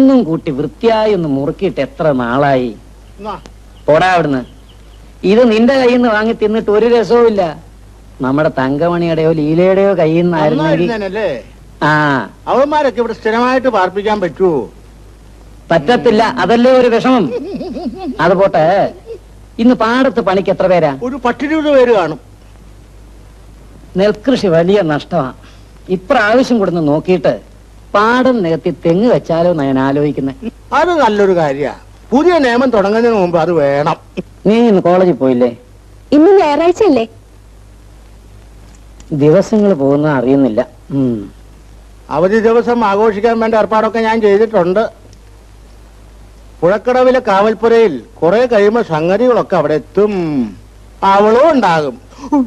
എന്നും കൂട്ടി വൃത്തിയായി ഒന്ന് മുറുക്കിയിട്ട് എത്ര നാളായി എന്നാ, പോടാ അവിടുന്ന് ഇത് നിന്റെ കയ്യിൽ നിന്ന് വാങ്ങി തിന്നിട്ട് ഒരു രസവും ഇല്ല നമ്മുടെ തങ്കമണിയുടെയോ ലീലയുടെയോ കയ്യിൽ നിന്നായിരുന്നെങ്കിൽ നന്നായിരുന്നേനല്ലേ ആ അവന്മാരൊക്കെ ഇവിടെ സ്ഥിരമായിട്ട് പാർപ്പിക്കാൻ പറ്റുമോ പറ്റത്തില്ല അതല്ലേ ഒരു വിഷമം അത് പോട്ടെ ഇന്ന് പാടത്ത് പണിക്ക് എത്ര പേരാ ഒരു പത്തിരുപത് പേര് കാണും നെൽകൃഷി വലിയ നഷ്ടമാ ഇപ്രാവശ്യം കൊടുന്ന് നോക്കിയിട്ട് പാടം നികത്തി തെങ്ങ് വെച്ചാലോ എന്ന് ഞാൻ ആലോചിക്കുന്നത് അത് നല്ലൊരു കാര്യ പുതിയ നിയമം തുടങ്ങുന്നതിന് മുമ്പ് അത് വേണം നീ ഇന്ന് കോളേജിൽ പോയില്ലേ ഇന്ന് ഞായറാഴ്ച അല്ലേ ദിവസങ്ങൾ പോകുന്ന അറിയുന്നില്ല ഉം. അവധി ദിവസം ആഘോഷിക്കാൻ വേണ്ട ഏർപ്പാടൊക്കെ ഞാൻ ചെയ്തിട്ടുണ്ട് പുഴക്കടവിലെ കാവൽപ്പുരയിൽ കുറെ കഴിയുമ്പോ സംഗതികളൊക്കെ അവിടെ എത്തും അവളും ഉണ്ടാകും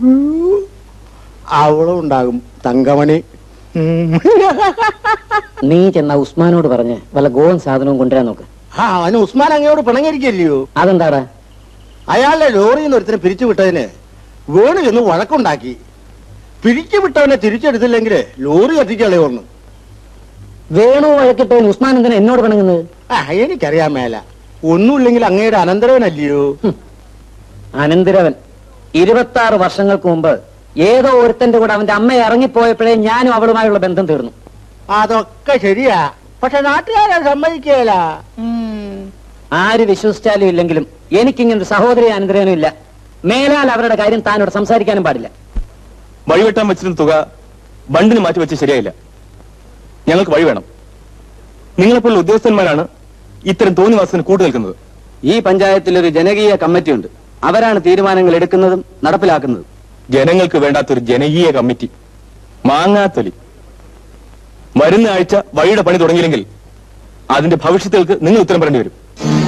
അവളും ഉണ്ടാകും തങ്കമണി ഉം. നീ ചെന്ന ഉസ്മാനോട് പറഞ്ഞ് വല്ല ഗോവൻ സാധനവും കൊണ്ടുവരാൻ നോക്ക് ആ അവന് ഉസ്മാൻ അങ്ങയോട് പിണങ്ങിയിരിക്കല്ലയോ അതെന്താടാ അയാളുടെ ലോറിയിൽ നിന്ന് ഒരുത്തനെ പിരിച്ചു വിട്ടതിന് വേണു ചെന്ന് വഴക്കുണ്ടാക്കി പിരിച്ചു വിട്ടവനെ തിരിച്ചെടുത്തില്ലെങ്കിൽ ലോറി കത്തിക്കളയോന്ന് വേണു വഴക്കിട്ടവൻ ഉസ്മാൻ എന്തിനാ എന്നോട് പിണങ്ങുന്നത് ആ എനിക്കറിയാൻ മേല ഒന്നുമില്ലെങ്കിൽ അങ്ങയുടെ അനന്തരവനല്ലയോ അനന്തരവൻ ഇരുപത്തി ആറ് വർഷങ്ങൾക്ക് മുമ്പ് ഏതോ ഒരുത്തന്റെ കൂടെ അവന്റെ അമ്മ ഇറങ്ങിപ്പോയപ്പോഴേ ഞാനും അവളുമായുള്ള ബന്ധം തീർന്നു അതൊക്കെ ശരിയാ പക്ഷെ നാട്ടുകാരെ സമ്മതിക്കേല ആര് വിശ്വസിച്ചാലും ഇല്ലെങ്കിലും എനിക്കിങ്ങനെ ഒരു സഹോദരി അനന്തരവനും ഇല്ല മേലാൽ അവരുടെ കാര്യം താനോട് സംസാരിക്കാനും പാടില്ല വഴിവെട്ടാൻ വെച്ചിരുന്ന തുക ബണ്ടിന് മാറ്റി വെച്ച് ശരിയായില്ല ഞങ്ങൾക്ക് വഴി വേണം നിങ്ങളെപ്പോലുള്ള ഉദ്യോഗസ്ഥന്മാരാണ് ഇത്തരം തോന്നിവാസത്തിന് കൂട്ടു നിൽക്കുന്നത് ഈ പഞ്ചായത്തിൽ ഒരു ജനകീയ കമ്മിറ്റി ഉണ്ട് അവരാണ് തീരുമാനങ്ങൾ എടുക്കുന്നതും നടപ്പിലാക്കുന്നതും ജനങ്ങൾക്ക് വേണ്ടാത്തൊരു ജനകീയ കമ്മിറ്റി മാങ്ങാത്തൊലി വരുന്ന ആഴ്ച വഴിയുടെ പണി തുടങ്ങിയില്ലെങ്കിൽ അതിന്റെ ഭവിഷ്യത്തുകൾക്ക് നിങ്ങൾ ഉത്തരം പറയേണ്ടി വരും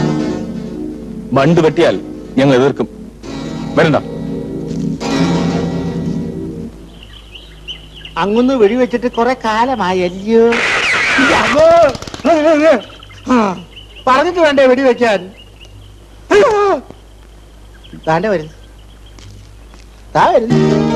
ബണ്ട് വെട്ടിയാൽ ഞങ്ങൾ എതിർക്കും വരണ്ട അങ്ങൊന്ന് വെടിവെച്ചിട്ട് കുറെ കാലമായി അല്ലയോ പറഞ്ഞിട്ട് വേണ്ടേ വെടിവെക്കാൻ താണ്ടെ വരുന്നു താ വരുന്നു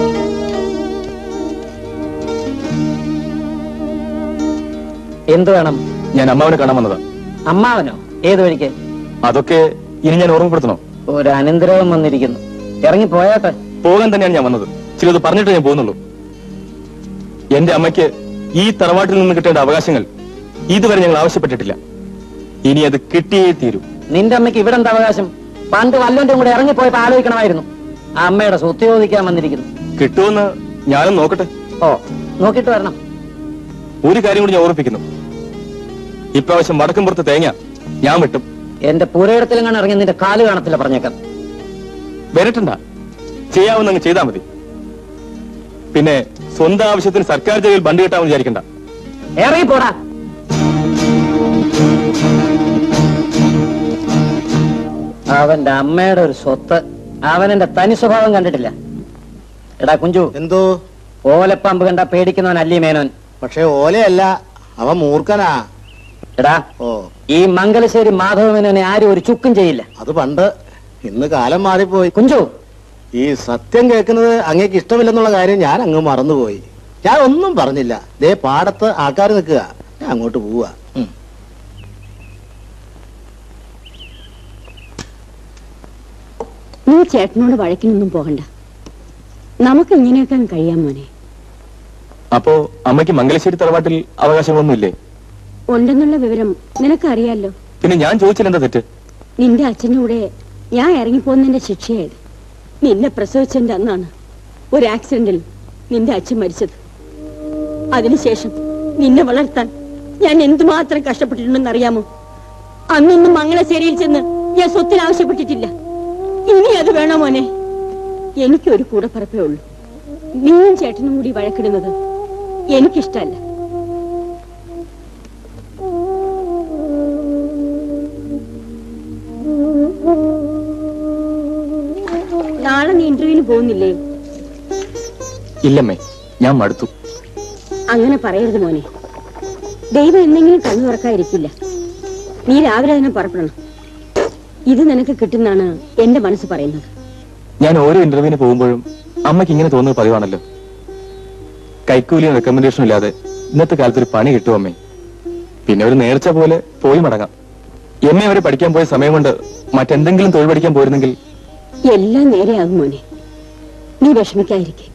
എന്തു വേണം ഞാൻ അമ്മാവനെ കാണാൻ വന്നതാ അമ്മാവനോ ഏത് വഴിക്ക് അതൊക്കെ ഇനി ഞാൻ ഓർമ്മപ്പെടുത്തണോ ഒരു അനന്തരവൻ വന്നിരിക്കുന്നു ഇറങ്ങി പോയാട്ടെ പോകാൻ തന്നെയാണ് ഞാൻ വന്നത് ചിലത് പറഞ്ഞിട്ട് ഞാൻ പോകുന്നുള്ളൂ എന്റെ അമ്മയ്ക്ക് ഈ തറവാട്ടിൽ നിന്ന് കിട്ടേണ്ട അവകാശങ്ങൾ ഇതുവരെ ഞങ്ങൾ ആവശ്യപ്പെട്ടിട്ടില്ല ഇനി അത് കിട്ടിയേ തീരൂ നിന്റെ അമ്മയ്ക്ക് ഇവിടെ എന്താ അവകാശം പണ്ട് വല്ലവന്റെ കൂടെ ഇറങ്ങിപ്പോയപ്പോ ആലോചിക്കണമായിരുന്നു ആ അമ്മയുടെ സ്വത്ത് ചോദിക്കാൻ വന്നിരിക്കുന്നു കിട്ടുമെന്ന് ഞാനും നോക്കട്ടെ ഓ നോക്കിയിട്ട് വരണം ഒരു കാര്യം കൂടി ഞാൻ ഓർമ്മിപ്പിക്കുന്നു ഇപ്രാവശ്യം വടക്കുംപുറത്ത് തേങ്ങ ഞാൻ വെട്ടും എന്റെ പുരയിടത്തിലെങ്ങാണ് ഇറങ്ങി നിന്റെ കാല് കാണത്തില്ല പറഞ്ഞേക്കാം വരട്ടണ്ട ചെയ്യാവുന്ന അങ്ങ് ചെയ്താൽ മതി പിന്നെ സ്വന്തം ആവശ്യത്തിന് സർക്കാർ ജോലിയിൽ ബണ്ട് കിട്ടാമെന്ന് വിചാരിക്കണ്ട ഇറങ്ങി പോടാ അവന്റെ അമ്മയുടെ ഒരു സ്വത്ത് അവൻ എന്റെ തനി സ്വഭാവം കണ്ടിട്ടില്ല എടാ കുഞ്ചു എന്തോ ഓലപ്പാമ്പ് കണ്ട പേടിക്കുന്നവൻ അല്ലി മേനോൻ പക്ഷെ ഓലയല്ല അവൻ മൂർഖനാ എടാ ഓ ഈ മംഗലശ്ശേരി മാധവ മേനോനെ ആരും ഒരു ചുക്കും ചെയ്യില്ല അത് പണ്ട് ഇന്ന് കാലം മാറിപ്പോയി കുഞ്ചു ഈ സത്യം കേൾക്കുന്നത് അങ്ങേക്ക് ഇഷ്ടമില്ലെന്നുള്ള കാര്യം ഞാൻ അങ്ങ് മറന്നുപോയി ഞാൻ ഒന്നും പറഞ്ഞില്ല ദേ പാടത്ത് ആൾക്കാർ നിൽക്കുക ഞാൻ അങ്ങോട്ട് പോവുക ഉം. നീ ചേട്ടനോട് വഴക്കിനൊന്നും പോകണ്ട നമുക്ക് ഇങ്ങനെയൊക്കെ അങ്ങ് കഴിയാൻ മോനെ അപ്പോ അമ്മയ്ക്ക് മംഗലശ്ശേരി തറവാട്ടിൽ അവകാശങ്ങളൊന്നുമില്ലേ ഉണ്ടെന്നുള്ള വിവരം നിനക്കറിയാലോ പിന്നെ ഞാൻ ചോദിച്ചില്ല എന്താ തെറ്റ് നിന്റെ അച്ഛൻ്റെ കൂടെ ഞാൻ ഇറങ്ങിപ്പോന്നതിന്റെ ശിക്ഷയായത് നിന്നെ പ്രസവിച്ചതിന്റെ അന്നാണ് ഒരു ആക്സിഡന്റിൽ നിന്റെ അച്ഛൻ മരിച്ചത് അതിനുശേഷം നിന്നെ വളർത്താൻ ഞാൻ എന്തുമാത്രം കഷ്ടപ്പെട്ടിട്ടുണ്ടെന്ന് അറിയാമോ അന്നൊന്നും മംഗളശ്ശേരിയിൽ ചെന്ന് ഞാൻ സ്വത്തിന് ആവശ്യപ്പെട്ടിട്ടില്ല ഇനി അത് വേണോ മോനെ എനിക്കൊരു കൂടപ്പറപ്പേ ഉള്ളൂ നീയും ചേട്ടനും കൂടി വഴക്കിടുന്നത് എനിക്കിഷ്ടല്ല നാളെ നീ ഇന്റർവ്യൂവിന് പോകുന്നില്ലേ ഇല്ലമ്മേ ഞാൻ മടുത്തു അങ്ങനെ പറയരുത് മോനെ ദൈവം എന്തെങ്കിലും കണ്ണു തുറക്കാതിരിക്കില്ല നീ രാവിലെ തന്നെ പുറപ്പെടണം ഇത് നിനക്ക് കിട്ടുന്നാണ് എന്റെ മനസ്സ് പറയുന്നത് ഞാൻ ഓരോ ഇന്റർവ്യൂവിന് പോകുമ്പോഴും അമ്മയ്ക്ക് ഇങ്ങനെ തോന്നുന്നത് പതിവാണല്ലോ കൈക്കൂലിയും റെക്കമെൻഡേഷനും ഇല്ലാതെ ഇന്നത്തെ കാലത്ത് ഒരു പണി കിട്ടും അമ്മേ പിന്നെ ഒരു നേർച്ച പോലെ പോയി മടങ്ങാം എം എ വരെ പഠിക്കാൻ പോയ സമയം കൊണ്ട് മറ്റെന്തെങ്കിലും തൊഴിൽ പഠിക്കാൻ പോയിരുന്നെങ്കിൽ എല്ലാം നേരെയാകും മോനെ നീ വിഷമിക്കാതിരിക്കെ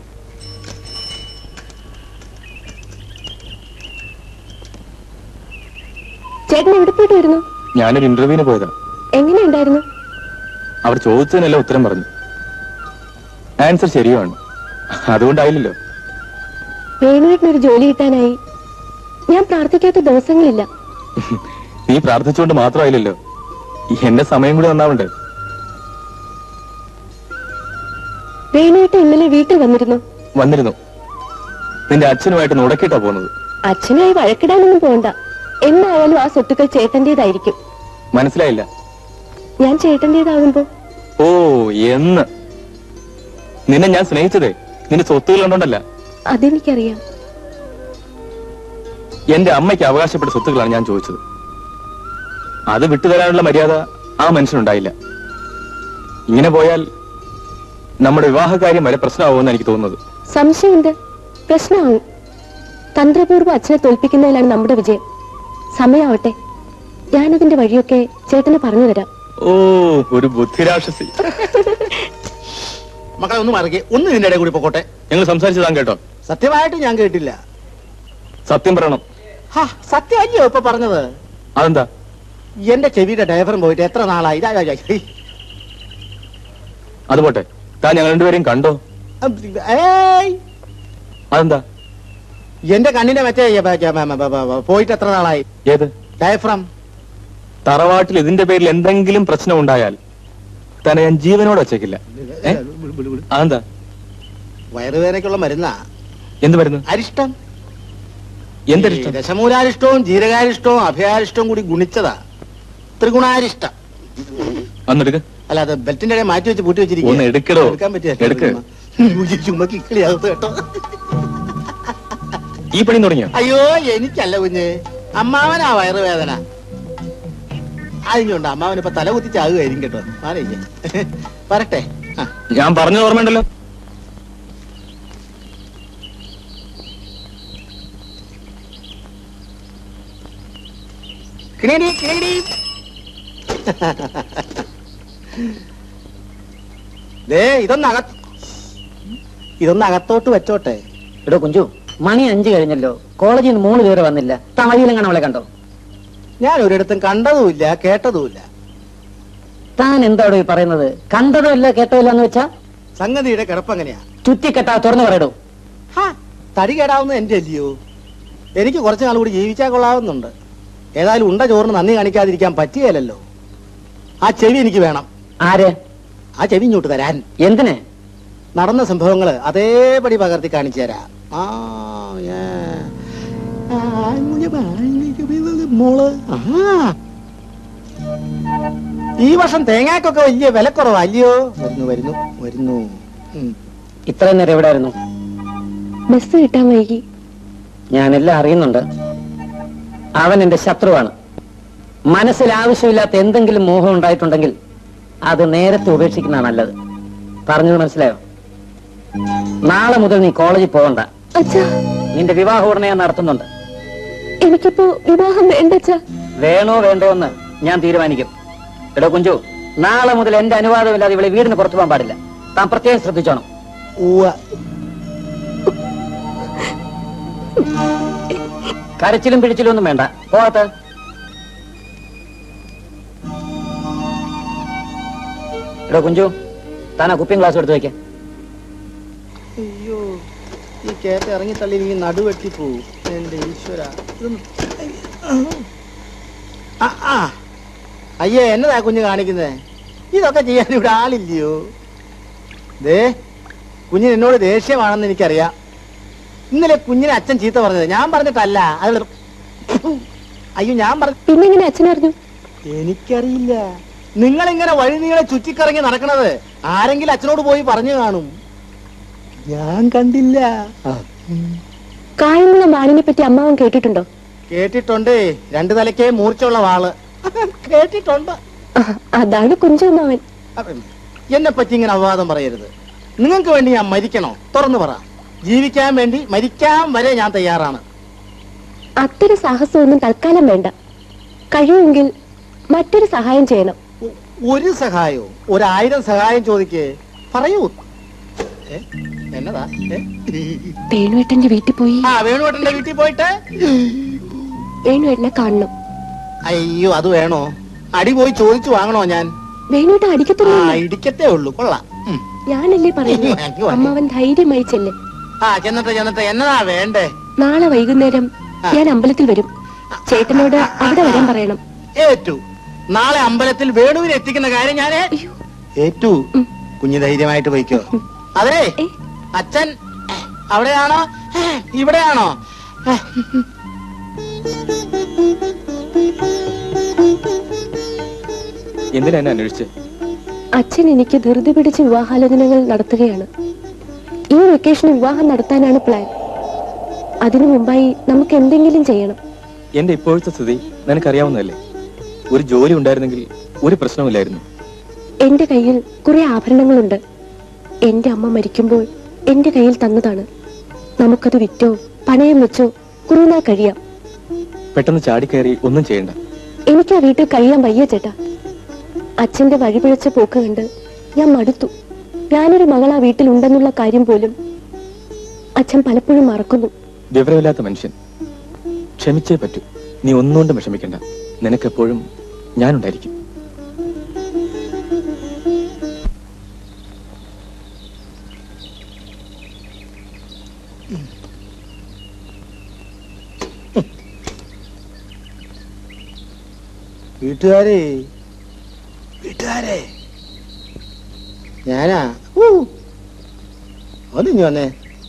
ചേട്ടൻ എവിടെ പോയിട്ട് വരുന്നു ഞാനൊരു ഇന്റർവ്യൂവിന് പോയതാ എങ്ങനെയുണ്ടായിരുന്നു അവർ ചോദിച്ചതിനെല്ലാം ഉത്തരം പറഞ്ഞു ആൻസർ ശരിയാണ് അതുകൊണ്ടായില്ലല്ലോ വേണുവേട്ടനൊരു ജോലി കിട്ടാനായി ഞാൻ പ്രാർത്ഥിക്കാത്ത ദിവസങ്ങളില്ല നീ പ്രാർത്ഥിച്ചുകൊണ്ട് മാത്രമായില്ലല്ലോ എന്റെ സമയം കൂടി നന്നാവണ്ടേ വേണുവേട്ടൻ ഇന്നലെ വീട്ടിൽ വന്നിരുന്നു വന്നിരുന്നു നിന്റെ അച്ഛനുമായിട്ട് നുടക്കിയിട്ടാ പോകുന്നത് അച്ഛനായി വഴക്കിടാനൊന്നും പോകണ്ട എന്നായാലും ആ സ്വത്തുക്കൾ ചേട്ടന്റേതായിരിക്കും മനസ്സിലായില്ല ഞാൻ ചേട്ടന്റേതാകുമ്പോ ഓ എന്ന് നിന്നെ ഞാൻ സ്നേഹിച്ചതേ നിന്റെ സ്വത്തുകൾ കണ്ടോണ്ടല്ല അതെനിക്കറിയാം എന്റെ അമ്മയ്ക്ക് അവകാശപ്പെട്ട സ്വത്തുക്കളാണ് ഞാൻ ചോദിച്ചത് അത് വിട്ടുതരാനുള്ള മര്യാദ ആ മനുഷ്യനുണ്ടായില്ല ഇങ്ങനെ പോയാൽ നമ്മുടെ വിവാഹകാര്യം വരെ പ്രശ്നമാവുമെന്ന് എനിക്ക് തോന്നുന്നത് സംശയമുണ്ട് പ്രശ്നമാവും തന്ത്രപൂർവ്വം അച്ഛനെ തോൽപ്പിക്കുന്നതിലാണ് നമ്മുടെ വിജയം സമയാവട്ടെ ഞാനതിന്റെ വഴിയൊക്കെ ചേട്ടന് പറഞ്ഞു തരാം ഓ ഒരു ബുദ്ധിരാക്ഷസി മക്കളെ ഒന്ന് മറക്കി ഒന്ന് ഇതിന്റെ ഇടയിൽ കൂടി പൊക്കോട്ടെ ഞങ്ങൾ സംസാരിച്ചതാൻ കേട്ടോ സത്യമായിട്ട് ഞാൻ കേട്ടില്ല സത്യം പറയണം ഹാ സത്യമല്ലയോ ഇപ്പൊ പറഞ്ഞത് അതെന്താ എന്റെ ചെവിയുടെ ഡ്രൈവറും പോയിട്ട് എത്ര നാളായി ഇതാ, ഇതാ, ഇതാ. അത് പോട്ടെ താൻ ഞങ്ങൾ രണ്ടുപേരെയും കണ്ടോ ഏയ് അതെന്താ എന്റെ കണ്ണിന്റെ മറ്റേ ഏ, ബ, ബ, ബ, ബ, ബ, പോയിട്ട് എത്ര നാളായി ഏത് ഡയഫ്രം തറവാട്ടിൽ ഇതിന്റെ പേരിൽ എന്തെങ്കിലും പ്രശ്നം ഉണ്ടായാൽ തന്നെ ഞാൻ ജീവനോട് വച്ചേക്കില്ല ഏ? അതെന്താ വയറുവേദനയ്ക്കുള്ള മരുന്നാ എന്ത് വരുന്നു അരിഷ്ടം എന്തരിഷ്ടം ഈ ദശമൂലാരിഷ്ടവും ജീരകാരിഷ്ടവും അഭയാരിഷ്ടവും കൂടി ഗുണിച്ചതാ ത്രിഗുണാരിഷ്ടം അന്നെടുക്ക് അല്ല അത് ബെൽറ്റിന്റെ ഇടയിൽ മാറ്റി വെച്ച് പൂട്ടി വെച്ചിരിക്കുക ഒന്ന് എടുക്കടോ. എടുക്കാൻ പറ്റിയ എടുക്ക്. ചുമ്മാ കിക്കളിയാകത്ത് കേട്ടോ ഈ പണി തുടങ്ങിയോ അയ്യോ എനിക്കല്ല കുഞ്ഞ് അമ്മാവനാ വയറുവേദന അതിനുണ്ട് അമ്മാവൻ ഇപ്പൊ തല കുത്തി ചാകുകയായിരിക്കും കേട്ടോ മാറിയില്ലേ വരട്ടെ ആ ഞാൻ പറഞ്ഞത് ഓർമ്മയുണ്ടല്ലോ കിണിയടി, കിണിയടി. ദേ ഇതൊന്ന് അകത്ത് ഇതൊന്ന് അകത്തോട്ട് വെച്ചോട്ടെ എടോ കുഞ്ചു മണി അഞ്ചു കഴിഞ്ഞല്ലോ കോളേജിൽ നിന്ന് മൂന്ന് പേര് വന്നില്ല തമിഴിലെങ്ങനെ അവളെ കണ്ടോ ഞാൻ ഒരിടത്തും കണ്ടതുമില്ല കേട്ടതുമില്ല താൻ എന്താടോ ഈ പറയുന്നത് കണ്ടതോ ഇല്ല കേട്ടോ ഇല്ല എന്ന് വെച്ചാ സംഗതിയുടെ കിടപ്പ് എങ്ങനെയാ ചുറ്റിക്കെട്ടാ തുറന്നു പറയടോ ഹാ, തടി കേടാവുന്ന എന്റെ അല്ലയോ എനിക്ക് കുറച്ചു നാൾ കൂടി ജീവിച്ചാൽ കൊള്ളാവുന്നുണ്ട് ഏതായാലും ഉണ്ട ചോറിന് നന്ദി കാണിക്കാതിരിക്കാൻ പറ്റിയല്ലോ ആ ചെവി എനിക്ക് വേണം ആര് ആ ചെവി ഇങ്ങോട്ട് തരാൻ എന്തിന് നടന്ന സംഭവങ്ങള് അതേപടി പകർത്തി കാണിച്ചു തരാം ആ ഏ. ആ, മോള് ആ. ഈ വർഷം തേങ്ങാക്കൊക്കെ വലിയ വിലക്കുറവാ അല്ലയോ വരുന്നു വരുന്നു വരുന്നു ഉം. ഇത്രയും നേരം എവിടെ ആയിരുന്നു ബസ് കിട്ടാൻ വൈകി ഞാനെല്ലാം അറിയുന്നുണ്ട് അവൻ എന്റെ ശത്രുവാണ് മനസ്സിൽ ആവശ്യമില്ലാത്ത എന്തെങ്കിലും മോഹം ഉണ്ടായിട്ടുണ്ടെങ്കിൽ അത് നേരത്തെ ഉപേക്ഷിക്കുന്നതാണ് നല്ലത് പറഞ്ഞത് മനസ്സിലായോ നാളെ മുതൽ നീ കോളേജിൽ പോകണ്ട അച്ഛാ നിന്റെ വിവാഹ ഉടനെ ഞാൻ നടത്തുന്നുണ്ട് എനിക്കിപ്പോ വിവാഹം വേണ്ട അച്ഛാ വേണോ വേണ്ടോ എന്ന് ഞാൻ തീരുമാനിക്കും എടോ കുഞ്ചു നാളെ മുതൽ എന്റെ അനുവാദമില്ലാതെ ഇവളെ വീടിന് പുറത്തു പോകാൻ പാടില്ല താൻ പ്രത്യേകം ശ്രദ്ധിച്ചോണം ഉവ്വ. കരച്ചിലും പിടിച്ചിലും ഒന്നും വേണ്ട പോകത്ത് എടോ കുഞ്ചു താൻ ആ കുപ്പിയും ഗ്ലാസ് എടുത്ത് വെക്കേ അയ്യോ ഈ കേറ്റ ഇറങ്ങി തള്ളി നീ നടുവെട്ടി പോവും എന്റെ ഈശ്വര അയ്യേ എന്നതാ കുഞ്ഞ് കാണിക്കുന്നേ ഇതൊക്കെ ചെയ്യാൻ ഇവിടെ ആളില്ലയോ ദേ കുഞ്ഞിന് എന്നോട് ദേഷ്യമാണെന്ന് എനിക്കറിയാം ഇന്നലെ കുഞ്ഞിനെ അച്ഛൻ ചീത്ത പറഞ്ഞത് ഞാൻ പറഞ്ഞിട്ടല്ല അത് അയ്യോ ഞാൻ പറഞ്ഞ പിന്നെങ്ങനെ അച്ഛനറിഞ്ഞു എനിക്കറിയില്ല നിങ്ങൾ ഇങ്ങനെ വഴി നീളെ ചുറ്റിക്കറങ്ങി നടക്കണത് ആരെങ്കിലും അച്ഛനോട് പോയി പറഞ്ഞു കാണും ഞാൻ കണ്ടില്ല കായംകുള മാനിനെ പറ്റി അമ്മാവൻ കേട്ടിട്ടുണ്ടോ കേട്ടിട്ടുണ്ട് രണ്ടു തലയ്ക്ക് മൂർച്ചയുള്ള വാള് കേട്ടിട്ടുണ്ട് ആ, അതാണ് കുഞ്ചമ്മാവൻ അപ്പം എന്നെ പറ്റി ഇങ്ങനെ അപവാദം പറയരുത് നിങ്ങൾക്ക് വേണ്ടി ഞാൻ മരിക്കണോ തുറന്നു പറ ജീവിക്കാൻ വേണ്ടി മരിക്കാൻ വരെ ഞാൻ തയ്യാറാണ് അത്തരം സാഹസമൊന്നും തൽക്കാലം വേണ്ട കഴിയുമെങ്കിൽ മറ്റൊരു സഹായം ചെയ്യണം ഒ- ഒരു സഹായോ ഒരായിരം സഹായം ചോദിക്കേ പറയൂ ഏ? എന്നതാ ഏ? വേണുവേട്ടന്റെ വീട്ടിൽ പോയി ആ വേണുവേട്ടന്റെ വീട്ടിൽ പോയിട്ട് വേണുവേട്ടനെ കാണണം അയ്യോ അത് വേണോ അടി പോയി ചോദിച്ചു വാങ്ങണോ ഞാൻ വേണുവേട്ടൻ ആ അടിക്കത്തില്ല ഇടിക്കത്തേ ഉള്ളൂ കൊള്ളാം ഉം. ഞാനല്ലേ പറയുന്നത് വാങ്ങി, വാങ്ങി. അമ്മാവൻ ധൈര്യമായി ചെല്ല് ആ ചെന്നിട്ട് ചെന്നിട്ട് എന്നതാ വേണ്ടേ നാളെ വൈകുന്നേരം ഞാൻ അമ്പലത്തിൽ വരും ചേട്ടനോട് അവിടെ വരാൻ പറയണം ഏറ്റു നാളെ അമ്പലത്തിൽ വേണുവിനെ എത്തിക്കുന്ന കാര്യം ഞാൻ അയ്യോ ഏറ്റു ഉം. കുഞ്ഞ് ധൈര്യമായിട്ട് പോയിക്കോ അതെ ഏ? അച്ഛൻ അവിടെയാണോ ഏ, ഇവിടെയാണോ ഏ, എന്തിനാ എന്നെ അന്വേഷിച്ച് അച്ഛൻ എനിക്ക് ധൃതി പിടിച്ച് വിവാഹാലോചനകൾ നടത്തുകയാണ് ഈ വെക്കേഷന് വിവാഹം നടത്താനാണ് പ്ലാൻ അതിനു മുമ്പായി നമുക്ക് എന്തെങ്കിലും ചെയ്യണം എന്റെ ഇപ്പോഴത്തെ സ്ഥിതി നിനക്കറിയാവുന്നതല്ലേ ഒരു ജോലി ഉണ്ടായിരുന്നെങ്കിൽ ഒരു പ്രശ്നമില്ലായിരുന്നു എന്റെ കയ്യിൽ കുറെ ആഭരണങ്ങളുണ്ട് എന്റെ അമ്മ മരിക്കുമ്പോൾ എന്റെ കയ്യിൽ തന്നതാണ് നമുക്കത് വിറ്റോ പണയം വെച്ചോ കുറുനാ കഴിയാം പെട്ടെന്ന് ചാടിക്കയറി ഒന്നും ചെയ്യണ്ട എനിക്ക് ആ വീട്ടിൽ കഴിയാൻ വയ്യ ചേട്ടാ അച്ഛന്റെ വഴിപിഴച്ച പോക്ക് കണ്ട് ഞാൻ മടുത്തു ഞാനൊരു മകൾ ആ വീട്ടിൽ ഉണ്ടെന്നുള്ള കാര്യം പോലും അച്ഛൻ പലപ്പോഴും മറക്കുന്നു വിവരമില്ലാത്ത മനുഷ്യൻ ക്ഷമിച്ചേ പറ്റൂ നീ ഒന്നുകൊണ്ടും വിഷമിക്കണ്ട നിനക്കെപ്പോഴും ഞാനുണ്ടായിരിക്കും വീട്ടുകാരെ വീട്ടുകാരെ ഞാനാ ഊ. ഒന്നിഞ്ഞു വന്നേ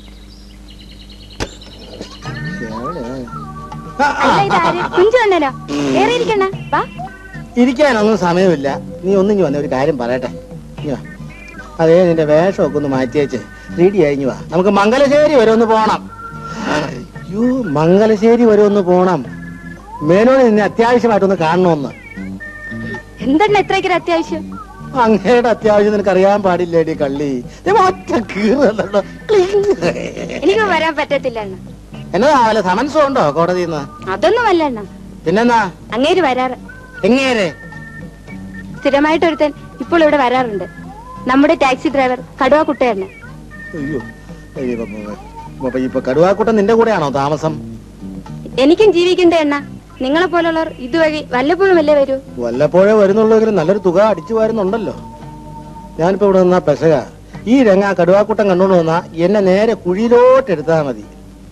എവിടെയാ? ആ, ആ, ആ, കുഞ്ചു വന്നല്ലോ വേറെ ഇരിക്കണ വാ ഇരിക്കാനൊന്നും സമയമില്ല നീ ഒന്നിഞ്ഞു വന്നേ ഒരു കാര്യം പറയട്ടെ ഇഞ്ഞ് വാ. അതേ നിന്റെ വേഷമൊക്കെ ഒന്ന് മാറ്റിയേച്ച് റെഡി കഴിഞ്ഞു വാ നമുക്ക് മംഗലശ്ശേരി വരെ ഒന്ന് പോണം അയ്യോ മംഗലശ്ശേരി വരെ ഒന്ന് പോണം മേനോട് നിന്നെ അത്യാവശ്യമായിട്ടൊന്ന് കാണണമെന്ന് എന്താണ് എത്രയ്ക്കൊരു അത്യാവശ്യം അങ്ങയുടെ അത്യാവശ്യം നിനക്ക് അറിയാൻ പാടില്ലേടി കള്ളി ദേ ഒറ്റ കീറല്ലോ എനിക്ക് വരാൻ പറ്റത്തില്ല അണ്ണ എന്നതാ വല്ല സമൻസും ഉണ്ടോ കോടതിയിൽ നിന്ന് അതൊന്നും അല്ല അണ്ണ പിന്നെന്നാ അങ്ങേര് വരാറ് എങ്ങേരെ സ്ഥിരമായിട്ട് ഒരുത്തൻ ഇപ്പോൾ ഇവിടെ വരാറുണ്ട് നമ്മുടെ ടാക്സി ഡ്രൈവർ കടുവ കുട്ടയണ്ണ അയ്യോ അയ്യോ, ഇപ്പൊ- ഇപ്പൊ- ഇപ്പൊ- ഇപ്പൊ കടുവാക്കൂട്ടം നിന്റെ കൂടെയാണോ താമസം എനിക്കും ജീവിക്കണ്ടേ എണ്ണ നിങ്ങളെ പോലുള്ളവർ ഇതുവഴി വല്ലപ്പോഴും അല്ലേ വരൂ വല്ലപ്പോഴേ വരുന്നുള്ളെങ്കിലും നല്ലൊരു തുക അടിച്ചു വരുന്നുണ്ടല്ലോ ഞാനിപ്പോ ഇവിടെ നിന്നാ പെസക ഈ രംഗ ആ കടുവാക്കൂട്ടം കണ്ടോണ്ട് വന്നാ എന്നെ നേരെ കുഴിയിലോട്ട് എടുത്താ മതി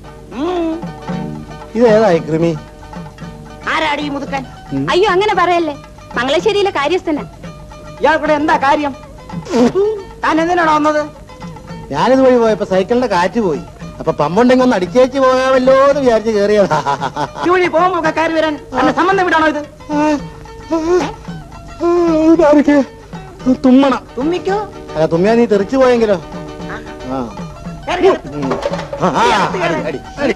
ഇതേതായി കൃമി ആരാടി ഈ മുതുക്കൻ അയ്യോ അങ്ങനെ പറയല്ലേ മംഗളശ്ശേരിയിലെ കാര്യസ്ഥന ഇയാൾക്കൂടെ എന്താ കാര്യം താൻ എന്തിനാണോ വന്നത് ഞാനിത് വഴി പോയപ്പോ സൈക്കിളിന്റെ കാറ്റ് പോയി അപ്പൊ പമ്പുണ്ടെങ്കിൽ ഒന്ന് അടിച്ചേച്ച് പോകാമല്ലോ എന്ന് വിചാരിച്ച് കേറിയതാ ഇവഴി പോകുമ്പോ ഒക്കെ കയറി വരാൻ അന്നെ സംബന്ധം വിടാണോ ഇത് ഇതാർക്ക്? തുമ്മണം തുമ്മിക്കോ അല്ല തുമ്മിയാ നീ തെറിച്ചു പോയെങ്കിലോ ആ കയറി കയറി. ഉം. ആ, ആ, അടി, അടി, അടി.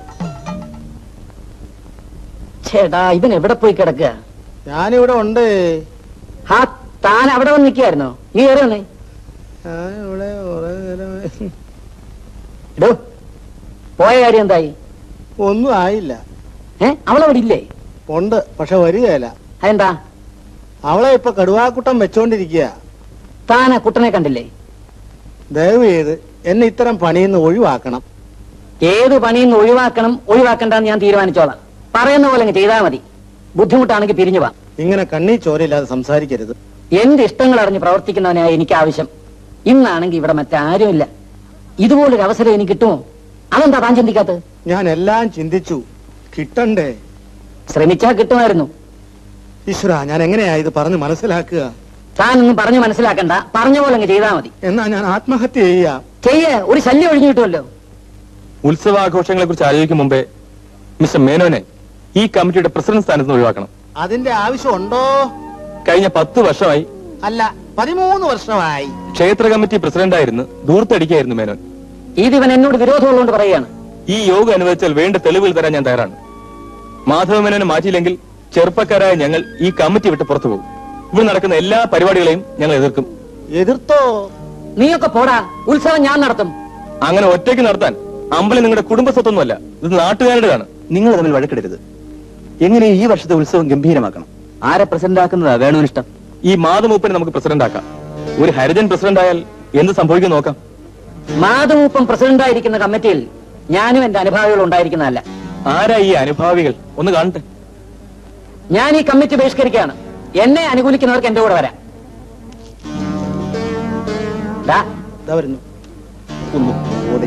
ചേടാ ഇവൻ എവിടെ പോയി കിടക്കുക ഞാനിവിടെ ഉണ്ട് ആ താൻ അവിടെ വന്ന് നിൽക്കായിരുന്നോ നീ കയറി വന്നേ ഞാനിവിടെ കുറെ നേരമായി. ഇടോ പോയ കാര്യം എന്തായി ഒന്നും ആയില്ല ഏ അവളവിടെ ഇല്ലേ ഉണ്ട് പക്ഷെ വരികയല്ല അതെന്താ അവളെ ഇപ്പൊ കടുവാക്കുട്ടം വെച്ചോണ്ടിരിക്കുക താൻ ആ കുട്ടനെ കണ്ടില്ലേ ദയവ് ചെയ്ത് എന്നെ ഇത്തരം പണിയിൽ നിന്ന് ഒഴിവാക്കണം ഏത് പണിയിൽ നിന്ന് ഒഴിവാക്കണം ഒഴിവാക്കണ്ടെന്ന് ഞാൻ തീരുമാനിച്ചോളാം പറയുന്ന പോലെ അങ്ങ് ചെയ്താൽ മതി ബുദ്ധിമുട്ടാണെങ്കിൽ പിരിഞ്ഞു വാ ഇങ്ങനെ കണ്ണീ ചോരയില്ലാതെ സംസാരിക്കരുത് എന്റെ ഇഷ്ടങ്ങൾ അറിഞ്ഞ് പ്രവർത്തിക്കുന്നവനാ എനിക്ക് ആവശ്യം ഇന്നാണെങ്കിൽ ഇവിടെ മറ്റാരുമില്ല ഇതുപോലൊരു അവസരം എനിക്ക് കിട്ടുമോ അതെന്താ താൻ ചിന്തിക്കാത്തത് ഞാൻ എല്ലാം ചിന്തിച്ചു കിട്ടണ്ടേ ശ്രമിച്ചാ കിട്ടുമായിരുന്നു ഈശ്വര ഞാൻ എങ്ങനെയാ ഇത് പറഞ്ഞ് മനസ്സിലാക്കുക താനൊന്നും പറഞ്ഞു മനസ്സിലാക്കണ്ട പറഞ്ഞ പോലെ അങ്ങ് ചെയ്താൽ മതി എന്നാ ഞാൻ ആത്മഹത്യ ചെയ്യാം ചെയ്യേ ഒരു ശല്യം ഒഴിഞ്ഞു കിട്ടുമല്ലോ ഉത്സവാഘോഷങ്ങളെ കുറിച്ച് ആലോചിക്കും മുമ്പേ മിസ്റ്റർ മേനോനെ ഈ കമ്മിറ്റിയുടെ പ്രസിഡന്റ് സ്ഥാനത്ത് നിന്ന് ഒഴിവാക്കണം അതിന്റെ ആവശ്യമുണ്ടോ കഴിഞ്ഞ പത്ത് വർഷമായി അല്ല പതിമൂന്ന് വർഷമായി ക്ഷേത്ര കമ്മിറ്റി പ്രസിഡന്റായിരുന്നു ദൂർത്തടിക്കായിരുന്നു മേനോൻ ഇത് ഇവൻ എന്നോട് വിരോധമുള്ളതുകൊണ്ട് പറയുകയാണ് ഈ യോഗം അനുവദിച്ചാൽ വേണ്ട തെളിവുകൾ തരാൻ ഞാൻ തയ്യാറാണ് മാധവ മേനോനെ മാറ്റിയില്ലെങ്കിൽ ചെറുപ്പക്കാരായ ഞങ്ങൾ ഈ കമ്മിറ്റി വിട്ട് പുറത്തു പോകും ഇവിടെ നടക്കുന്ന എല്ലാ പരിപാടികളെയും ഞങ്ങൾ എതിർക്കും എതിർത്തോ നീയൊക്കെ പോടാ ഉത്സവം ഞാൻ നടത്തും അങ്ങനെ ഒറ്റയ്ക്ക് നടത്താൻ അമ്പലം നിങ്ങളുടെ കുടുംബ സ്വത്തൊന്നുമല്ല ഇത് നാട്ടുകാരുടേതാണ് നിങ്ങൾ തമ്മിൽ വഴക്കിടരുത് എങ്ങനെ ഈ വർഷത്തെ ഉത്സവം ഗംഭീരമാക്കണം ആരെ പ്രസിഡന്റ് ആക്കുന്നതാ വേണുവിനിഷ്ടം ഈ മാതമൂപ്പനെ നമുക്ക് പ്രസിഡന്റ് ആക്കാം ഒരു ഹരിജൻ പ്രസിഡന്റ് ആയാൽ എന്ത് സംഭവിക്കും നോക്കാം മാധവൂപ്പം പ്രസിഡന്റായിരിക്കുന്ന കമ്മിറ്റിയിൽ ഞാനും എന്റെ അനുഭാവികളും ഉണ്ടായിരിക്കുന്നതല്ല ആരാ ഈ അനുഭാവികൾ ഒന്ന് കാണട്ടെ ഞാൻ ഈ കമ്മിറ്റി ബഹിഷ്കരിക്കുകയാണ് എന്നെ അനുകൂലിക്കുന്നവർക്ക് എന്റെ കൂടെ വരാം ദാ, ഇതാ വരുന്നു ഒന്ന് ഓടി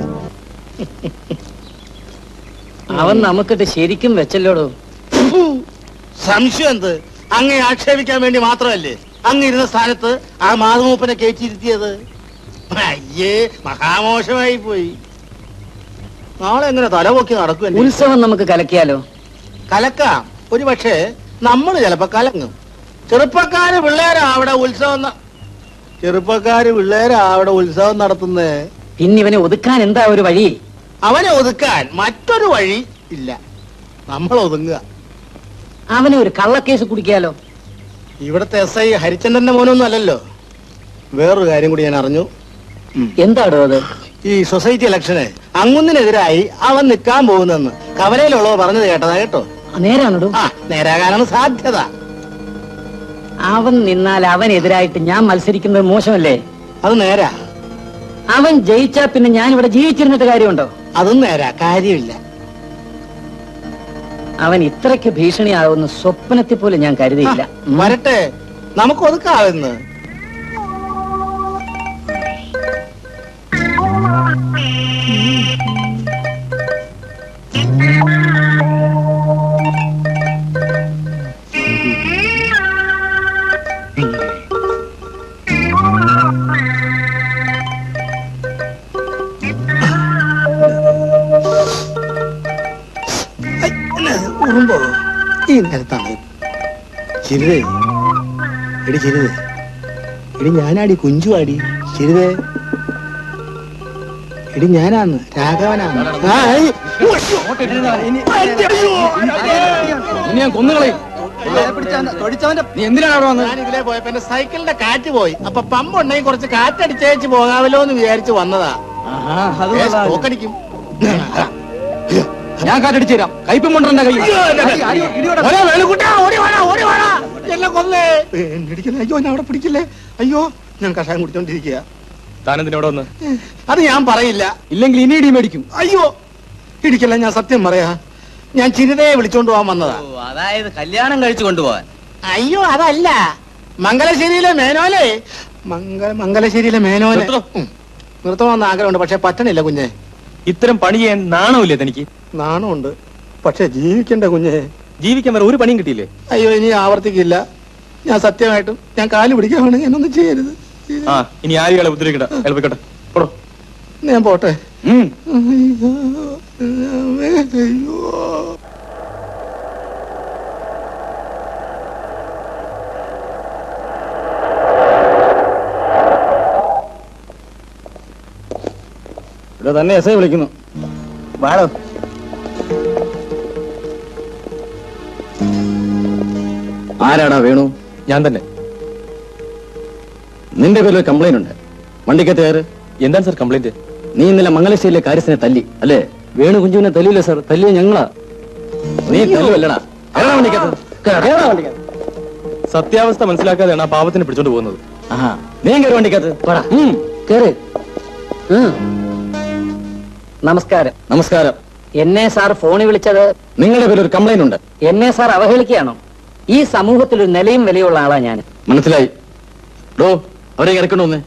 അവൻ നമുക്കിട്ട് ശരിക്കും വെച്ചല്ലോടോ സംശയം എന്ത് അങ്ങേ ആക്ഷേപിക്കാൻ വേണ്ടി മാത്രമല്ലേ അങ്ങ് ഇരുന്ന സ്ഥാനത്ത് ആ മാതമൂപ്പനെ കയറ്റിയിരുത്തിയത് അയ്യേ മഹാമോശമായി പോയി നാളെ എങ്ങനെ തലപൊക്കി നടക്കും ഉത്സവം നമുക്ക് കലക്കിയാലോ കലക്കാം ഒരു പക്ഷേ നമ്മൾ ചിലപ്പോ കലങ്ങും ചെറുപ്പക്കാര് പിള്ളേരാ അവിടെ ഉത്സവം ന- ചെറുപ്പക്കാര് പിള്ളേരാ അവിടെ ഉത്സവം നടത്തുന്നേ പിന്നെ ഇവനെ ഒതുക്കാൻ എന്താ ഒരു വഴി അവനെ ഒതുക്കാൻ മറ്റൊരു വഴി ഇല്ല നമ്മൾ ഒതുങ്ങുക അവനെ ഒരു കള്ളക്കേസ് കുടിക്കാലോ ഇവിടുത്തെ എസ് ഐ ഹരിചന്ദ്രന്റെ മോനൊന്നും അല്ലല്ലോ വേറൊരു കാര്യം കൂടി ഞാൻ അറിഞ്ഞു എന്താടോ അത് ഈ സൊസൈറ്റി ഇലക്ഷന് അങ്ങുന്നിനെതിരായി അവൻ നിൽക്കാൻ പോകുന്നെന്ന് കവലയിലുള്ളവർ പറഞ്ഞത് കേട്ടതാ കേട്ടോ നേരാണോ ആ നേരാകാനാണ് സാധ്യത അവൻ നിന്നാൽ അവനെതിരായിട്ട് ഞാൻ മത്സരിക്കുന്നത് മോശമല്ലേ അത് നേരാ അവൻ ജയിച്ചാ പിന്നെ ഞാൻ ഇവിടെ ജീവിച്ചിരുന്നിട്ട് കാര്യമുണ്ടോ അതും നേരാ കാര്യമില്ല അവൻ ഇത്രയ്ക്ക് ഭീഷണിയാകുന്ന സ്വപ്നത്തിൽ പോലും ഞാൻ കരുതിയില്ല ഉം. വരട്ടെ നമുക്ക് ഒതുക്കാവുന്ന ഉറുമ്പോ ഈ നേരത്താണ് ചിരുതേ എടി ചിരുതേ എടി ഞാനാടി കുഞ്ചുവാടി ചിരുതേ എടി ഞാനാന്ന് രാഘവനാന്ന് ആ, ഏയ്, ഉയ്യോ. ഞാൻ കൊന്നുകളെ നീ എന്തിനാണ് അവിടെ വന്നത് ഞാൻ ഇതിലെ പോയപ്പോ എന്റെ സൈക്കിളിന്റെ കാറ്റ് പോയി അപ്പൊ പമ്പ് ഉണ്ടെങ്കിൽ കുറച്ച് കാറ്റടിച്ചേച്ച് പോകാമല്ലോ എന്ന് വിചാരിച്ച് വന്നതാ ഏ, സ്ട്രോക്ക് അടിക്കും ഞാൻ കാറ്റടിച്ചു തരാം കൈപ്പും കൊണ്ടുവന്ന കൈ ഓനെ വേലുക്കുട്ടാ, ഓടി വാടാ, ഓടി വാടാ. എന്നെ കൊന്നേ എന്നെ ഇടിക്കല്ലേ അയ്യോ ഞാൻ അവിടെ പിടിക്കില്ലേ അയ്യോ ഞാൻ കഷായം കുടിച്ചോണ്ടിരിക്കുക താനെന്തിനാ ഇവിടെ വന്ന് അത് ഞാൻ പറയില്ല ഇല്ലെങ്കിൽ ഇനി ഇടി മേടിക്കും അയ്യോ ഇടിക്കല്ല ഞാൻ സത്യം പറയാ ഞാൻ ചിരിതയെ വിളിച്ചോണ്ട് പോകാൻ വന്നതാ അതായത് കല്യാണം കഴിച്ചു കൊണ്ടുപോവാൻ അയ്യോ അതല്ല മംഗലശ്ശേരിയിലെ മേനോലെ മംഗല മംഗലശ്ശേരിയിലെ മേനോലെ നിർത്തോ. ഉം. നിർത്തണമെന്ന് ആഗ്രഹമുണ്ട് പക്ഷെ പറ്റണില്ല കുഞ്ഞെ ഇത്തരം പണി ചെയ്യാൻ നാണമില്ലേ തനിക്ക് നാണമുണ്ട് പക്ഷെ ജീവിക്കണ്ട കുഞ്ഞെ ജീവിക്കാൻ വേറെ ഒരു പണിയും കിട്ടിയില്ലേ അയ്യോ ഇനി ആവർത്തിക്കില്ല ഞാൻ സത്യമായിട്ടും ഞാൻ കാല് പിടിക്കാൻ വേണമെങ്കിൽ എന്നൊന്നും ചെയ്യരുത് ആ ഇനി ആരും ഇയാളെ ഉപദ്രവിക്കട്ടെ അയാൾ പോയിക്കോട്ടെ പോടോ ഞാൻ പോട്ടെ ഉം. അയ്യോ, അയ്യോ ഇവിടെ തന്നെ എസ് ഐ വിളിക്കുന്നു വാടോ ആരാടാ വേണു ഞാൻ തന്നെ നിന്റെ പേരിൽ ഒരു കംപ്ലൈന്റ് ഉണ്ട് വണ്ടിക്കത്ത് കയറ് എന്താണ് സാർ കംപ്ലൈന്റ് നീ ഇന്നലെ മംഗലശ്ശേരിയിലെ കാര്യസ്ഥനെ തല്ലി അല്ലേ വേണു കുഞ്ചുവിനെ തല്ലിയില്ല സാർ തല്ലിയ ഞങ്ങളാ നീ തല്ലുവല്ലടാ കയറാ വണ്ടിക്കത്ത് കയറാ വണ്ടിക്കത്ത് സത്യാവസ്ഥ മനസ്സിലാക്കാതെയാണ് ആ പാവത്തിനെ പിടിച്ചോണ്ട് പോകുന്നത് ആഹാ നീ കയറി വണ്ടിക്കത്ത് പോടാ. ഉം. കേറ് ഉം. നമസ്കാരം നമസ്കാരം എന്നെ സാർ ഫോണിൽ വിളിച്ചത് നിങ്ങളുടെ പേരിൽ ഒരു കംപ്ലൈന്റ് ഉണ്ട് എന്നെ സാർ അവഹേളിക്കുകയാണോ ഈ സമൂഹത്തിൽ ഒരു നിലയും വിലയുള്ള ആളാ ഞാൻ മനസ്സിലായി ഡോ അവരെ ഇറക്കണമെന്ന്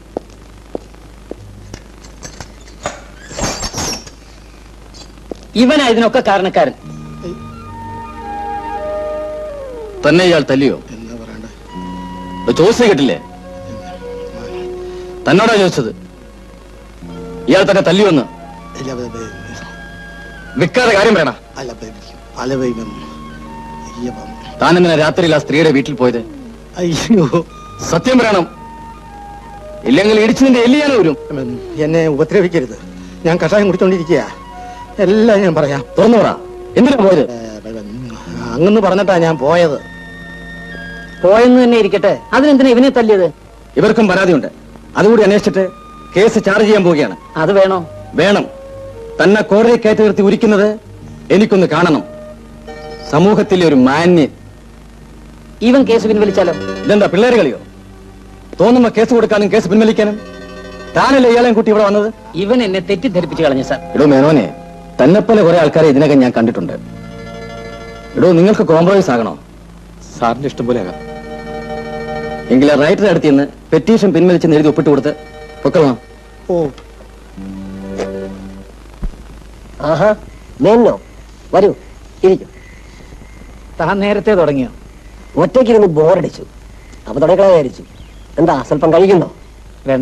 ഇവനാ ഇതിനൊക്കെ കാരണക്കാരൻ തന്നെ ഇയാൾ തല്ലിയോ എന്താ പറയണ്ടേ ഡോ, ചോദിച്ചത് കേട്ടില്ലേ തന്നോടാ ചോദിച്ചത് ഇയാൾ തന്നെ തല്ലിയോന്ന് ഇല്ല, ബേ- ബേ- വിൽക്കാതെ കാര്യം വേണ അല്ല ബേ- അല്ല ബേ- ബേ- അയ്യപ്പം. താൻ എന്തിനാ രാത്രിയിൽ ആ സ്ത്രീയുടെ വീട്ടിൽ പോയത് അയ്യോ സത്യം പറയണം ഇല്ലെങ്കിൽ ഇടിച്ചു നിന്റെ എല്ലി ഞാൻ വരും ഉം, എന്നെ ഉപദ്രവിക്കരുത് ഞാൻ കഷായം കുടിച്ചോണ്ടിരിക്കുക എല്ലാം ഞാൻ പറയാം തുറന്നു പറ എന്തിനാ പോയത് ഏ, ബേ- ബേ- അങ്ങന്ന് പറഞ്ഞിട്ടാ ഞാൻ പോയത് പോയെന്ന് തന്നെ ഇരിക്കട്ടെ അതിനെന്തിനാ ഇവനെ തല്ലിയത് ഇവർക്കും പരാതിയുണ്ട് അതുകൂടി അന്വേഷിച്ചിട്ട് കേസ് ചാർജ് ചെയ്യാൻ പോവുകയാണ് അത് വേണോ വേണം തന്നെ കോടതി കയറ്റി നിർത്തി ഉരിക്കുന്നത് എനിക്കൊന്ന് കാണണം സമൂഹത്തിലെ ഒരു മാന്യൻ ഇവൻ കേസ് പിൻവലിച്ചാലോ ഇതെന്താ പിള്ളേര് കളിയോ തോന്നുമ്പോ കേസ് കൊടുക്കാനും കേസ് പിൻവലിക്കാനും താനല്ലേ ഇയാളെയും കൂട്ടി ഇവിടെ വന്നത് ഇവൻ എന്നെ തെറ്റിദ്ധരിപ്പിച്ചു കളഞ്ഞു സാർ എടോ മേനോനെ തന്നെപ്പോലെ കുറെ ആൾക്കാരെ ഇതിനകം ഞാൻ കണ്ടിട്ടുണ്ട് എടോ നിങ്ങൾക്ക് കോംപ്രമൈസ് ആകണോ സാറിന്റെ ഇഷ്ടം പോലെ ആകാം എങ്കിൽ ആ റൈറ്ററെ അടുത്ത് നിന്ന് പെറ്റീഷൻ പിൻവലിച്ചെന്ന് എഴുതി ഒപ്പിട്ട് കൊടുത്ത് പൊക്കളണം ഓ ആഹാ മേന്നോ വരൂ ഇരിക്കും താൻ നേരത്തെ തുടങ്ങിയോ ഒറ്റയ്ക്കിരുന്ന് ബോറടിച്ചു അപ്പൊ തുടക്കളെ വിചാരിച്ചു എന്താ സ്വല്പം കഴിക്കുന്നോ വേണ്ട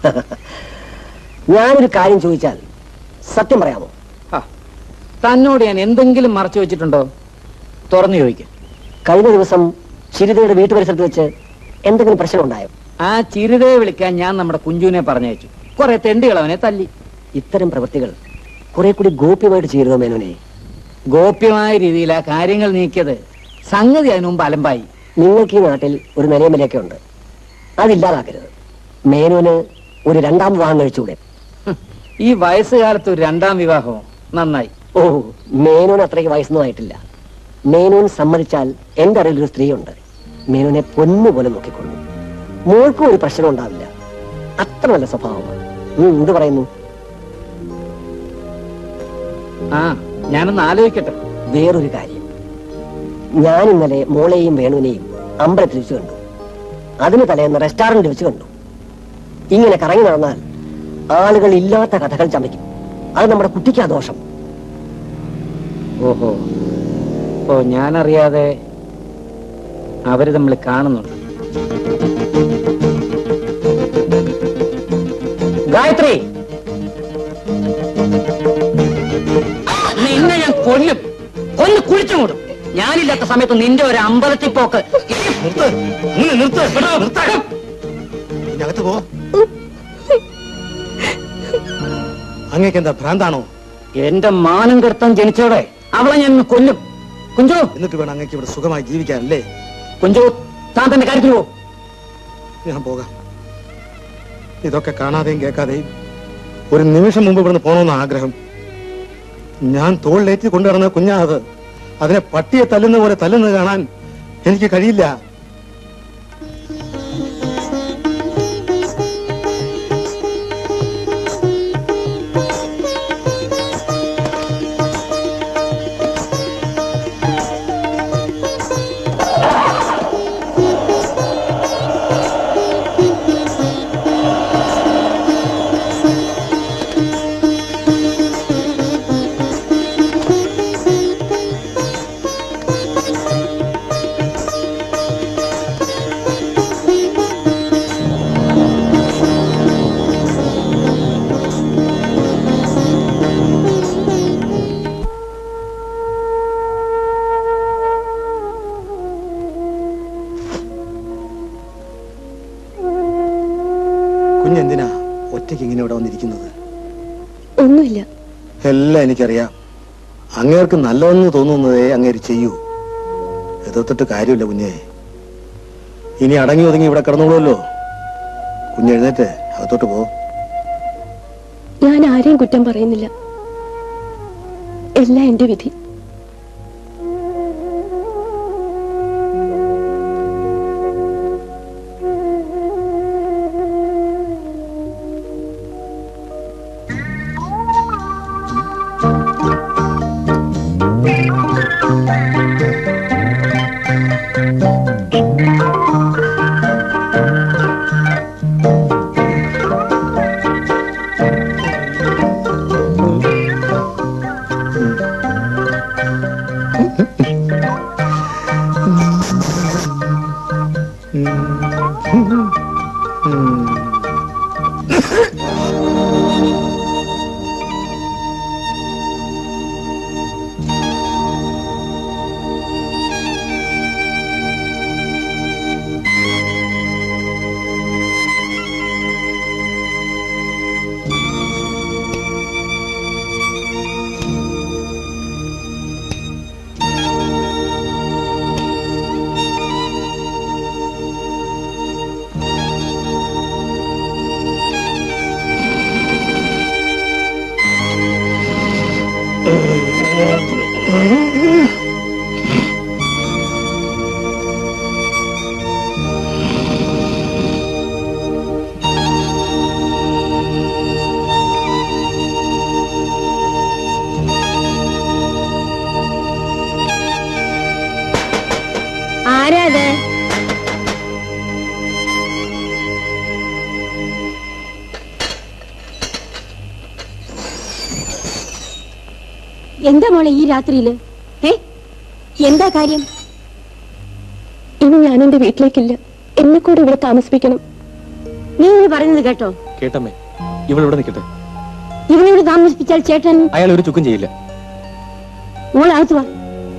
ഞാനൊരു കാര്യം ചോദിച്ചാൽ സത്യം പറയാമോ ആ, തന്നോട് ഞാൻ എന്തെങ്കിലും മറച്ചു വെച്ചിട്ടുണ്ടോ തുറന്നു ചോദിക്കും കഴിഞ്ഞ ദിവസം ചിരിതയുടെ വീട്ടുപരിസരത്ത് വെച്ച് എന്തെങ്കിലും പ്രശ്നം ഉണ്ടായോ ആ ചിരിതയെ വിളിക്കാൻ ഞാൻ നമ്മുടെ കുഞ്ചുവിനെ പറഞ്ഞയച്ചു കുറെ തെണ്ടികൾ അവനെ തല്ലി ഇത്തരം പ്രവൃത്തികൾ കുറെ കൂടി ഗോപ്യമായിട്ട് ചെയ്യരുതോ മേനോനെ ഗോപ്യമായ രീതിയിൽ ആ കാര്യങ്ങൾ നീക്കിയത് സംഗതി അതിനു മുമ്പ് അലമ്പായി നിങ്ങൾക്ക് ഈ നാട്ടിൽ ഒരു നിലയമലയൊക്കെ ഉണ്ട് അതില്ലാതാക്കരുത് മേനോന് ഒരു രണ്ടാം വിവാഹം കഴിച്ചുകൂടെ ഹും, ഈ വയസ്സുകാലത്ത് ഒരു രണ്ടാം വിവാഹമോ നന്നായി ഓ മേനോൻ അത്രയ്ക്ക് വയസ്സൊന്നും ആയിട്ടില്ല മേനോൻ സമ്മതിച്ചാൽ എന്റെ അറിവിൽ ഒരു സ്ത്രീയുണ്ട് മേനോനെ പൊന്നുപോലെ നോക്കിക്കൊള്ളു മോൾക്കും ഒരു പ്രശ്നം ഉണ്ടാവില്ല അത്ര നല്ല സ്വഭാവമാണ് ഉം, എന്ത് പറയുന്നു ആ ഞാനൊന്ന് ആലോചിക്കട്ടെ വേറൊരു കാര്യം ഞാൻ ഇന്നലെ മോളെയും വേണുവിനെയും അമ്പലത്തിൽ വെച്ച് കണ്ടു അതിന് തലേന്ന് റെസ്റ്റോറന്റ് വെച്ച് കണ്ടു ഇങ്ങനെ കറങ്ങി നടന്നാൽ ആളുകൾ ഇല്ലാത്ത കഥകൾ ചമയ്ക്കും അത് നമ്മുടെ കുട്ടിക്കാ ദോഷം ഓഹോ ഓ ഞാനറിയാതെ അവര് തമ്മിൽ കാണുന്നുണ്ട് ഗായത്രി നിന്നെ ഞാൻ കൊല്ലും കൊന്ന് കുഴിച്ചു മൂടും ഞാനില്ലാത്ത സമയത്ത് നിന്റെ ഒരു അമ്പലത്തിൽ പോക്ക് ഇതിനകത്ത് പോ അങ്ങേക്ക് എന്താ ഭ്രാന്താണോ എന്റെ മാനം കെടുത്താൻ ജനിച്ചോടെ അവളെ ഞാൻ ഇന്ന് കൊല്ലും കുഞ്ചു എന്നിട്ട് വേണം അങ്ങേക്ക് ഇവിടെ സുഖമായി ജീവിക്കാനല്ലേ കുഞ്ചു താൻ തന്റെ കാര്യത്തിൽ പോ ഞാൻ പോകാം ഇതൊക്കെ കാണാതെയും കേൾക്കാതെയും ഒരു നിമിഷം മുമ്പ് ഇവിടുന്ന് പോകണമെന്ന് ആഗ്രഹം ഞാൻ തോളിലേറ്റി കൊണ്ടു നടന്ന കുഞ്ഞാ അത് അതിനെ പട്ടിയെ തല്ലുന്ന പോലെ തല്ലുന്നത് കാണാൻ എനിക്ക് കഴിയില്ല കുഞ്ഞെന്തിനാ ഒറ്റയ്ക്ക് ഇങ്ങനെ ഇവിടെ വന്നിരിക്കുന്നത് ഒന്നുമില്ല എല്ലാം എനിക്കറിയാം അങ്ങേർക്ക് നല്ലതെന്ന് തോന്നുന്നതേ അങ്ങേര് ചെയ്യൂ എതിർത്തിട്ട് കാര്യമില്ല കുഞ്ഞെ ഇനി അടങ്ങി ഒതുങ്ങി ഇവിടെ കിടന്നോളൂല്ലോ കുഞ്ഞെഴുന്നേറ്റ് അകത്തോട്ട് പോ ഞാൻ ആരെയും കുറ്റം പറയുന്നില്ല എല്ലാം എന്റെ വിധി ആരാ അത് എന്താ മോളെ ഈ രാത്രിയില് ഏ എന്താ കാര്യം ഇനി ഞാൻ എന്റെ വീട്ടിലേക്കില്ല എന്നെ കൂടെ ഇവിടെ താമസിപ്പിക്കണം നീ ഇനി പറയുന്നത് കേട്ടോ കേട്ടമ്മേ ഇവളിവിടെ നിൽക്കട്ടെ ഇവനോട് താമസിപ്പിച്ചാൽ ചേട്ടൻ അയാൾ ഒരു ചുക്കും ചെയ്യില്ല മോൾ അകത്ത് വാ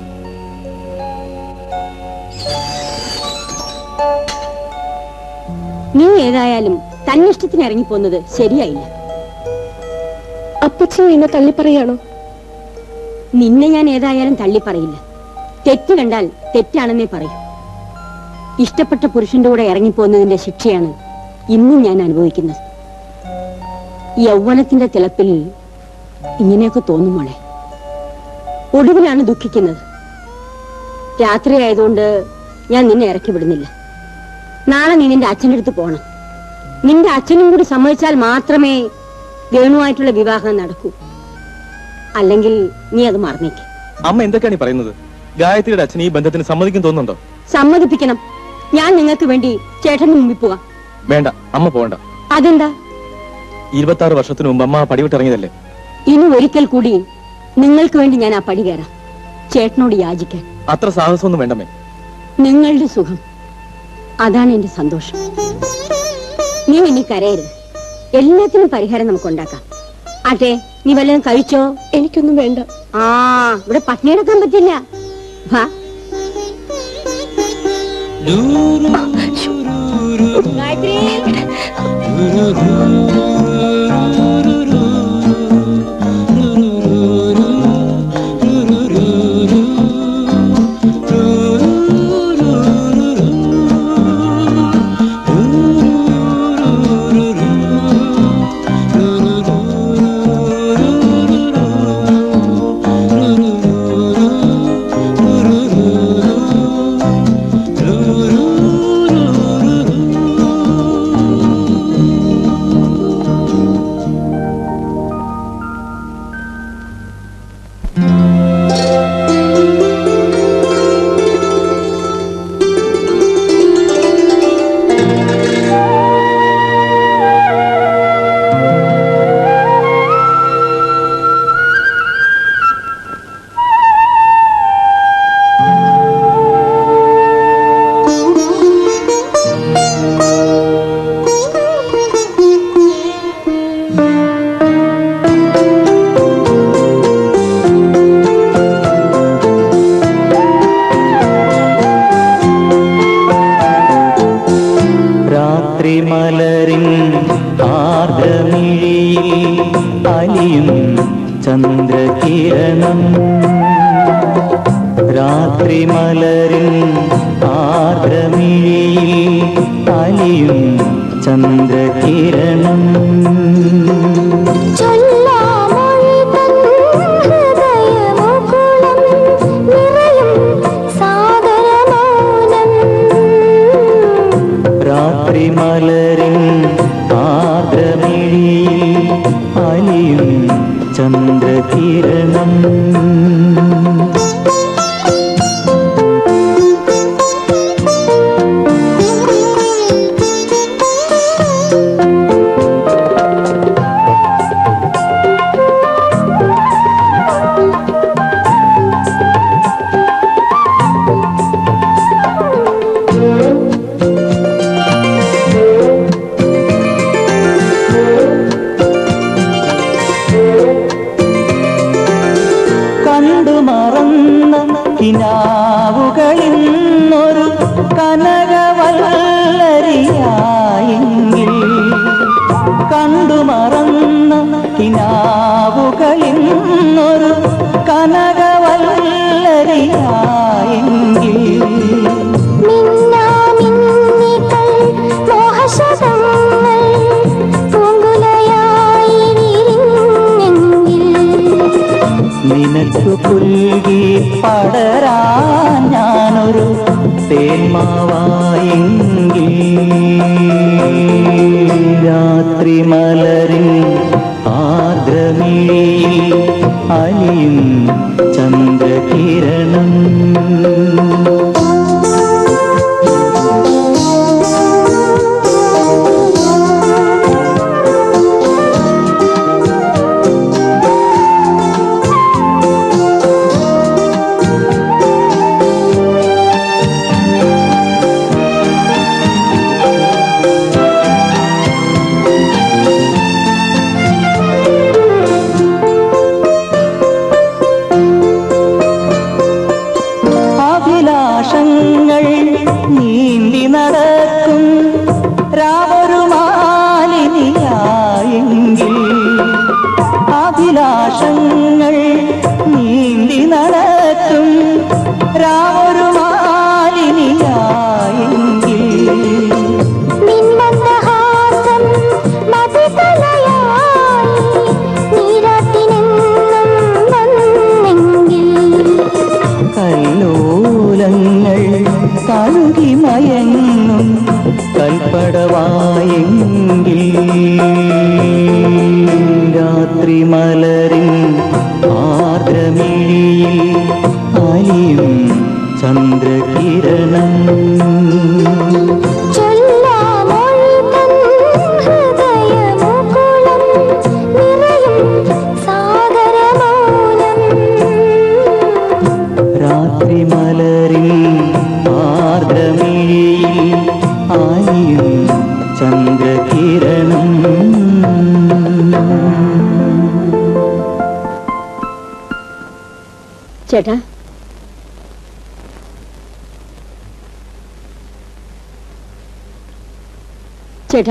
നീ ഏതായാലും തന്നിഷ്ടത്തിന് ഇറങ്ങിപ്പോന്നത് ശരിയായില്ല അപ്പച്ചൻ എന്നെ തള്ളിപ്പറയാണോ നിന്നെ ഞാൻ ഏതായാലും തള്ളി പറയില്ല തെറ്റ് കണ്ടാൽ തെറ്റാണെന്നേ പറയൂ ഇഷ്ടപ്പെട്ട പുരുഷന്റെ കൂടെ ഇറങ്ങിപ്പോകുന്നതിന്റെ ശിക്ഷയാണ് ഇന്നും ഞാൻ അനുഭവിക്കുന്നത് യൗവനത്തിന്റെ തിളപ്പിൽ ഇങ്ങനെയൊക്കെ തോന്നും മോളെ ഒടുവിലാണ് ദുഃഖിക്കുന്നത് രാത്രി ആയതുകൊണ്ട് ഞാൻ നിന്നെ ഇറക്കി വിടുന്നില്ല നാളെ നീ നിന്റെ അച്ഛൻ്റെ അടുത്ത് പോണം നിന്റെ അച്ഛനും കൂടി സമ്മതിച്ചാൽ മാത്രമേ വേണുവായിട്ടുള്ള വിവാഹം നടക്കൂ അല്ലെങ്കിൽ നീ അത് മറന്നേക്ക് അമ്മ എന്തൊക്കെയാണ് ഈ പറയുന്നത് ഗായത്രിയുടെ അച്ഛൻ ഈ ബന്ധത്തിന് സമ്മതിക്കും തോന്നുന്നുണ്ടോ സമ്മതിപ്പിക്കണം ഞാൻ നിങ്ങൾക്ക് വേണ്ടി ചേട്ടന് മുമ്പിൽ പോവാം വേണ്ട അമ്മ പോകണ്ട അതെന്താ ഇരുപത്തി ആറ് വർഷത്തിന് മുമ്പ് അമ്മ പടിവിട്ടിറങ്ങിയതല്ലേ ഇനി ഒരിക്കൽ കൂടി നിങ്ങൾക്ക് വേണ്ടി ഞാൻ ആ പടി കയറാം ചേട്ടനോട് യാചിക്കാൻ അത്ര സാഹസമൊന്നും വേണ്ടമ്മേ നിങ്ങളുടെ സുഖം അതാണ് എന്റെ സന്തോഷം നീ ഇനി കരയരുത് എല്ലാത്തിനും പരിഹാരം നമുക്ക് ഉണ്ടാക്കാം ആട്ടെ നീ വല്ലതും കഴിച്ചോ എനിക്കൊന്നും വേണ്ട ആ ഇവിടെ പട്ടിണി എടുക്കാൻ പറ്റില്ല വാ ഗായത്രി രാത്രി മലരിൻ ആർദ്രമിഴിയിൽ അലിയും ചന്ദ്രകിരണം രാത്രി മലരിൻ ആർദ്രമിഴിയിൽ അലിയും ചന്ദ്രകിരണം രാത്രി മലരിൻ ആർദ്രമിഴിയിൽ അലിയും ചന്ദ്രകിരണം കണ്ടു മറന്ന കിനാവുകളിന്നൊരു കനകവല്ലരിയായെങ്കിൽ കണ്ടു മറന്ന കിനാവുകളിന്നൊരു കനകവല്ലരിയായെങ്കിൽ നിനക്കു പുല്ല് പുൽകി പടരാൻ ഞാനൊരു തേന്മാവായെങ്കിൽ രാത്രി മലരിൻ ആദ്രമിഴിയിൽ അലിയും ചന്ദ്രകിരണം അഭിലാഷങ്ങൾ നീന്തി നടക്കും രാവൊരു മാലിനിയായെങ്കിൽ അഭിലാഷങ്ങൾ നീന്തി നടക്കും രാവൊരു മാലിനിയായെങ്കിൽ നിന്മന്ദഹാസം മതിതലയായി നീരാട്ടിനെന്നും വന്നെങ്കിൽ കല്ലോലങ്ങൾ തഴുകി മയങ്ങും കൽപ്പടവായെങ്കിൽ രാത്രി മലരിൻ ആർദ്രമിഴിയിൽ അലിയും ചന്ദ്രകിരണം ചൊല്ലാമൊഴിതൻ ഹൃദയമുകുളം നിറയും സാഗരമൗനം രാത്രി മലരിൽ ആർദ്രമിഴിയിൽ ആലിയും ചന്ദ്രകിരണം ചേട്ടാ ചേട്ടാ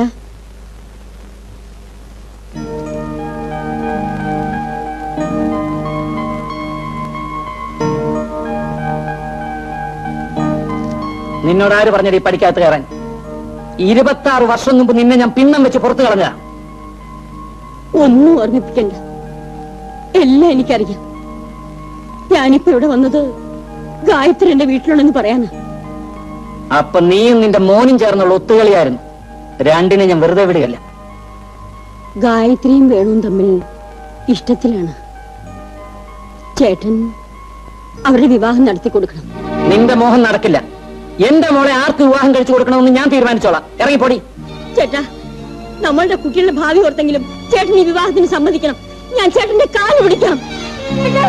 നിന്നോട് ആര് പറഞ്ഞടി പഠിക്കാത്ത കയറാൻ ഇരുപത്തി ആറ് വർഷം മുമ്പ് നിന്നെ ഞാൻ പിണ്ണം വെച്ച് പുറത്തു കളഞ്ഞ ഒന്നും ഓർമ്മിപ്പിക്കണ്ട എല്ലാം എനിക്കറിയാം ഞാനിപ്പോ ഇവിടെ വന്നത് ഗായത്രി എന്റെ വീട്ടിലുണ്ടെന്ന് പറയാനാ അപ്പൊ നീയും നിന്റെ മോനും ചേർന്നുള്ള ഒത്തുകളിയായിരുന്നു രണ്ടിനെ ഞാൻ വെറുതെ വിടുകയല്ല ഗായത്രിയും വേണുവും തമ്മിൽ ഇഷ്ടത്തിലാണ് ചേട്ടൻ അവരുടെ വിവാഹം നടത്തി കൊടുക്കണം നിന്റെ മോഹം നടക്കില്ല എന്റെ മോളെ ആർക്ക് വിവാഹം കഴിച്ചു കൊടുക്കണമെന്ന് ഞാൻ തീരുമാനിച്ചോളാം ഇറങ്ങിപ്പോടി ചേട്ടാ നമ്മളുടെ കുട്ടികളുടെ ഭാവി ഓർത്തെങ്കിലും ചേട്ടൻ ഈ വിവാഹത്തിന് സമ്മതിക്കണം ഞാൻ ചേട്ടന്റെ കാല് പിടിക്കാം ചേട്ടാ.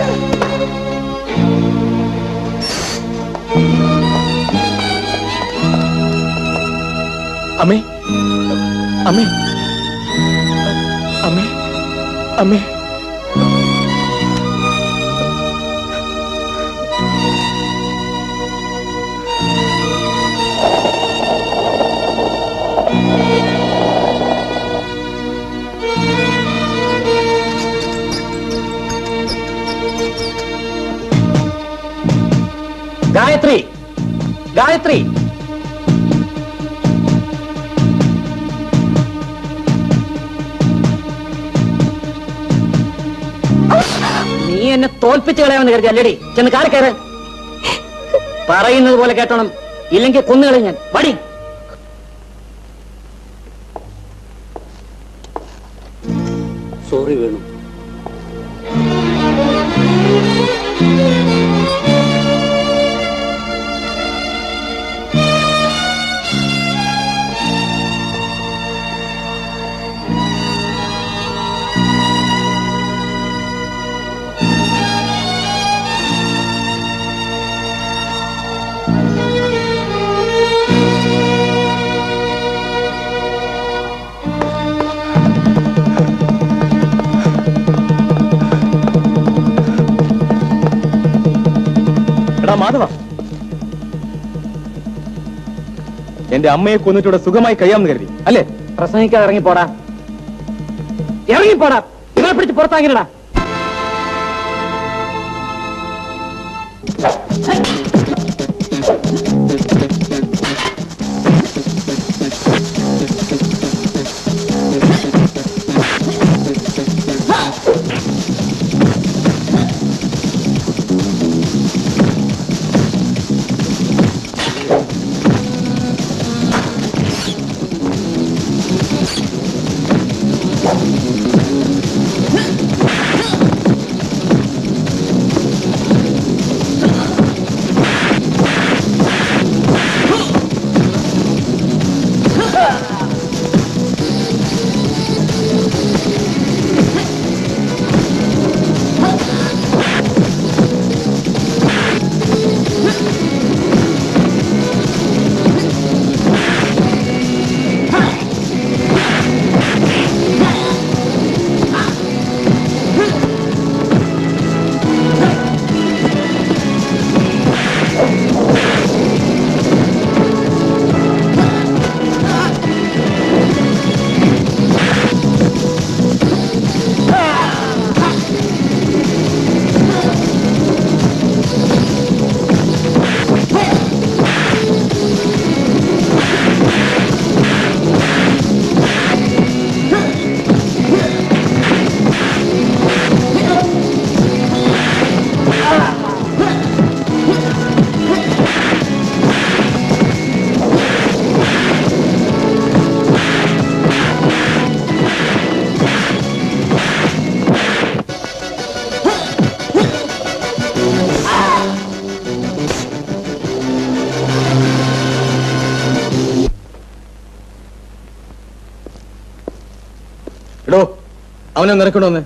അമ്മേ അമ്മേ അമ്മേ അമ്മേ ഗായത്രി ഗായത്രി നീ എന്നെ തോൽപ്പിച്ച് കളയാമെന്ന് കരുതി അല്ലേടി ചെന്ന് കാറി കയറ് പറയുന്നത് പോലെ കേട്ടോണം ഇല്ലെങ്കിൽ കൊന്നുകളയും ഞാൻ വടി സോറി വേണു എടാ മാധവ എന്റെ അമ്മയെ കൊന്നിട്ട് ഇവിടെ സുഖമായി കഴിയാമെന്ന് കരുതി അല്ലേ പ്രസംഗിക്കാതെ ഇറങ്ങിപ്പോടാ ഇറങ്ങിപ്പോടാ ഇവരെ പിടിച്ച് പുറത്താക്കിനടാ അവനെ നിറക്കണമെന്ന്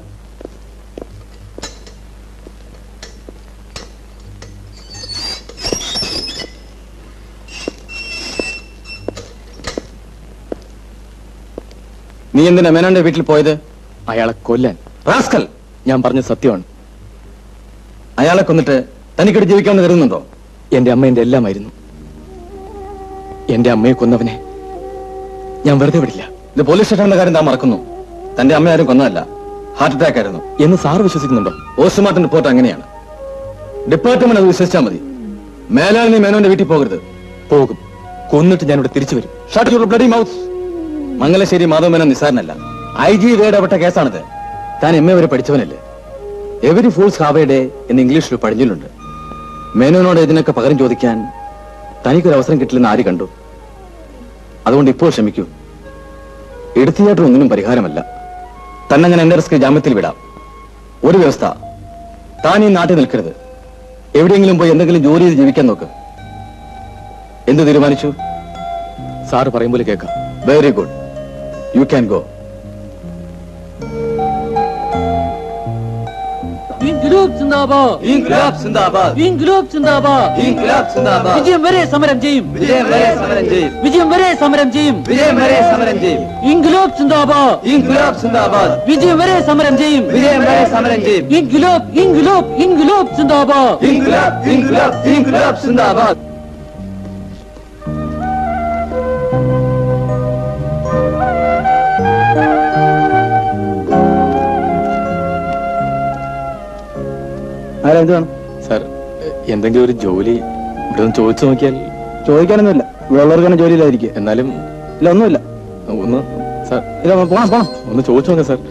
നീ എന്തിനാ മേനോന്റെ വീട്ടിൽ പോയത് അയാളെ കൊല്ലാൻ റാസ്കൽ ഞാൻ പറഞ്ഞ സത്യമാണ് അയാളെ കൊന്നിട്ട് തനിക്കിട്ട് ജീവിക്കാമെന്ന് കരുതുന്നുണ്ടോ എന്റെ അമ്മ എന്റെ എല്ലാമായിരുന്നു എന്റെ അമ്മയെ കൊന്നവനെ ഞാൻ വെറുതെ വിടില്ല ഇത് പോലീസ് സ്റ്റേഷനിലെ കാര്യം താൻ മറക്കുന്നു തന്റെ അമ്മ ആരും കൊന്നതല്ല ഹാർട്ട് അറ്റാക്ക് ആയിരുന്നു എന്ന് സാറ് വിശ്വസിക്കുന്നുണ്ടോ പോസ്റ്റ്മോർട്ടം റിപ്പോർട്ട് അങ്ങനെയാണ് ഡിപ്പാർട്ട്മെന്റ് അത് വിശ്വസിച്ചാൽ മതി മേലാൽ നീ മേനോന്റെ വീട്ടിൽ പോകരുത് പോകും കൊന്നിട്ട് ഞാൻ ഇവിടെ തിരിച്ചു വരും shut your bloody mouth Mangalassery Madhava Menon നിസ്സാരനല്ല ഐ ജി വേടപ്പെട്ട കേസാണിത് താൻ എം എ വരെ പഠിച്ചവനല്ലേ every fools have a day എന്ന് ഇംഗ്ലീഷിൽ പഴഞ്ഞിലുണ്ട് മേനോനോട് ഇതിനൊക്കെ പകരം ചോദിക്കാൻ തനിക്കൊരു അവസരം കിട്ടില്ലെന്ന് ആര് കണ്ടു അതുകൊണ്ട് ഇപ്പോൾ ക്ഷമിക്കൂ എടുത്തിയായിട്ടും ഒന്നിനും പരിഹാരമല്ല തന്നെ ഞാൻ എന്റെ റിസ്ക് ജാമ്യത്തിൽ വിടാം ഒരു വ്യവസ്ഥ താൻ ഈ നാട്ടിൽ നിൽക്കരുത് എവിടെയെങ്കിലും പോയി എന്തെങ്കിലും ജോലി ചെയ്ത് ജീവിക്കാൻ നോക്ക് എന്ത് തീരുമാനിച്ചു സാറ് പറയും പോലെ കേൾക്കാം very good you can go ഇൻക്ലാബ് സിന്ദാബാദ് ഇൻക്ലാബ് സിന്ദാബാദ് ഇൻക്ലാബ് സിന്ദാബാദ് ഇൻക്ലാബ് സിന്ദാബാദ് വിജയം വരെ സമരം ചെയ്യും വിജയം വരെ സമരം ചെയ്യും വിജയം വരെ സമരം ചെയ്യും വിജയം വരെ സമരം ചെയ്യും ഇൻക്ലാബ് സിന്ദാബാദ് ഇൻക്ലാബ് സിന്ദാബാദ് വിജയം വരെ സമരം ചെയ്യും വിജയം വരെ സമരം ചെയ്യും ഇൻക്ലാബ് ഇൻക്ലാബ് ഇൻക്ലാബ് സിന്ദാബാദ് ഇൻക്ലാബ് ഇൻക്ലാബ് ഇൻക്ലാബ് സിന്ദാബാദ് ആരാ എന്ത് വേണം സാർ എന്തെങ്കിലും ഒരു ജോലി ഇവിടെ ഒന്ന് ചോദിച്ചു നോക്കിയാൽ ചോദിക്കാനൊന്നുമില്ല ഇവിടെ ഉള്ളവർക്കാണ് ജോലിയില്ലായിരിക്കും എന്നാലും ഇല്ല ഒന്നുമില്ല ഒന്ന് സാർ ഇല്ല പോണം പോണം ഒന്ന് ചോദിച്ചു നോക്കാം സാർ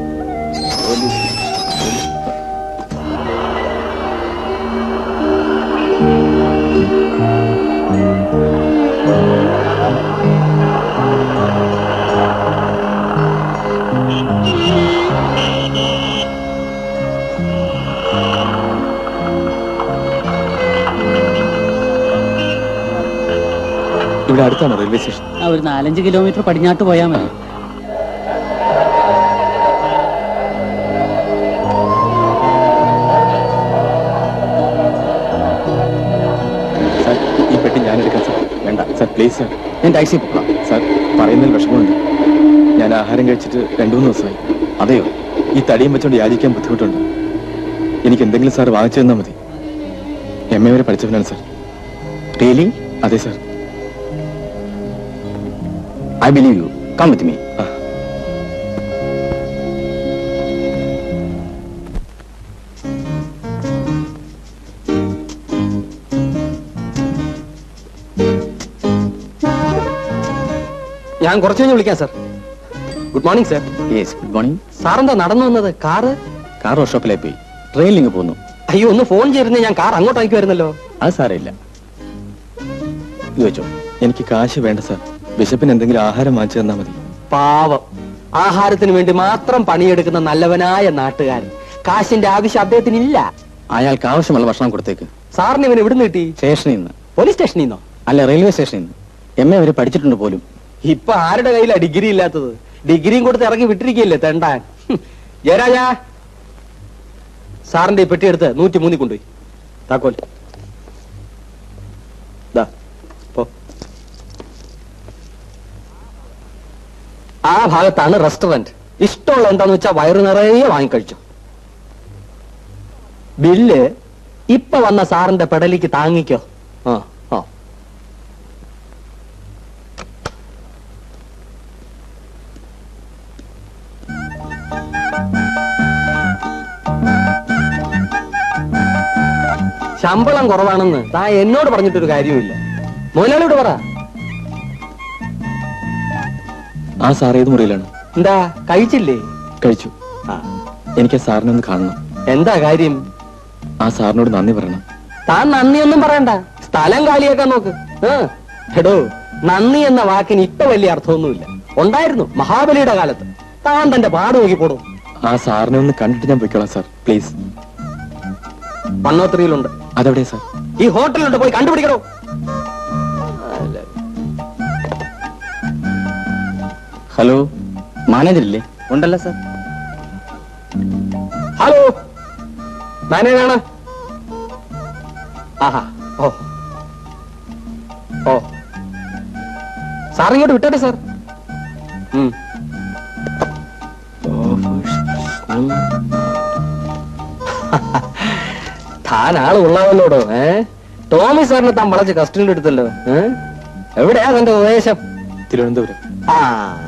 ഇവിടെ അടുത്താണോ റെയിൽവേ സ്റ്റേഷൻ ആ ഒരു നാലഞ്ച് കിലോമീറ്റർ പടിഞ്ഞാട്ട് പോയാൽ മതി സാർ ഈ പെട്ടി ഞാൻ എടുക്കാം സാർ വേണ്ട സാർ പ്ലീസ് സാർ ഞാൻ ടാക്സി പോകാം സാർ പറയുന്നതിൽ വിഷമമുണ്ട് ഞാൻ ആഹാരം കഴിച്ചിട്ട് രണ്ടു മൂന്ന് ദിവസമായി അതെയോ ഈ തടിയും വെച്ചോണ്ട് യാചിക്കാൻ ബുദ്ധിമുട്ടുണ്ട് എനിക്ക് എന്തെങ്കിലും സാർ വാങ്ങിച്ചു തന്നാൽ മതി എം എ വരെ പഠിച്ചവനാണ് സാർ റിയലി അതെ sir I believe you come with me ഞാൻ കുറച്ചു കഴിഞ്ഞ് വിളിക്കാം sir good morning sir yes good morning സാറെന്താ നടന്നു വന്നത് കാറ് കാർ വർക്ക്ഷോപ്പിലേക്ക് പോയി ട്രെയിനിൽ ഇങ്ങ് പോന്നു അയ്യോ ഒന്ന് ഫോൺ ചെയ്തിരുന്നേ ഞാൻ കാർ അങ്ങോട്ട് അയക്കുമായിരുന്നല്ലോ അത് സാരമില്ല ഇത് വെച്ചോ എനിക്ക് കാശ് വേണ്ട സാർ ബിഷപ്പിന് എന്തെങ്കിലും ആഹാരം വാങ്ങിച്ചു തന്നാൽ മതി പാവം ആഹാരത്തിന് വേണ്ടി മാത്രം പണിയെടുക്കുന്ന നല്ലവനായ നാട്ടുകാരൻ കാശിന്റെ ആവശ്യം അദ്ദേഹത്തിന് ഇല്ല അയാൾക്ക് ആവശ്യമുള്ള ഭക്ഷണം കൊടുത്തേക്ക് സാറിന് ഇവൻ എവിടുന്ന് കിട്ടി സ്റ്റേഷനിൽ നിന്ന് പോലീസ് സ്റ്റേഷനിൽ നിന്നോ അല്ല റെയിൽവേ സ്റ്റേഷനിൽ നിന്ന് എം എ വരെ പഠിച്ചിട്ടുണ്ട് പോലും ഇപ്പൊ ആരുടെ കയ്യിലാ ഡിഗ്രി ഇല്ലാത്തത് ഡിഗ്രിയും കൊടുത്ത് ഇറങ്ങി വിട്ടിരിക്കല്ലേ തെണ്ടാൻ ഹും. ജയരാജ സാറിന്റെ ഈ പെട്ടിയെടുത്ത് നൂറ്റി മൂന്നിൽ കൊണ്ടുപോയി താക്കോൽ ദാ, പോ. ആ ഭാഗത്താണ് റെസ്റ്റോറന്റ് ഇഷ്ടമുള്ള എന്താന്ന് വെച്ചാ വയറു നിറയെ വാങ്ങിക്കഴിച്ചു ബില്ല് ഇപ്പൊ വന്ന സാറിന്റെ പെടലിക്ക് താങ്ങിക്കോ ആ ആ ശമ്പളം കുറവാണെന്ന് താ എന്നോട് പറഞ്ഞിട്ടൊരു കാര്യമില്ല മുതലാളിയോട് പറ ആ സാർ ഏത് മുറിയിലാണ് എന്താ കഴിച്ചില്ലേ കഴിച്ചു ആ എനിക്ക് ആ സാറിനെ ഒന്ന് കാണണം എന്താ കാര്യം ആ സാറിനോട് നന്ദി പറയണം താൻ നന്ദിയൊന്നും പറയണ്ട സ്ഥലം കാലിയാക്കാൻ നോക്ക് ആ, എടോ നന്ദി എന്ന വാക്കിന് ഇപ്പൊ വലിയ അർത്ഥമൊന്നുമില്ല ഉണ്ടായിരുന്നു മഹാബലിയുടെ കാലത്ത് താൻ തന്റെ പാട് നോക്കി പോടും ആ സാറിനെ ഒന്ന് കണ്ടിട്ട് ഞാൻ പൊയ്ക്കോളാം സാർ പ്ലീസ് പണ്ണോത്രിയിലുണ്ട് അതെവിടെയാ സാർ ഈ ഹോട്ടലിലുണ്ട് പോയി കണ്ടുപിടിക്കണോ ഹലോ മാനേജർ ഇല്ലേ ഉണ്ടല്ലോ സർ ഹലോ മാനേജാണ് ആഹാ ഓ ഓ സാർ ഇങ്ങോട്ട് വിട്ടട്ടെ സാർ ഉം. ഉം. താൻ ആള് കൊള്ളാമല്ലോടോ ഏ ടോമി സാറിനെ താൻ വളച്ച് കസ്റ്റഡിയിൽ എടുത്തല്ലോ ഏ എവിടെയാ തന്റെ ഉപദേശം തിരുവനന്തപുരം ആ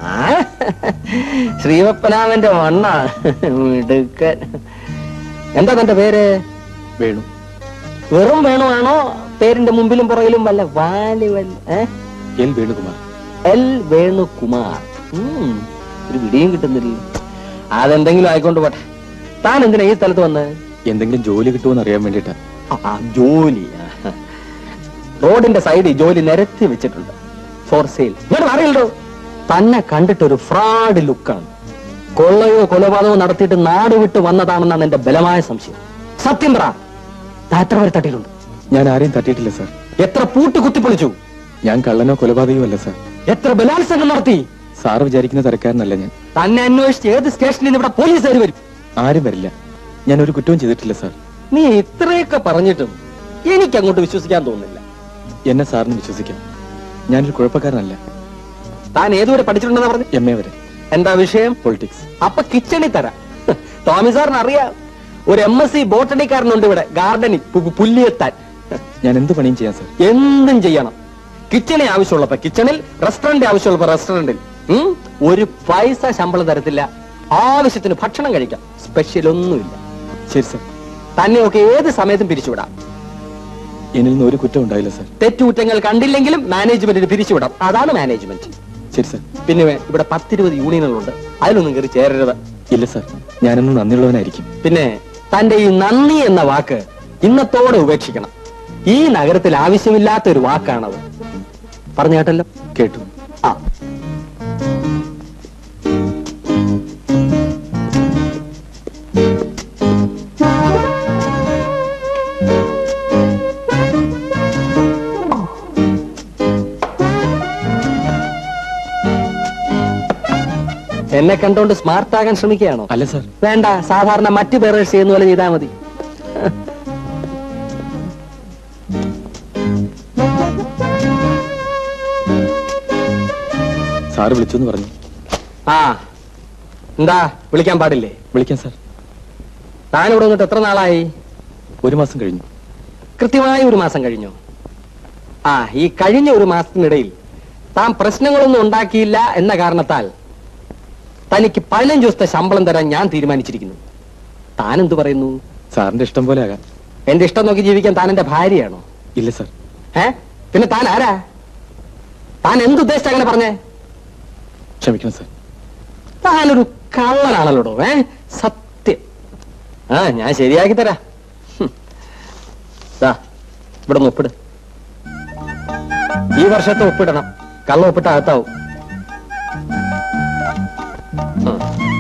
ശ്രീവപ്പനാമന്റെ മണ്ണ മിടുക്കൻ എന്താ തന്റെ പേര് വേണു വെറും വേണമാണോ പേരിന്റെ മുമ്പിലും പുറകിലും വല്ല വാലി വല്ല ഏ? എൽ വേണുകുമാർ എൽ വേണുകുമാർ ഉം, ഒരു വിടിയും കിട്ടുന്നില്ല അതെന്തെങ്കിലും ആയിക്കൊണ്ട് പോട്ടെ താൻ എന്തിനാ ഈ സ്ഥലത്ത് വന്ന് എന്തെങ്കിലും ജോലി കിട്ടുമോ അറിയാൻ വേണ്ടിട്ടാ ആ, ജോലി ആ. റോഡിന്റെ സൈഡിൽ ജോലി നിരത്തി വെച്ചിട്ടുണ്ട് ഫോർ സെയിൽ ഇങ്ങോട്ട് അറിയല്ലോ തന്നെ കണ്ടിട്ട് ഒരു ഫ്രോഡ് ലുക്കാണ് കൊള്ളയോ കൊലപാതകമോ നടത്തിയിട്ട് നാട് വിട്ട് വന്നതാണെന്നാണ് എന്റെ ബലമായ സംശയം സത്യം പറ താൻ എത്ര പേര് തട്ടിയിട്ടുണ്ട് ഞാൻ ആരെയും തട്ടിയിട്ടില്ല സാർ എത്ര പൂട്ട് കുത്തിപ്പൊളിച്ചു ഞാൻ കള്ളനോ കൊലപാതകയോ അല്ല സാർ എത്ര ബലാത്സംഗം നടത്തി സാർ വിചാരിക്കുന്ന തരക്കാരനല്ല ഞാൻ തന്നെ അന്വേഷിച്ച് ഏത് സ്റ്റേഷനിൽ നിന്ന് ഇവിടെ പോലീസുകാർ വരും ആരും വരില്ല ഞാൻ ഒരു കുറ്റവും ചെയ്തിട്ടില്ല സാർ നീ ഇത്രയൊക്കെ പറഞ്ഞിട്ടും എനിക്ക് അങ്ങോട്ട് വിശ്വസിക്കാൻ തോന്നുന്നില്ല എന്നെ സാറിന് വിശ്വസിക്കാം ഞാനൊരു കുഴപ്പക്കാരനല്ല താൻ ഏതുവരെ പഠിച്ചിട്ടുണ്ടെന്ന് പറഞ്ഞു എം എ വരെ എന്താ വിഷയം പൊളിറ്റിക്സ് അപ്പൊ കിച്ചണിൽ തരാം ടോമി സാറിന് അറിയാം ഒരു എം എസ് സി ബോട്ടണിക്കാരനുണ്ട് ഇവിടെ ഗാർഡനിൽ പു- പുല്ലിയെത്താൻ ഞാൻ എന്ത് പണിയും ചെയ്യാം സാർ എന്തും ചെയ്യണം കിച്ചണി ആവശ്യമുള്ളപ്പോ കിച്ചണിൽ റെസ്റ്റോറന്റ് ആവശ്യമുള്ളപ്പോ റെസ്റ്റോറന്റിൽ ഉം? ഒരു പൈസ ശമ്പളം തരത്തില്ല ആവശ്യത്തിന് ഭക്ഷണം കഴിക്കാം സ്പെഷ്യൽ ഒന്നുമില്ല ശരി സാർ തന്നെയൊക്കെ ഏത് സമയത്തും പിരിച്ചുവിടാം എന്നിൽ നിന്ന് ഒരു കുറ്റം ഉണ്ടായില്ല സാർ തെറ്റുകുറ്റങ്ങൾ കണ്ടില്ലെങ്കിലും മാനേജ്മെന്റിന് പിരിച്ചുവിടാം അതാണ് മാനേജ്മെന്റ് ശരി സാർ പിന്നെ ഇവിടെ പത്തിരുപത് യൂണിയനുകളുണ്ട് അതിലൊന്നും കയറി ചേരരുത് ഇല്ല സാർ ഞാനെന്നും നന്ദിയുള്ളവനായിരിക്കും പിന്നെ തന്റെ ഈ നന്ദി എന്ന വാക്ക് ഇന്നത്തോടെ ഉപേക്ഷിക്കണം ഈ നഗരത്തിൽ ആവശ്യമില്ലാത്ത ഒരു വാക്കാണത് പറഞ്ഞു കേട്ടല്ലോ കേട്ടു ആ എന്നെ കണ്ടോണ്ട് സ്മാർട്ട് ആകാൻ ശ്രമിക്കുകയാണോ അല്ല സാർ വേണ്ട സാധാരണ മറ്റു പേരേഴ്സ് ചെയ്യുന്ന പോലെ ചെയ്താൽ മതി സാറ് വിളിച്ചു എന്ന് പറഞ്ഞു ആ എന്താ വിളിക്കാൻ പാടില്ലേ വിളിക്കാം സാർ താൻ ഇവിടെ വന്നിട്ട് എത്ര നാളായി ഒരു മാസം കഴിഞ്ഞു കൃത്യമായി ഒരു മാസം കഴിഞ്ഞു ആ ഈ കഴിഞ്ഞ ഒരു മാസത്തിനിടയിൽ താൻ പ്രശ്നങ്ങളൊന്നും ഉണ്ടാക്കിയില്ല എന്ന കാരണത്താൽ തനിക്ക് പതിനഞ്ച് ദിവസത്തെ ശമ്പളം തരാൻ ഞാൻ തീരുമാനിച്ചിരിക്കുന്നു താൻ എന്തു പറയുന്നു സാറിന്റെ ഇഷ്ടം പോലെ ആകാം എന്റെ ഇഷ്ടം നോക്കി ജീവിക്കാൻ താൻ എന്റെ ഭാര്യയാണോ ഇല്ല സാർ ഏ പിന്നെ താൻ ആരാ താൻ എന്തുദ്ദേശിച്ച അങ്ങനെ പറഞ്ഞേ ക്ഷമിക്കണം സാർ താനൊരു കള്ളനാണല്ലോടോ ഏ സത്യം ആ ഞാൻ ശരിയാക്കി തരാ ഹും. ദാ ഇവിടെ നിന്ന് ഒപ്പിട് ഈ വർഷത്തെ ഒപ്പിടണം കള്ള ഒപ്പിട്ട അകത്താവും ആ.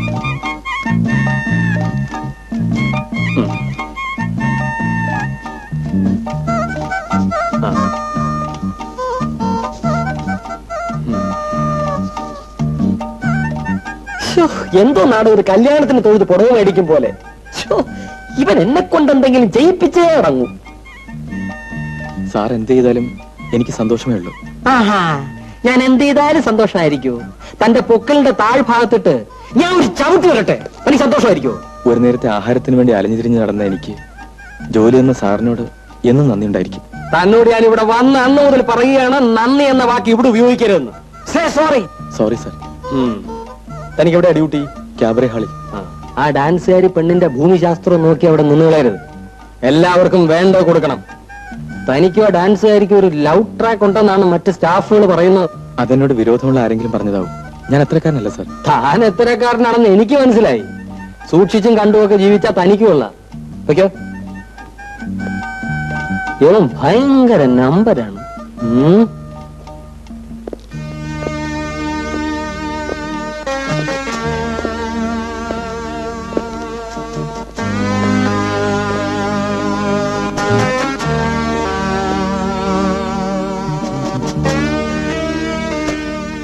ഉം. ആ. ശ്ശോ, എന്തോ നാട് ഒരു കല്യാണത്തിന് തൊഴുത് പുടവ് മേടിക്കും പോലെ ശ്ശോ, ഇവൻ എന്നെ കൊണ്ട് എന്തെങ്കിലും ജയിപ്പിച്ചേ അടങ്ങൂ സാർ എന്ത് ചെയ്താലും എനിക്ക് സന്തോഷമേ ഉള്ളൂ ആഹാ ഞാൻ എന്ത് ചെയ്താലും സന്തോഷമായിരിക്കൂ തന്റെ പൊക്കലിന്റെ താഴ്ഭാഗത്തിട്ട് ഞാൻ ഒരു ചവിട്ടി വരട്ടെ എനിക്ക് സന്തോഷമായിരിക്കോ ഒരു നേരത്തെ ആഹാരത്തിന് വേണ്ടി അലഞ്ഞു തിരിഞ്ഞ് നടന്ന എനിക്ക് ജോലി എന്ന സാറിനോട് എന്നും നന്ദി ഉണ്ടായിരിക്കും തന്നോട് ഞാൻ ഇവിടെ വന്ന അന്ന് മുതൽ പറയുകയാണ് നന്ദി എന്ന വാക്ക് ഇവിടെ ഉപയോഗിക്കരുതെന്ന് സേ സോറി സോറി സാർ തനിക്ക് എവിടെ ഡ്യൂട്ടി ക്യാബറെ ഹാളിൽ ആ ഡാൻസുകാരി പെണ്ണിന്റെ ഭൂമിശാസ്ത്രം നോക്കി അവിടെ നിന്നുകളയരുത് എല്ലാവർക്കും വേണ്ട കൊടുക്കണം തനിക്കോ ഡാൻസുകാരിക്കും ഒരു ലവ് ട്രാക്ക് ഉണ്ടെന്നാണ് മറ്റ് സ്റ്റാഫുകൾ പറയുന്നത് അതെന്നോട് വിരോധമുള്ള ആരെങ്കിലും പറഞ്ഞതാവും ഞാൻ അത്രക്കാരനല്ല സാർ താൻ എത്രക്കാരനാണെന്ന് എനിക്ക് മനസ്സിലായി സൂക്ഷിച്ചും കണ്ടുമൊക്കെ ജീവിച്ചാ തനിക്കുള്ള ഓക്കെ ഇവൻ ഭയങ്കര നമ്പരാണ് ഉം.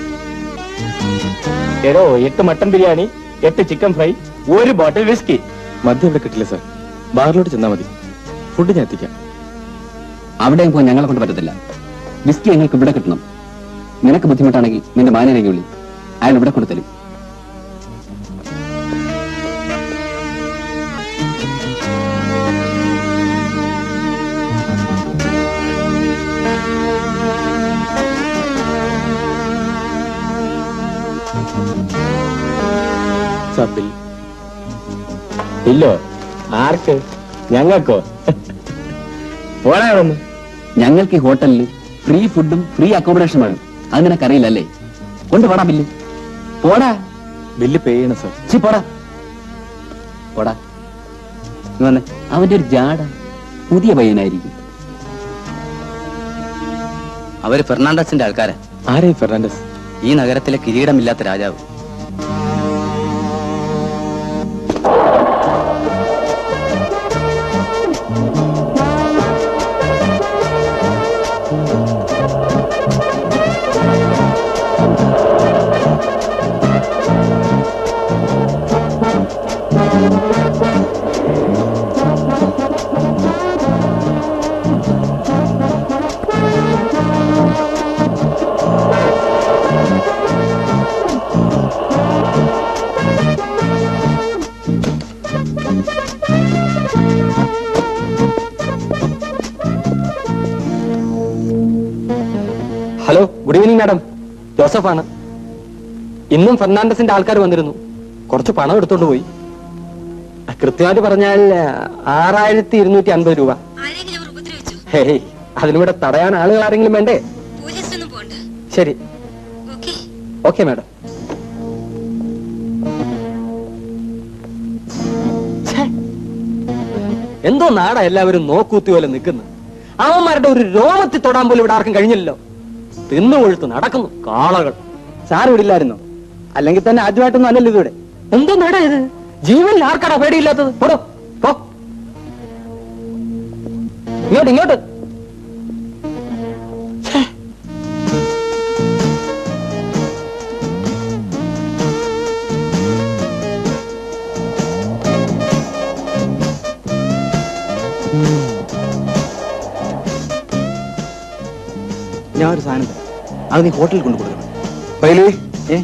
എടോ എട്ട് മട്ടൻ ബിരിയാണി എട്ട് ചിക്കൻ ഫ്രൈ ഒരു ബോട്ടിൽ വിസ്കി മദ്യം ഇവിടെ കിട്ടില്ല സാർ ബാറിലോട്ട് ചെന്നാൽ മതി ഫുഡ് ഞാൻ എത്തിക്കാം അവിടെയും പോയി ഞങ്ങളെ കൊണ്ട് പറ്റത്തില്ല വിസ്കി ഞങ്ങൾക്ക് ഇവിടെ കിട്ടണം നിനക്ക് ബുദ്ധിമുട്ടാണെങ്കിൽ നിന്റെ മാനേജ് വിളി അയാൾ ഇവിടെ കൊണ്ടുതരും സാർ ബിൽ ഇല്ലോ ആർക്ക് ഞങ്ങൾക്കോ പോരാണെന്ന് ഞങ്ങൾക്ക് ഈ ഹോട്ടലിൽ ഫ്രീ ഫുഡും ഫ്രീ അക്കോമഡേഷൻ വേണം അത് നിനക്കറിയില്ലല്ലേ കൊണ്ടുപോടാ ബില്ല് പോടാ ബില്ല് പേ ചെയ്യണം സാർ ചി പോടാ പോടാ ഇങ്ങ് വന്നേ അവന്റെ ഒരു ജാട പുതിയ പയ്യനായിരിക്കും അവര് ഫെർണാണ്ടസിന്റെ ആൾക്കാരാ ആരേ ഫെർണാണ്ടസ് ഈ നഗരത്തിലെ കിരീടമില്ലാത്ത രാജാവ് ഹലോ ഗുഡ് ഈവനിങ് മാഡം ജോസഫാണ് ഇന്നും ഫെർണാണ്ടസിന്റെ ആൾക്കാർ വന്നിരുന്നു കുറച്ച് പണം എടുത്തോണ്ട് പോയി ആ, കൃത്യമായിട്ട് പറഞ്ഞാൽ ആറായിരത്തി ഇരുന്നൂറ്റി അൻപത് രൂപ ഹേയ് അതിനിവിടെ തടയാൻ ആളുകൾ ആരെങ്കിലും വേണ്ടേ ശരി ഓക്കെ മാഡം ഛേ, എന്തോ നാടാ എല്ലാവരും നോക്കൂത്തി പോലെ നിൽക്കുന്നു അവന്മാരുടെ ഒരു രോമത്തിൽ തൊടാൻ പോലും ഇവിടെ ആർക്കും കഴിഞ്ഞില്ലല്ലോ തിന്നു കൊഴുത്ത് നടക്കുന്നു കാളകൾ സാർ വിടില്ലായിരുന്നോ അല്ലെങ്കിൽ തന്നെ ആദ്യമായിട്ടൊന്നും അല്ലല്ലോ ഇതിവിടെ എന്തോ നാടാ ഇത് ജീവനിൽ ആർക്കാടാ പേടിയില്ലാത്തത് പോടോ പോ ഇങ്ങോട്ട് ഇങ്ങോട്ട് ഛേ. ഞാൻ ഒരു സാധനം തരാം അത് നീ ഹോട്ടലിൽ കൊണ്ടു കൊടുക്കണം പൈലി ഏ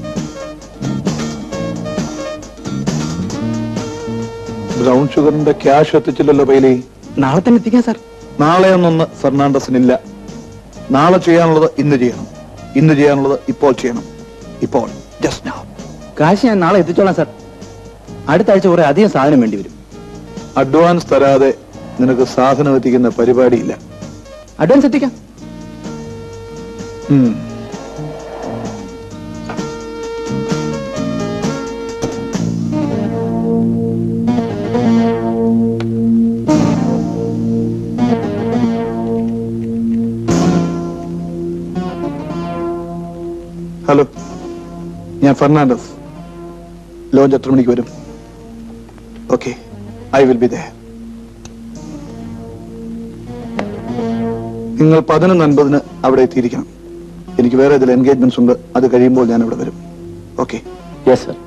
ബ്രൗൺ ഷുഗറിന്റെ ക്യാഷ് എത്തിച്ചില്ലല്ലോ പൈലി നാളെ തന്നെ എത്തിക്കാം സാർ നാളെയൊന്നൊന്ന് ഫെർണാണ്ടസിനില്ല നാളെ ചെയ്യാനുള്ളത് ഇന്ന് ചെയ്യണം ഇന്ന് ചെയ്യാനുള്ളത് ഇപ്പോൾ ചെയ്യണം ഇപ്പോൾ ജസ്റ്റ് നൗ കാശ് ഞാൻ നാളെ എത്തിച്ചോളാം സാർ അടുത്ത ആഴ്ച കുറെ അധികം സാധനം വേണ്ടി വരും അഡ്വാൻസ് തരാതെ നിനക്ക് സാധനം എത്തിക്കുന്ന പരിപാടിയില്ല അഡ്വാൻസ് എത്തിക്കാം ഉം. ഹലോ ഞാൻ ഫെർണാണ്ടസ് ലോഞ്ച് എത്ര മണിക്ക് വരും okay I will be there നിങ്ങൾ പതിനൊന്ന് അൻപതിന് അവിടെ എത്തിയിരിക്കണം എനിക്ക് വേറെ ഇതിൽ എൻഗേജ്മെന്റ്സ് ഉണ്ട് അത് കഴിയുമ്പോൾ ഞാൻ ഇവിടെ വരും okay yes sir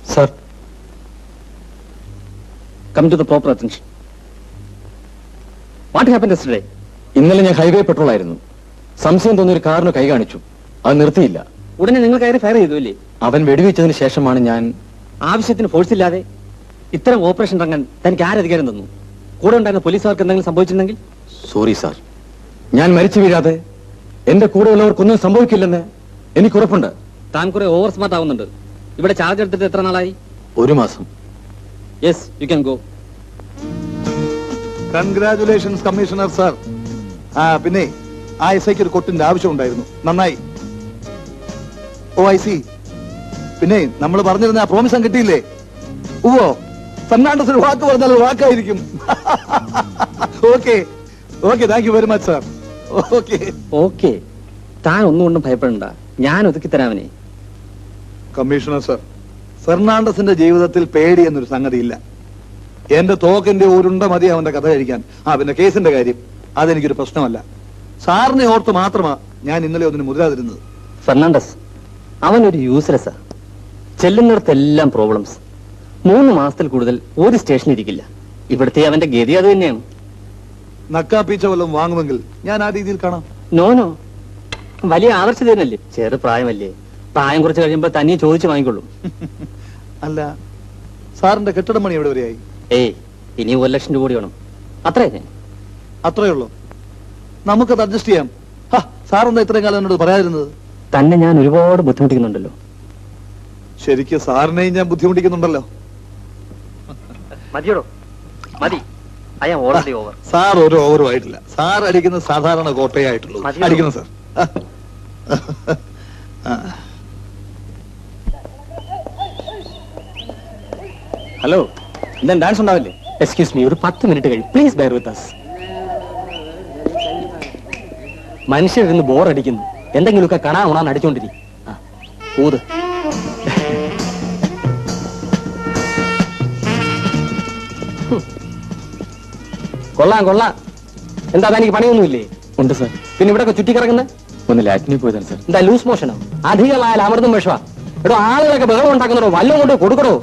sir come to the proper attention what happen yesterday ഇന്നലെ ഞാൻ ഹൈവേ പെട്രോൾ ആയിരുന്നു സംശയം തോന്നിയ ഒരു കാറിന് കൈ കാണിച്ചു അത് നിർത്തിയില്ല ഉടനെ നിങ്ങൾ കയറി ഫയർ ചെയ്തു അല്ലേ അവൻ വെടിവെച്ചതിന് ശേഷമാണ് ഞാൻ ആവശ്യത്തിന് ഫോഴ്സ് ഇല്ലാതെ ഇത്തരം ഓപ്പറേഷൻ ഇറങ്ങാൻ തനിക്ക് ആരധികാരം തന്നു കൂടെ ഉണ്ടായിരുന്ന പോലീസുകാർക്ക് എന്തെങ്കിലും സംഭവിച്ചിട്ടുണ്ടെങ്കിൽ സോറി സാർ ഞാൻ മരിച്ചു വീഴാതെ എന്റെ കൂടെയുള്ളവർക്കൊന്നും സംഭവിക്കില്ലെന്ന് എനിക്ക് ഉറപ്പുണ്ട് താൻ കുറെ ഓവർ സ്മാർട്ട് ആവുന്നുണ്ട് ഇവിടെ ചാർജ് എടുത്തിട്ട് എത്ര നാളായി ഒരു മാസം yes you can go congratulations commissioner sir ആ പിന്നെ ആ എസ് ഐക്ക് ഒരു കൊട്ടിന്റെ ആവശ്യമുണ്ടായിരുന്നു നന്നായി ഓ ഐ സി പിന്നെ നമ്മൾ പറഞ്ഞിരുന്ന ആ പ്രോമിസം കിട്ടിയില്ലേ ഓ ഫെർണാണ്ടസ് ഒരു വാക്ക് പറഞ്ഞാൽ ഒരു വാക്കായിരിക്കും okay okay thank you very much sir okay okay താൻ ഒന്നുകൊണ്ടും ഭയപ്പെടണ്ട ഞാൻ ഒതുക്കി തരാമനെ കമ്മീഷണർ സർ ഫെർണാണ്ടസിന്റെ ജീവിതത്തിൽ പേടി എന്നൊരു സംഗതിയില്ല എന്റെ തോക്കിന്റെ ഒരുണ്ട മതി അവന്റെ കഥ കഴിക്കാൻ ആ പിന്നെ കേസിന്റെ കാര്യം അതെനിക്കൊരു പ്രശ്നമല്ല സാറിനെ ഓർത്ത് മാത്രമാ ഞാൻ ഇന്നലെ ഒന്നിന് മുതിരാതിരുന്നത് ഫെർണാണ്ടസ് അവൻ ഒരു യൂസ്ലെസ്സാ ചെല്ലുന്നിടത്തെല്ലാം പ്രോബ്ലംസ് മൂന്ന് മാസത്തിൽ കൂടുതൽ ഒരു സ്റ്റേഷൻ ഇരിക്കില്ല ഇവിടുത്തെ അവന്റെ ഗതി അത് തന്നെയാണ് നക്കാപ്പീച്ച വല്ലതും വാങ്ങുമെങ്കിൽ ഞാൻ ആ രീതിയിൽ കാണാം നോ നോ വലിയ ആദർശതനല്ലേ ചെറു പ്രായമല്ലേ പ്രായം കുറച്ച് കഴിയുമ്പോൾ തന്നെ ചോദിച്ചു വാങ്ങിക്കൊള്ളും അല്ല സാറിന്റെ കെട്ടിടം പണി എവിടെ വരെയായി ഏയ് ഇനി ഒരു ലക്ഷം രൂപ കൂടി വേണം അത്രേ അത്രേ ഉള്ളൂ നമുക്കത് അഡ്ജസ്റ്റ് ചെയ്യാം ഹാ, സാറെന്താ ഇത്രയും കാലം എന്നോട് പറയാതിരുന്നത് തന്നെ ഞാൻ ഒരുപാട് ബുദ്ധിമുട്ടിക്കുന്നുണ്ടല്ലോ ശരിക്കും സാറിനെയും ഞാൻ ബുദ്ധിമുട്ടിക്കുന്നുണ്ടല്ലോ മതിയോടോ മതി I am already over sir ഒരു ഓവറും ആയിട്ടില്ല സാർ അടിക്കുന്നത് സാധാരണ കോട്ടയെ ആയിട്ടുള്ളൂ മതിയോ? അടിക്കുന്നു സാർ ആ. ഹലോ എന്താ ഡാൻസ് ഉണ്ടാവില്ലേ എക്സ്ക്യൂസ് മീ ഒരു പത്ത് മിനിറ്റ് കഴിയും പ്ലീസ് ബെയർ വിത്ത് അസ് മനുഷ്യരിന്ന് ബോറടിക്കുന്നു എന്തെങ്കിലുമൊക്കെ കണാ ഉണാൻ അടിച്ചോണ്ടിരിക്കും ഊത് ഹും. കൊള്ളാം കൊള്ളാം എന്താ എനിക്ക് പണിയൊന്നുമില്ലേ ഉണ്ട് സാർ പിന്നെ ഇവിടെ ചുറ്റിക്കിറങ്ങുന്നത് ഒന്ന് ലാറ്റിനിൽ പോയതാണ് സാർ എന്താ ലൂസ് മോഷനോ അധികമായാൽ അമൃതം വിഷവാ എടോ ആളുകളൊക്കെ ബഹളം ഉണ്ടാക്കുന്നതോ വല്ലതും കൊണ്ട് കൊടുക്കടോ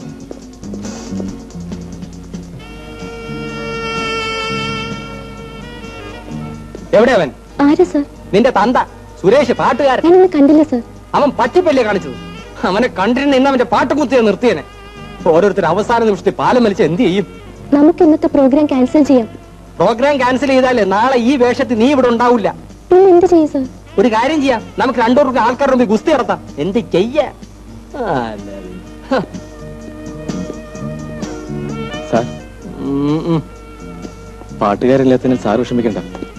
എവിടെ അവൻ ആരാ സർ നിന്റെ തന്ത സുരേഷ് പാട്ടുകാരൻ ഞാനൊന്ന് കണ്ടില്ല സർ അവൻ പറ്റിപ്പല്ലേ കാണിച്ചത് അവനെ കണ്ടിരുന്ന ഇന്ന് അവന്റെ പാട്ട് കുത്തിയെ നിർത്തിയനെ ഓരോരുത്തർ അവസാന നിമിഷത്തിൽ പാലം വലിച്ച് എന്ത് ചെയ്യും നമുക്ക് ഇന്നത്തെ പ്രോഗ്രാം ക്യാൻസൽ ചെയ്യാം പ്രോഗ്രാം ക്യാൻസൽ ചെയ്താലേ നാളെ ഈ വേഷത്തിൽ നീ ഇവിടെ ഉണ്ടാവില്ല പിന്നെ എന്ത് ചെയ്യും സർ ഒരു കാര്യം ചെയ്യാം നമുക്ക് രണ്ടോർക്ക് ആൾക്കാരുടെ മുമ്പിൽ ഗുസ്തി നടത്താം എന്ത് ചെയ്യ സാർ പാട്ടുകാരില്ലാത്തതിന് സാർ വിഷമിക്കണ്ട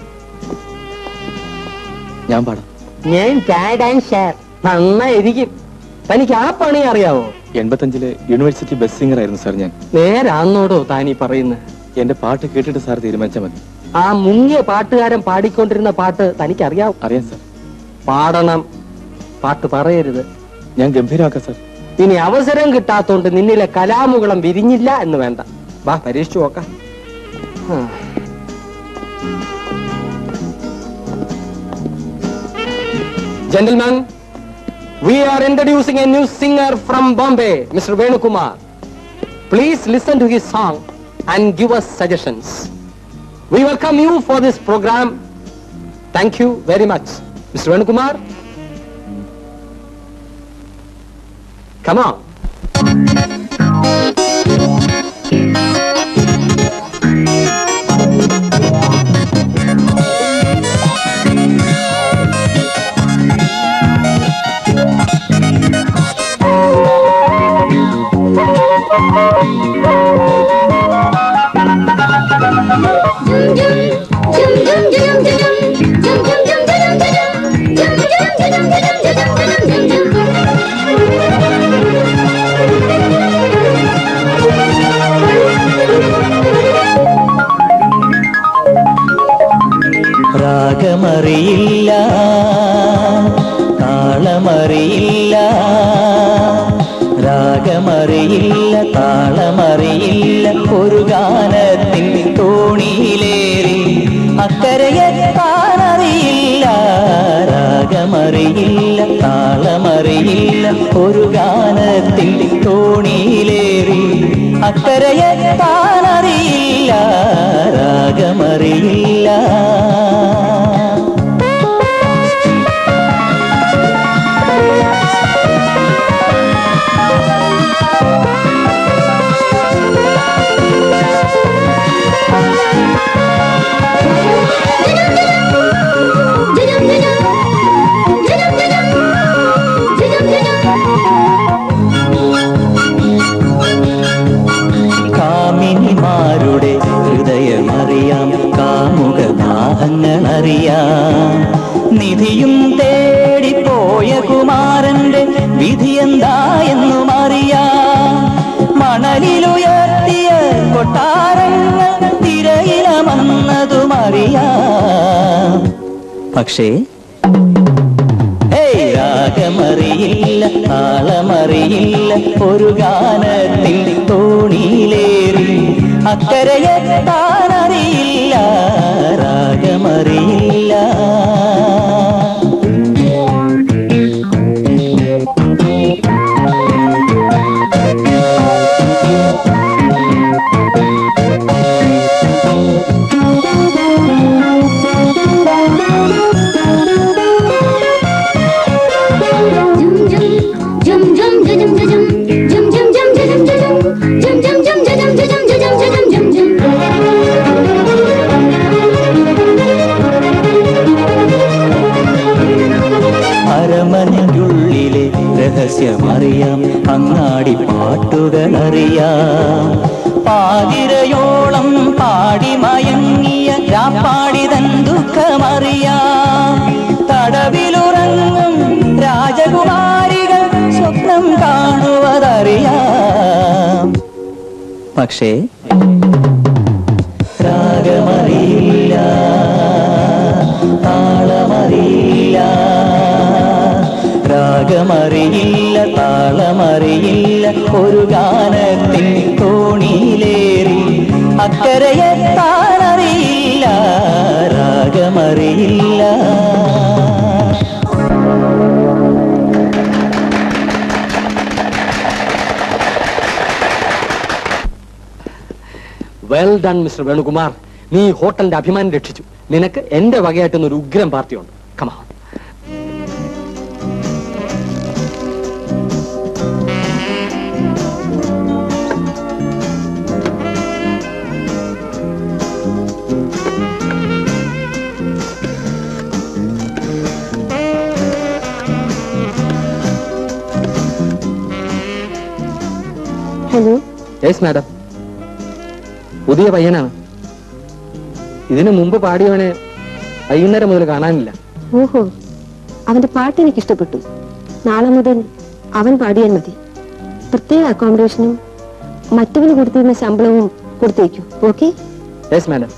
ഞാൻ പാടാം ഞാൻ ചാടാൻ ഷാർ നന്നായിരിക്കും തനിക്ക് ആ പണി അറിയാവോ എൺപത്തഞ്ചില് യൂണിവേഴ്സിറ്റി ബസ് സിംഗർ ആയിരുന്നു സാർ ഞാൻ നേരാന്നോടോ താനീ പറയുന്നത് എന്റെ പാട്ട് കേട്ടിട്ട് സാർ തീരുമാനിച്ചാൽ മതി ആ മുങ്ങിയ പാട്ടുകാരൻ പാടിക്കൊണ്ടിരുന്ന പാട്ട് തനിക്ക് അറിയാവോ അറിയാം സാർ പാടണം പാട്ട് പറയരുത് ഞാൻ ഗംഭീരമാക്കാം സാർ ഇനി അവസരം കിട്ടാത്തോണ്ട് നിന്നിലെ കലാമുകളം വിരിഞ്ഞില്ല എന്ന് വേണ്ട വാ പരീക്ഷിച്ചു നോക്കാം ആ. Gentlemen, we are introducing a new singer from Bombay, Mr. Venukumar. Please listen to his song and give us suggestions. We welcome you for this program. Thank you very much. Mr. Venukumar, come on. രാഗമറിയില്ല താളമറിയില്ല രാഗമറിയില്ല താളമറിയില്ല ഒരു ഗാനത്തിൻ തോണിയിലേറി അക്കരയെത്താനറിയില്ല രാഗമറിയില്ല താളമറിയില്ല ഒരു ഗാനത്തിൽ തോണിയിലേറി അക്കരയെത്താനറിയില്ല രാഗമറിയില്ല കാമിനിമാരുടെ ഹൃദയമറിയാം കാമുക ദാഹങ്ങളറിയാം നിധിയും തേടിപ്പോയ കുമാരന്റെ വിധിയെന്തായെന്നും അറിയാം മണലിലുയർത്തിയ കൊട്ടാരങ്ങൾ തിരയിലമന്നതും അറിയാം പക്ഷേ ഹേയ് രാഗമറിയില്ല താളമറിയില്ല ഒരു ഗാനത്തിൽ തോണിയിലേറി അക്കരയെത്താനറിയില്ല രാഗമറിയില്ല അരമനയ്ക്കുള്ളിലെ രഹസ്യമറിയാം അങ്ങാടി പാട്ടുകൾ അറിയാം പാതിരയോളം പാടി മയങ്ങിയ രാപ്പാടിതൻ ദുഃഖമറിയാം തടവിലുറങ്ങും രാജകുമാരികൾ സ്വപ്നം കാണുവതറിയാം പക്ഷേ രാഗമറിയില്ല താളമറിയില്ല രാഗമറിയില്ല താളമറിയില്ല ഒരു ഗാനത്തിൽ തോണിയിലേറി അക്കരയെത്താനറിയില്ല രാഗമറിയില്ല വെൽ ഡൺ മിസ്റ്റർ വേണുകുമാർ നീ ഈ ഹോട്ടലിന്റെ അഭിമാനം രക്ഷിച്ചു നിനക്ക് എന്റെ വകയായിട്ടുന്ന ഒരു ഉഗ്രം പാർട്ടിയുണ്ട് കമാ ഹലോ യെസ് മാഡം പുതിയ പയ്യനാണ് ഇതിനു മുമ്പ് പാടിയവനെ വൈകുന്നേരം മുതൽ കാണാനില്ല ഓഹോ അവന്റെ പാട്ട് എനിക്ക് ഇഷ്ടപ്പെട്ടു നാളെ മുതൽ അവൻ പാടിയാൽ മതി പ്രത്യേക അക്കോമഡേഷനും മറ്റവന് കൊടുത്തിരുന്ന ശമ്പളവും കൊടുത്തേക്കൂ ഓക്കെ യെസ് മാഡം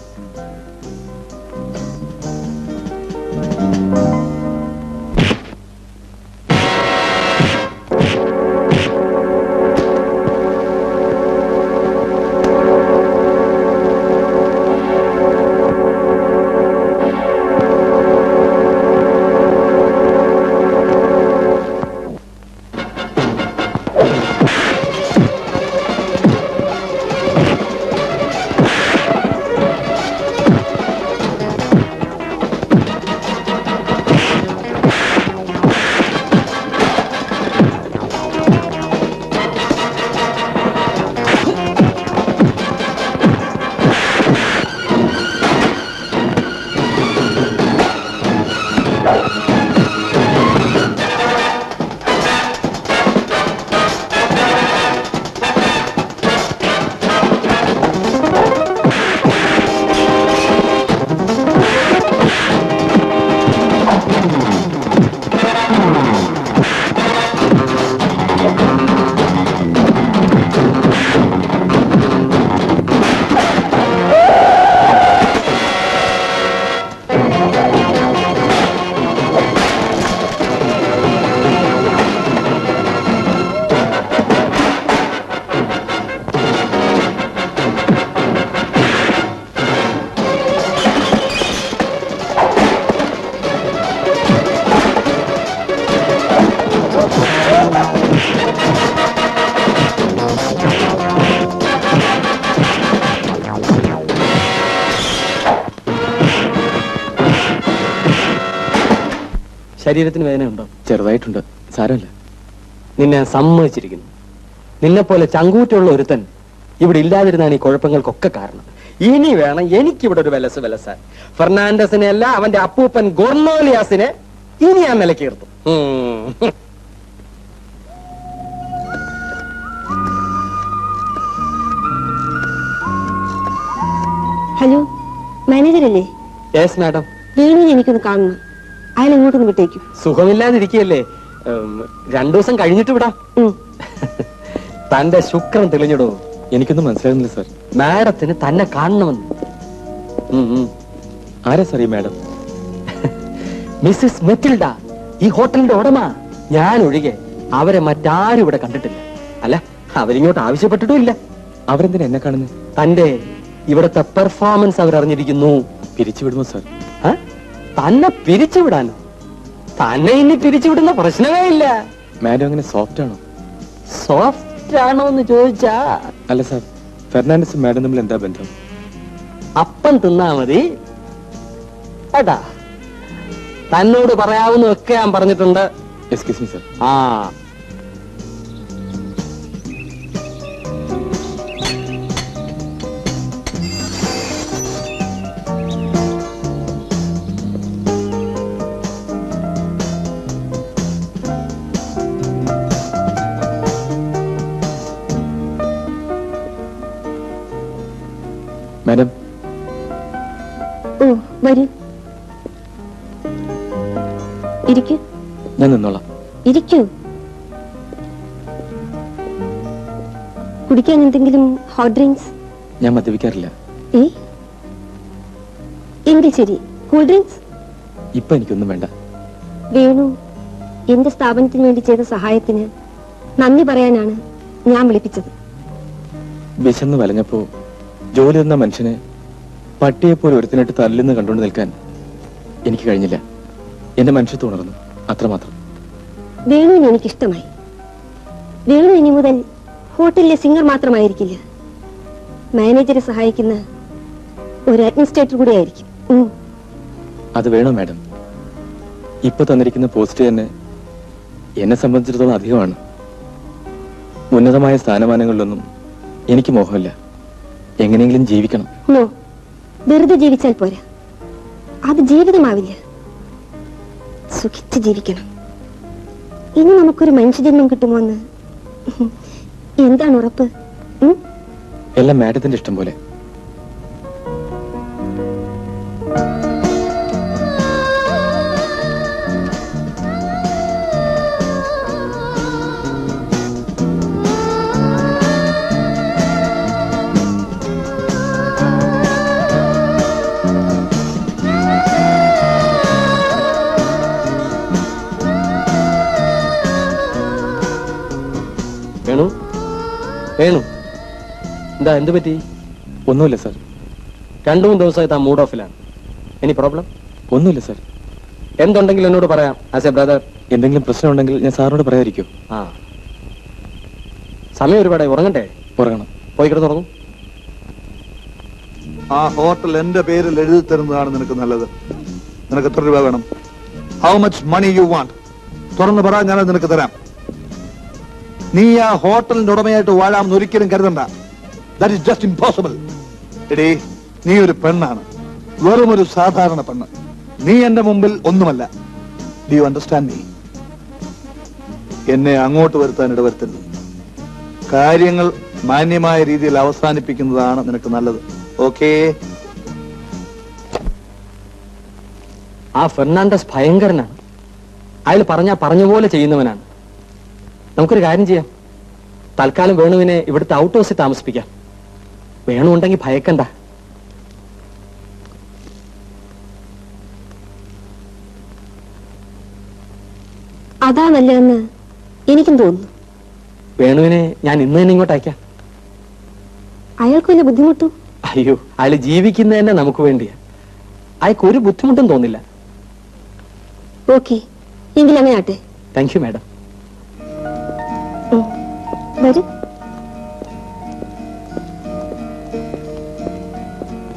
ശരീരത്തിന് വേദനയുണ്ടോ ചെറുതായിട്ടുണ്ട് സാരമില്ല നിന്നെ സമ്മതിച്ചിരിക്കുന്നു നിന്നെ പോലെ ചങ്കൂറ്റുള്ള ഒരുത്തൻ ഇവിടെ ഇല്ലാതിരുന്നാണ് ഈ കുഴപ്പങ്ങൾക്കൊക്കെ കാരണം ഇനി വേണം എനിക്കിവിടെ ഒരു വിലസ് വിലസാൻ ഫെർണാണ്ടസിനെ അല്ല അവന്റെ അപ്പൂപ്പൻ ഗൊർണോലിയാസിനെ ഇനി ഞാൻ നിലക്കീർത്തു ഉം. ഹലോ മാനേജർ അല്ലേ യെസ് മാഡം വേണുവിനെ എനിക്കൊന്ന് കാണണം അയാൾ ഇങ്ങോട്ടൊന്ന് വിട്ടേക്കും സുഖമില്ലാതിരിക്കുകയല്ലേ ഉം, രണ്ടു ദിവസം കഴിഞ്ഞിട്ട് വിടാം തന്റെ ശുക്രൻ തെളിഞ്ഞിടൂ എനിക്കൊന്നും മനസ്സിലാകുന്നില്ല സാർ മാഡത്തിന് തന്നെ കാണണമെന്ന് ഉം, ഉം. ആരാ സാർ ഈ മാഡം മിസ്സിസ് മെറ്റിൽഡ ഈ ഹോട്ടലിന്റെ ഉടമ ഞാൻ ഒഴികെ അവരെ മറ്റാരും ഇവിടെ കണ്ടിട്ടില്ല അല്ല അവരിങ്ങോട്ട് ആവശ്യപ്പെട്ടിട്ടും ഇല്ല അവരെന്തിനാ എന്നെ കാണുന്നത് തന്റെ ഇവിടുത്തെ പെർഫോമൻസ് അവരറിഞ്ഞിരിക്കുന്നു പിരിച്ചുവിടുമോ സാർ ആ? തന്നെ പിരിച്ചുവിടാനോ തന്നെ ഇനി പിരിച്ചുവിടുന്ന പ്രശ്നമേ ഇല്ല മാഡം അങ്ങനെ സോഫ്റ്റ് ആണോ സോഫ്റ്റ് ആണോ എന്ന് ചോദിച്ചാ അല്ല സാർ ഫെർണാണ്ടസും മാഡം തമ്മിൽ എന്താ ബന്ധം അപ്പം തിന്നാ മതി കേട്ടാ തന്നോട് പറയാവുന്നതൊക്കെ ഞാൻ പറഞ്ഞിട്ടുണ്ട് എക്സ്ക്യൂസ് മീ സാർ ആ മാഡം ഓ വരൂ ഇരിക്കൂ ഞാൻ നിന്നോളാം ഇരിക്കൂ കുടിക്കാൻ എന്തെങ്കിലും ഹോട്ട് ഡ്രിങ്ക്സ് ഞാൻ മദ്യപിക്കാറില്ല ഏ എങ്കിൽ ശരി കൂൾ ഡ്രിങ്ക്സ് ഇപ്പൊ എനിക്കൊന്നും വേണ്ട വേണു എന്റെ സ്ഥാപനത്തിന് വേണ്ടി ചെയ്ത സഹായത്തിന് നന്ദി പറയാനാണ് ഞാൻ വിളിപ്പിച്ചത് വിശന്ന് വലഞ്ഞപ്പോ ജോലി തന്ന മനുഷ്യനെ പട്ടിയെപ്പോലെ ഒരുത്തിനിട്ട് തല്ലുന്ന് കണ്ടുകൊണ്ട് നിൽക്കാൻ എനിക്ക് കഴിഞ്ഞില്ല എന്റെ മനുഷ്യത്വം ഉണർന്നു അത്രമാത്രം വേണുവിന് എനിക്കിഷ്ടമായി വേണു ഇനി മുതൽ ഹോട്ടലിലെ സിംഗർ മാത്രമായിരിക്കില്ല മാനേജറെ സഹായിക്കുന്ന ഒരു അഡ്മിനിസ്ട്രേറ്റർ കൂടെ ആയിരിക്കും ഉം. അത് വേണോ മാഡം ഇപ്പൊ തന്നിരിക്കുന്ന പോസ്റ്റ് തന്നെ എന്നെ സംബന്ധിച്ചിടത്തോളം അധികമാണ് ഉന്നതമായ സ്ഥാനമാനങ്ങളിലൊന്നും എനിക്ക് മോഹമില്ല എങ്ങനെയെങ്കിലും ജീവിക്കണം നോ വെറുതെ ജീവിച്ചാൽ പോരാ അത് ജീവിതമാവില്ല സുഖിച്ച് ജീവിക്കണം ഇനി നമുക്കൊരു മനുഷ്യജന്മം കിട്ടുമോ എന്ന് എന്താണ് ഉറപ്പ് ഉം? എല്ലാം മാഡത്തിന്റെ ഇഷ്ടം പോലെ വേണു വേണു എന്താ എന്ത് പറ്റി ഒന്നുമില്ല സാർ രണ്ടു മൂന്ന് ദിവസമായി താൻ മൂഡ് ഓഫിലാണ് എനി പ്രോബ്ലം ഒന്നുമില്ല സാർ എന്തുണ്ടെങ്കിലും എന്നോട് പറയാം ആസ് എ ബ്രദർ എന്തെങ്കിലും പ്രശ്നമുണ്ടെങ്കിൽ ഞാൻ സാറിനോട് പറയാതിരിക്കൂ ആ സമയം ഒരുപാടായി ഉറങ്ങട്ടെ ഉറങ്ങണം പോയി കിടന്നുറങ്ങും ആ ഹോട്ടൽ എന്റെ പേരിൽ എഴുതി തരുന്നതാണ് നിനക്ക് നല്ലത് നിനക്ക് എത്ര രൂപ വേണം how much money you want തുറന്ന് പറ ഞാനത് നിനക്ക് തരാം നീ ആ ഹോട്ടലിന്റെ ഉടമയായിട്ട് വാഴാമെന്ന് ഒരിക്കലും കരുതണ്ട ദാറ്റ് ഇസ് ജസ്റ്റ് ഇമ്പോസിബിൾ എടീ നീ ഒരു പെണ്ണാണ് വെറും ഒരു സാധാരണ പെണ്ണ് നീ എന്റെ മുമ്പിൽ ഒന്നുമല്ല ഡു യു അണ്ടർസ്റ്റാൻഡ് മീ എന്നെ അങ്ങോട്ട് വരുത്താൻ ഇടവരുത്തരുത് കാര്യങ്ങൾ മാന്യമായ രീതിയിൽ അവസാനിപ്പിക്കുന്നതാണ് നിനക്ക് നല്ലത് ഓക്കേ ആ ഫെർണാണ്ടസ് ഭയങ്കരനാണ് അയാൾ പറഞ്ഞാ പറഞ്ഞ പോലെ ചെയ്യുന്നവനാണ് നമുക്കൊരു കാര്യം ചെയ്യാം തൽക്കാലം വേണുവിനെ ഇവിടുത്തെ ഔട്ട് ഹൗസിൽ താമസിപ്പിക്കാം വേണു ഉണ്ടെങ്കിൽ ഭയക്കണ്ട അതാ നല്ലതെന്ന് എനിക്കും തോന്നുന്നു വേണുവിനെ ഞാൻ ഇന്ന് തന്നെ ഇങ്ങോട്ട് അയക്കാം അയാൾക്ക് വല്ല ബുദ്ധിമുട്ടും അയ്യോ അയാൾ ജീവിക്കുന്നത് തന്നെ നമുക്ക് വേണ്ടിയാ അയാൾക്ക് ഒരു ബുദ്ധിമുട്ടും തോന്നില്ല ഓക്കെ എങ്കിൽ അങ്ങനെ ആട്ടെ താങ്ക് യു മാഡം വരൂ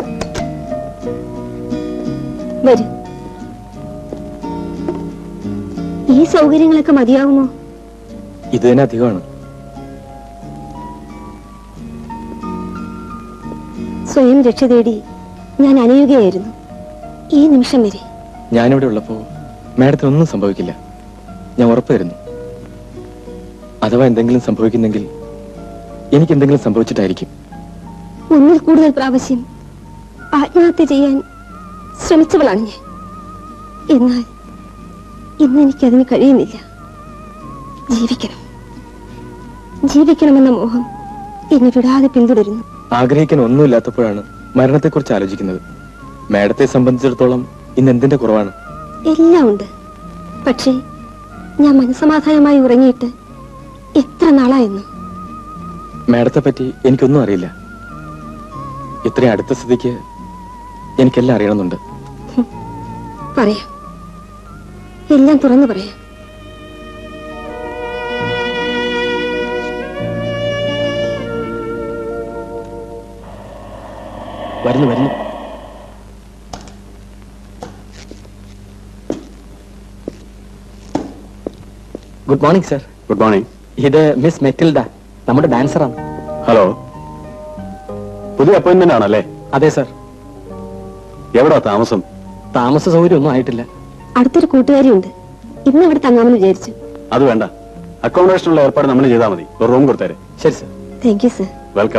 വരൂ ഈ സൗകര്യങ്ങളൊക്കെ മതിയാകുമോ ഇത് തന്നെ അധികമാണ് സ്വയം രക്ഷ തേടി ഞാൻ അനയുകയായിരുന്നു ഈ നിമിഷം വരെ ഞാനിവിടെ ഉള്ളപ്പോ മാഡത്തിന് ഒന്നും സംഭവിക്കില്ല ഞാൻ ഉറപ്പ് തരുന്നു അഥവാ എന്തെങ്കിലും സംഭവിക്കുന്നെങ്കിൽ എനിക്ക് എന്തെങ്കിലും സംഭവിച്ചിട്ടായിരിക്കും ഒന്നിൽ കൂടുതൽ പ്രാവശ്യം ആത്മഹത്യ ചെയ്യാൻ ശ്രമിച്ചവളാണ് ഞാൻ എന്നാൽ ഇന്ന് എനിക്കതിന് കഴിയുന്നില്ല ജീവിക്കണം ജീവിക്കണമെന്ന മോഹം എന്നെ വിടാതെ പിന്തുടരുന്നു ആഗ്രഹിക്കാൻ ഒന്നുമില്ലാത്തപ്പോഴാണ് മരണത്തെക്കുറിച്ച് ആലോചിക്കുന്നത് മാഡത്തെ സംബന്ധിച്ചിടത്തോളം ഇന്ന് എന്തിന്റെ കുറവാണ് എല്ലാം ഉണ്ട് പക്ഷേ ഞാൻ മനസമാധാനമായി ഉറങ്ങിയിട്ട് എത്ര നാളായെന്നു മാഡത്തെ പറ്റി എനിക്കൊന്നും അറിയില്ല ഇത്രയും അടുത്ത സ്ഥിതിക്ക് എനിക്കെല്ലാം അറിയണമെന്നുണ്ട് പറയാം എല്ലാം തുറന്നു പറയാം വരുന്നു വരുന്നു good morning sir good morning ഇത് മിസ് മെറ്റിൽഡ നമ്മുടെ ഡാൻസറാണ് ഹലോ പുതിയ അപ്പോയിന്റ്മെന്റ് ആണല്ലേ അതെ സർ എവിടാ താമസം താമസ സൗകര്യം ഒന്നും ആയിട്ടില്ല അടുത്തൊരു കൂട്ടുകാരിയുണ്ട് ഇന്ന് ഇവിടെ തങ്ങാമെന്ന് വിചാരിച്ചു അത് വേണ്ട അക്കോമഡേഷനുള്ള ഏർപ്പാട് നമ്മൾ ചെയ്താൽ മതി ഒരു റൂം കൊടുത്തേരെ ശരി sir thank you sir welcome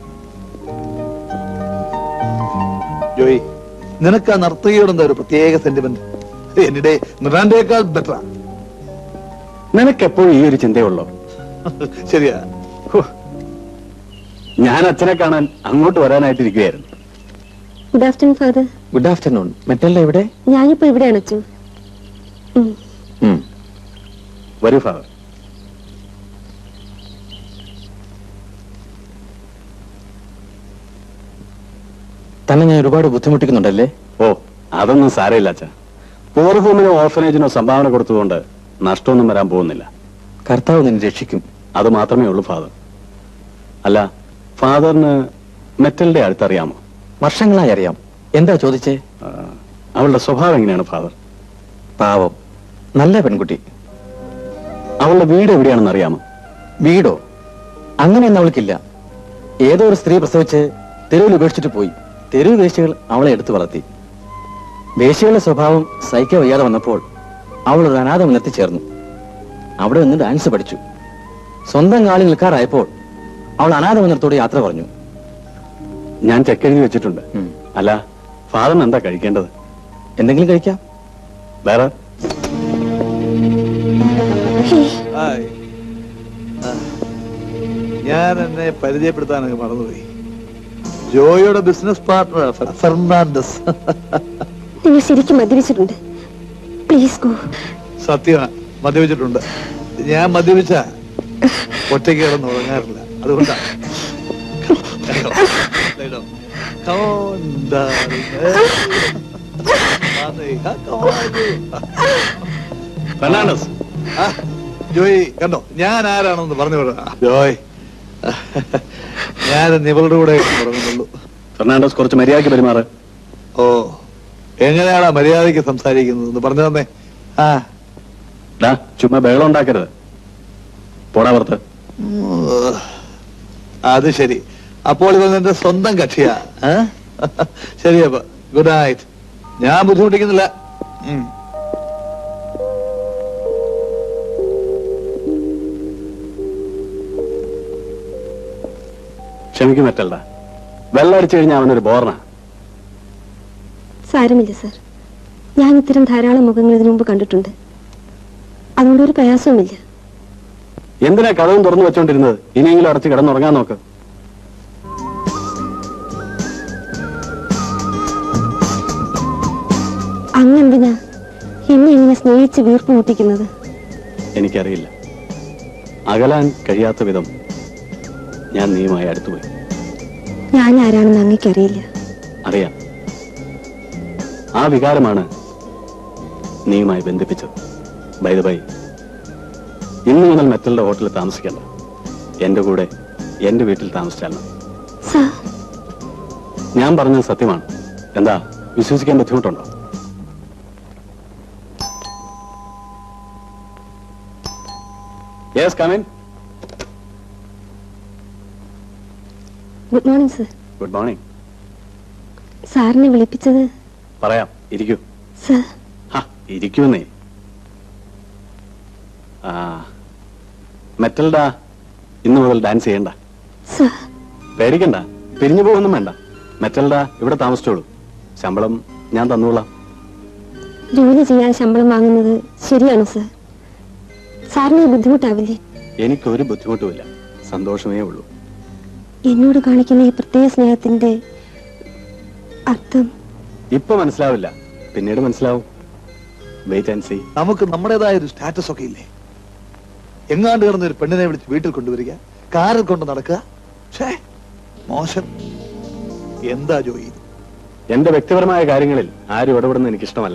Joy നിനക്ക് ആ നർത്തകിയോട് എന്താ ഒരു പ്രത്യേക സെന്റിമെന്റ് എന്നിടെ മിറാന്റേക്കാൾ ബെറ്ററാ നിനക്ക് എപ്പോഴും ഈ ഒരു ചിന്തയുള്ളൂ ശരിയാ ഞാൻ അച്ഛനെ കാണാൻ അങ്ങോട്ട് വരാനായിട്ടിരിക്കുകയായിരുന്നു good afternoon father good afternoon മെറ്റലിന്റെ എവിടെ ഞാനിപ്പോ ഇവിടെയാണ് അച്ചു വരൂ ഫാദർ തന്നെ ഞാൻ ഒരുപാട് ബുദ്ധിമുട്ടിക്കുന്നുണ്ടല്ലേ ഓ അതൊന്നും സാരമില്ല അച്ഛാ പോർ ഹോമിനോ ഓർഫനേജിനോ സംഭാവന കൊടുത്തതുകൊണ്ട് നഷ്ടമൊന്നും വരാൻ പോകുന്നില്ല കർത്താവ് നിന്നെ രക്ഷിക്കും അത് മാത്രമേ ഉള്ളൂ ഫാദർ അല്ല ഫാദറിന് മെറ്റലിന്റെ അടുത്തറിയാമോ വർഷങ്ങളായി അറിയാം എന്താ ചോദിച്ചേ ആ, അവളുടെ സ്വഭാവം എങ്ങനെയാണ് ഫാദർ പാവം നല്ല പെൺകുട്ടി അവളുടെ വീട് എവിടെയാണെന്ന് അറിയാമോ വീടോ അങ്ങനെയൊന്നും അവൾക്കില്ല ഏതോ ഒരു സ്ത്രീ പ്രസവിച്ച് തെരുവിൽ ഉപേക്ഷിച്ചിട്ട് പോയി തെരുവ് വേശ്യകൾ അവളെ എടുത്തു വളർത്തി വേശ്യകളുടെ സ്വഭാവം സഹിക്കാൻ വയ്യാതെ വന്നപ്പോൾ അവൾ ഒരു അനാഥ എത്തിച്ചേർന്നു അവിടെ നിന്ന് ഡാൻസ് പഠിച്ചു സ്വന്തം കാലിൽ നിൽക്കാറായപ്പോൾ അവൾ അനാഥ മന്ദിരത്തോട് യാത്ര പറഞ്ഞു ഞാൻ ചെക്ക് എഴുതി വെച്ചിട്ടുണ്ട് ഉം. അല്ല ഫാദറിന് എന്താ കഴിക്കേണ്ടത് എന്തെങ്കിലും കഴിക്കാം വേറെ ഹായ്. ആ. ഞാൻ എന്നെ പരിചയപ്പെടുത്താനൊക്കെ മറന്നുപോയി ജോയിയുടെ ബിസിനസ് പാർട്ണർ ഫെർണാണ്ടസ് നിങ്ങൾ ശരിക്കും മദ്യപിച്ചിട്ടുണ്ട് പ്ലീസ് ഗോ സത്യമാണ് മദ്യപിച്ചിട്ടുണ്ട് ഞാൻ മദ്യപിച്ച ഒറ്റയ്ക്ക് കിടന്ന് ഉറങ്ങാറില്ല അതുകൊണ്ടാ Lay down. Come on, darling. വന്നേ. ആ, come on. ഫെർണാണ്ടസ് ആ, ജോയ് കണ്ടോ ഞാൻ ആരാണെന്ന് പറഞ്ഞു വിടാ ജോയ് ഞാൻ നിവളുടെ കൂടെ തുടങ്ങുന്നുള്ളൂ ഫെർണാണ്ടസ് കുറച്ച് മര്യാദയ്ക്ക് പെരുമാറ് ഓ എങ്ങനെയാണാ മര്യാദയ്ക്ക് സംസാരിക്കുന്നത് പറഞ്ഞു തന്നെ ആ ഡാ ചുമ്മാ ബഹളം ഉണ്ടാക്കരുത് പോടാ പുറത്ത് ഉം. അത് ശരി അപ്പോൾ ഇവൻ എന്റെ സ്വന്തം കക്ഷിയാ ഏ? ശരി അപ്പൊ ഗുഡ് നൈറ്റ് ഞാൻ ബുദ്ധിമുട്ടിക്കുന്നില്ല ഉം. ക്ഷമിക്കും പറ്റല്ല വെള്ളം അടിച്ചു കഴിഞ്ഞാൽ അവനൊരു ബോർണ സാരമില്ല സർ ഞാൻ ഇത്തരം ധാരാളം മുഖങ്ങൾ ഇതിനു മുമ്പ് കണ്ടിട്ടുണ്ട് അതുകൊണ്ട് ഒരു പ്രയാസവുമില്ല എന്തിനാ കഥവും തുറന്നു വെച്ചോണ്ടിരുന്നത് ഇനിയെങ്കിലും അടച്ച് കിടന്നുറങ്ങാൻ നോക്ക് അങ്ങെന്തിനാ എന്നെ ഇങ്ങനെ സ്നേഹിച്ച് വീർപ്പ് മുട്ടിക്കുന്നത് എനിക്കറിയില്ല അകലാൻ കഴിയാത്ത വിധം ഞാൻ നീയുമായി അടുത്തുപോയി ഞാൻ ആരാണെന്ന് അങ്ങേക്കറിയില്ല അറിയാം ആ വികാരമാണ് നീയുമായി ബന്ധിപ്പിച്ചത് ബൈ ബൈ ഇന്നു മുതൽ മെറ്റലിന്റെ ഹോട്ടലിൽ താമസിക്കണ്ട എന്റെ കൂടെ എന്റെ വീട്ടിൽ താമസിച്ചാൽ മതി സാർ ഞാൻ പറഞ്ഞത് സത്യമാണ് എന്താ വിശ്വസിക്കാൻ ബുദ്ധിമുട്ടുണ്ടോ yes come in good morning sir good morning സാറിനെ വിളിപ്പിച്ചത് പറയാം ഇരിക്കൂ സർ ഹാ ഇരിക്കൂന്നേ ആ മെറ്റൽഡ ഇന്ന് മുതൽ ഡാൻസ് ചെയ്യണ്ട സർ പേടിക്കണ്ട പിരിഞ്ഞു പോകുന്നും വേണ്ട മെറ്റൽഡ ഇവിടെ താമസിച്ചോളൂ ശമ്പളം ഞാൻ തന്നോളാം ജോലി ചെയ്യാൻ ശമ്പളം വാങ്ങുന്നത് ശരിയാണോ സർ സാറിന് ബുദ്ധിമുട്ടാവില്ലേ എനിക്കൊരു ബുദ്ധിമുട്ടുമില്ല സന്തോഷമേ ഉള്ളൂ എന്നോട് കാണിക്കുന്ന ഈ പ്രത്യേക സ്നേഹത്തിന്റെ അർത്ഥം ഇപ്പൊ മനസ്സിലാവില്ല പിന്നീട് മനസ്സിലാവും വെയിറ്റ് ആൻഡ് സീ നമുക്ക് നമ്മുടേതായ ഒരു സ്റ്റാറ്റസ് ഒക്കെ ഇല്ലേ എങ്ങാണ്ട് കിടന്ന ഒരു പെണ്ണിനെ വിളിച്ച് വീട്ടിൽ കൊണ്ടുവരിക കാറിൽ കൊണ്ട് നടക്കുക ഛേ മോശം എന്താ ജോയി ഇത്? എന്റെ വ്യക്തിപരമായ കാര്യങ്ങളിൽ ആരും ഇടപെടുന്ന എനിക്ക് ഇഷ്ടമല്ല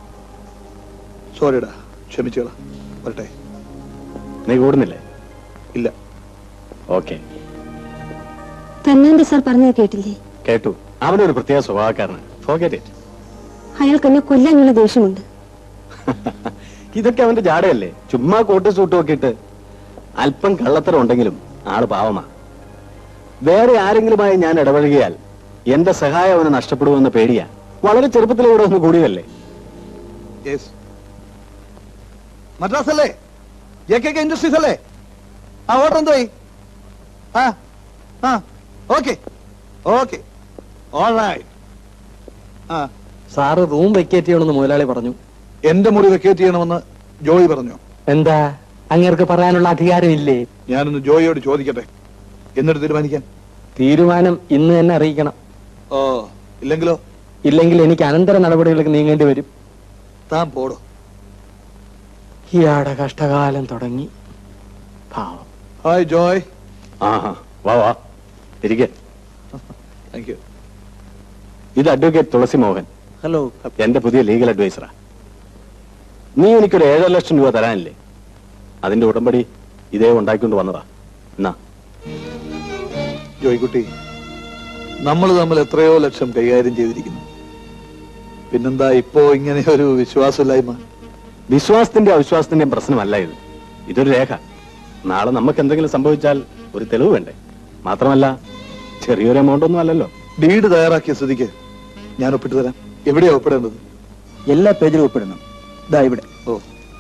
സോറിടാ ക്ഷമിച്ചോളാം വരട്ടെ നീ കൂടുന്നില്ലേ ഇല്ല ഓക്കെ തന്നാന്റെ സാർ പറഞ്ഞത് കേട്ടില്ലേ കേട്ടു അവനൊരു പ്രത്യേക സ്വഭാവക്കാരനാണ് ഫോർഗെറ്റ് ഇറ്റ് അയാൾക്ക് എന്നെ കൊല്ലാനുള്ള ദേഷ്യമുണ്ട് ഇതൊക്കെ അവന്റെ ജാടയല്ലേ ചുമ്മാ കോട്ട് സൂട്ടും ഒക്കെ ഇട്ട് അല്പം കള്ളത്തരം ഉണ്ടെങ്കിലും ആള് പാവമാ വേറെ ആരെങ്കിലുമായി ഞാൻ ഇടപഴകിയാൽ എന്റെ സഹായം അവന് നഷ്ടപ്പെടുമെന്ന പേടിയാ വളരെ ചെറുപ്പത്തിൽ ഇവിടെ ഒന്ന് കൂടിയതല്ലേ യെസ് മദ്രാസ് അല്ലേ എ കെ കെ ഇൻഡസ്ട്രീസ് അല്ലേ ആ ഓർഡർ എന്തായി ആ ആ ഓക്കെ ഓക്കെ ഓൾ റൈറ്റ് ആ സാറ് റൂം വെക്കേറ്റ് ചെയ്യണമെന്ന് മുതലാളി പറഞ്ഞു എന്റെ മുറി വെക്കേറ്റ് ചെയ്യണമെന്ന് ജോയി പറഞ്ഞു എന്താ അങ്ങേർക്ക് പറയാനുള്ള അധികാരം ഇല്ലേ ഞാനൊന്ന് ജോയിയോട് ചോദിക്കട്ടെ എന്നിട്ട് തീരുമാനിക്കാൻ തീരുമാനം ഇന്ന് തന്നെ അറിയിക്കണം ഓ ഇല്ലെങ്കിലോ ഇല്ലെങ്കിൽ എനിക്ക് അനന്തര നടപടികൾക്ക് നീങ്ങേണ്ടി വരും താൻ പോടോ ഇയാടെ കഷ്ടകാലം തുടങ്ങി പാവം ഹായ് ജോയ് ആഹാ വാ വാ ഇരിക്കെ താങ്ക് യു ഇത് അഡ്വക്കേറ്റ് തുളസി മോഹൻ ഹലോ എന്റെ പുതിയ ലീഗൽ അഡ്വൈസറാ നീ എനിക്കൊരു ഏഴര ലക്ഷം രൂപ തരാനില്ലേ അതിന്റെ ഉടമ്പടി ഇതേ ഉണ്ടാക്കിക്കൊണ്ട് വന്നതാ എന്നാ ജോയ്ക്കുട്ടി നമ്മൾ തമ്മിൽ എത്രയോ ലക്ഷം കൈകാര്യം ചെയ്തിരിക്കുന്നു പിന്നെന്താ ഇപ്പോ ഇങ്ങനെ ഒരു വിശ്വാസമില്ലായ്മ വിശ്വാസത്തിന്റെ അവിശ്വാസത്തിന്റെയും പ്രശ്നമല്ല ഇത് ഇതൊരു രേഖ നാളെ നമുക്ക് എന്തെങ്കിലും സംഭവിച്ചാൽ ഒരു തെളിവ് വേണ്ടേ മാത്രമല്ല ചെറിയൊരു എമൗണ്ട് ഒന്നും അല്ലല്ലോ ഡീഡ് തയ്യാറാക്കിയ സ്ഥിതിക്ക് ഞാൻ ഒപ്പിട്ട് തരാം എവിടെയാ ഒപ്പിടേണ്ടത് എല്ലാ പേജിലും ഒപ്പിടണം ദാ ഇവിടെ ഓ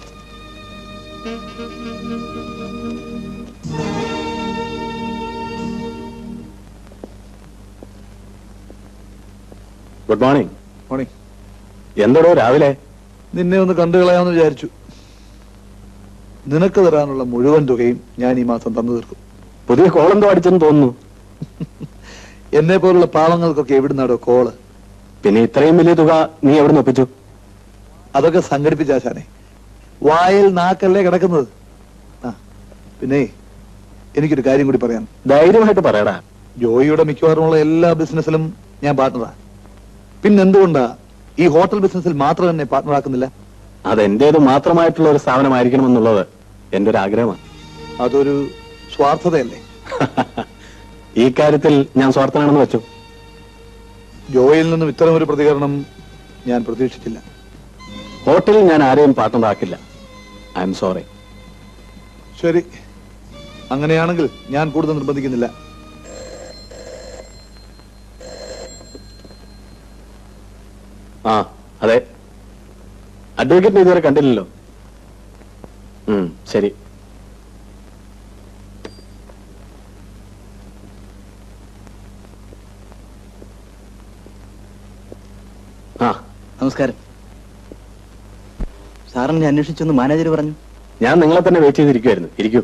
ഗുഡ് മോർണിംഗ് മോർണിംഗ് എന്തോടോ രാവിലെ നിന്നെ ഒന്ന് കണ്ടു കളയാമെന്ന് വിചാരിച്ചു നിനക്ക് തരാനുള്ള മുഴുവൻ തുകയും ഞാൻ ഈ മാസം തന്നു തീർക്കും പുതിയ കോളെന്തോ അടിച്ചെന്ന് തോന്നുന്നു എന്നെ പോലുള്ള പാവങ്ങൾക്കൊക്കെ എവിടുന്നാടോ കോള് പിന്നെ ഇത്രയും വലിയ തുക നീ എവിടെ നിന്ന് ഒപ്പിച്ചു അതൊക്കെ സംഘടിപ്പിച്ചാശാനെ വായിൽ നാക്കല്ലേ കിടക്കുന്നത് ആ പിന്നെ എനിക്കൊരു കാര്യം കൂടി പറയാം ധൈര്യമായിട്ട് പറയടാ ജോയിയുടെ മിക്കവാറുമുള്ള എല്ലാ ബിസിനസ്സിലും ഞാൻ പാർട്ണറാ പിന്നെന്തുകൊണ്ടാ ഈ ഹോട്ടൽ ബിസിനസ്സിൽ മാത്രം എന്നെ പാർട്ണറാക്കുന്നില്ല അതെന്റേത് മാത്രമായിട്ടുള്ള ഒരു സ്ഥാപനമായിരിക്കണം എന്നുള്ളത് എന്റെ ഒരു ആഗ്രഹമാണ് അതൊരു സ്വാർത്ഥതയല്ലേ ഈ കാര്യത്തിൽ ഞാൻ സ്വാർത്ഥനാണെന്ന് വെച്ചു ജോയിൽ നിന്നും ഇത്തരം ഒരു പ്രതികരണം ഞാൻ പ്രതീക്ഷിച്ചില്ല ഹോട്ടലിൽ ഞാൻ ആരെയും പാർട്ണറാക്കില്ല ഐ എം സോറി ശരി അങ്ങനെയാണെങ്കിൽ ഞാൻ കൂടുതൽ നിർബന്ധിക്കുന്നില്ല ആ അതെ അഡ്വക്കേറ്റിനെ ഇതുവരെ കണ്ടില്ലല്ലോ ഉം, ശരി ആ നമസ്കാരം സാറിനെ അന്വേഷിച്ചെന്ന് മാനേജർ പറഞ്ഞു ഞാൻ നിങ്ങളെ തന്നെ വെയിറ്റ് ചെയ്തിരിക്കുമായിരുന്നു ഇരിക്കൂ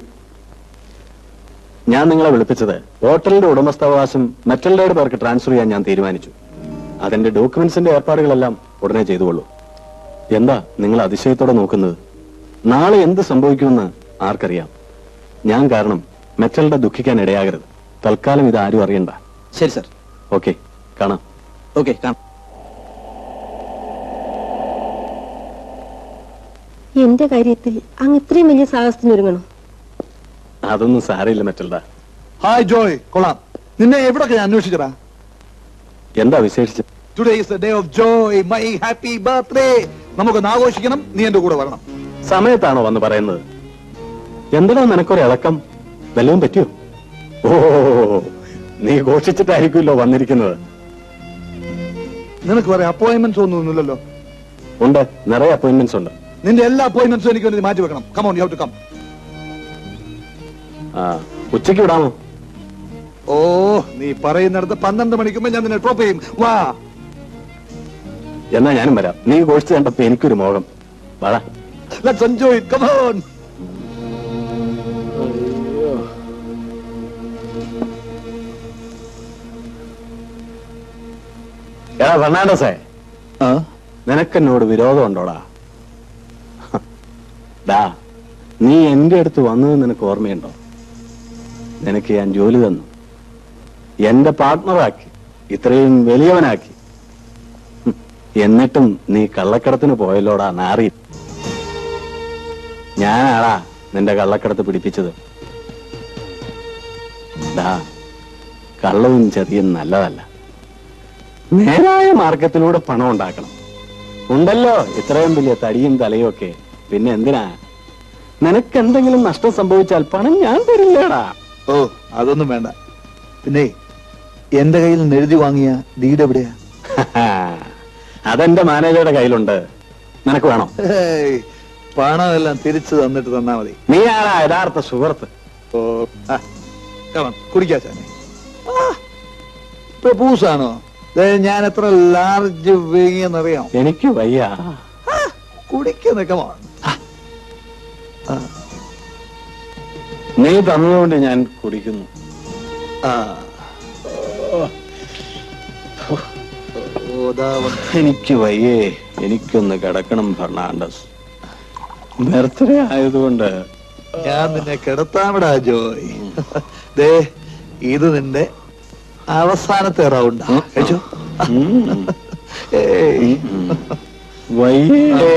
ഞാൻ നിങ്ങളെ വിളിപ്പിച്ചത് ഹോട്ടലിന്റെ ഉടമസ്ഥാവകാശം മെറ്റൽഡയുടെ പേർക്ക് ട്രാൻസ്ഫർ ചെയ്യാൻ ഞാൻ തീരുമാനിച്ചു അതിന്റെ ഡോക്യുമെന്റ്സിന്റെ ഏർപ്പാടുകളെല്ലാം ഉടനെ ചെയ്തുകൊള്ളൂ എന്താ നിങ്ങൾ അതിശയത്തോടെ നോക്കുന്നത് നാളെ എന്ത് സംഭവിക്കുമെന്ന് ആർക്കറിയാം ഞാൻ കാരണം മെറ്റൽഡ ദുഃഖിക്കാൻ ഇടയാകരുത് തൽക്കാലം ഇത് ആരും അറിയണ്ട ശരി സർ ഓക്കെ കാണാം ഓക്കെ കാണാം എന്റെ കാര്യത്തിൽ അങ്ങ് ഇത്രയും വലിയ സാഹസത്തിന് ഒരുങ്ങണോ അതൊന്നും സാരയില്ല മെറ്റൽഡ ഹായ് ജോയ് കൊള്ളാം നിന്നെ എവിടൊക്കെ ഞാൻ അന്വേഷിച്ചടാ എന്താ വിശേഷിച്ച് today is the day of joy my happy birthday നമുക്കൊന്ന് ആഘോഷിക്കണം നീ എന്റെ കൂടെ വരണം സമയത്താണോ വന്ന് പറയുന്നത് എന്താടാ നിനക്കൊരു ഇളക്കം വല്ലതും പറ്റിയോ ഓ നീ ഘോഷിച്ചിട്ടായിരിക്കുമല്ലോ വന്നിരിക്കുന്നത് നിനക്ക് പറയാം അപ്പോയിന്റ്മെന്റ്സ് ഒന്നുമില്ലല്ലോ ഉണ്ട് നിറയെ അപ്പോയിന്റ്മെന്റ്സ് ഉണ്ട് നിന്റെ എല്ലാ അപ്പോയിന്റ്മെന്റ്സും എനിക്ക് വേണ്ടി മാറ്റി വെക്കണം കമോൺ യു ടു കം ആ ഉച്ചയ്ക്ക് വിടാമോ ഓ നീ പറയുന്നിടത്ത് പന്ത്രണ്ട് മണിക്കുമ്പോ ഞാൻ നിന്നെ ഡ്രോപ്പ് ചെയ്യും വാ എന്നാ ഞാനും വരാം നീ ഘോഷിച്ച് കണ്ടപ്പോ എനിക്കൊരു മോഹം വാടാ ലെറ്റ്സ് എൻജോയ് ഇറ്റ് കമോൺ എടാ ഫെർണാണ്ടസേ നിനക്കെന്നോട് വിരോധമുണ്ടോടാ ഡാ നീ എന്റെ അടുത്ത് വന്നത് നിനക്ക് ഓർമ്മയുണ്ടോ നിനക്ക് ഞാൻ ജോലി തന്നു എന്റെ പാർട്ട്ണറാക്കി ഇത്രയും വലിയവനാക്കി ഹും, എന്നിട്ടും നീ കള്ളക്കടത്തിന് പോയല്ലോടാ നാറി ഞാനാടാ നിന്റെ കള്ളക്കടത്ത് പിടിപ്പിച്ചത് ഡാ കള്ളവും ചതിയും നല്ലതല്ല നേരായ മാർഗത്തിലൂടെ പണം ഉണ്ടാക്കണം ഉണ്ടല്ലോ ഇത്രയും വലിയ തടിയും തലയും ഒക്കെ പിന്നെ എന്തിനാ നിനക്ക് എന്തെങ്കിലും നഷ്ടം സംഭവിച്ചാൽ പണം ഞാൻ തരില്ലേടാ ഓ അതൊന്നും വേണ്ട പിന്നെ എന്റെ കയ്യിൽ നിന്ന് എഴുതി വാങ്ങിയ ഡീഡ് എവിടെയാ അതെന്റെ മാനേജറുടെ കയ്യിലുണ്ട് നിനക്ക് വേണോ ഹേയ്, പണമെല്ലാം തിരിച്ചു തന്നിട്ട് തന്നാ മതി നീ ആരാ യഥാർത്ഥ സുഹൃത്ത് ഓ ആ, come on, കുടിക്കാ ചാനെ പ്രപൂസാണോ ദേ, ഞാൻ എത്ര ലാർജ് വേങ്ങിയെന്നറിയാം എനിക്ക് വയ്യ കുടിക്കുന്ന കമോൺ നീ തന്നതുകൊണ്ട് ഞാൻ കുടിക്കുന്നു എനിക്ക് വയ്യേ എനിക്കൊന്ന് കിടക്കണം ഫെർണാണ്ടസ് ബർത്ത്ഡേ ആയതുകൊണ്ട് ഞാൻ നിന്നെ കിടത്താവിടാ ജോയ് ദേ ഇത് നിന്റെ അവസാനത്തെ റൗണ്ടാ കഴിച്ചോ ഏയ്. വയ്യേ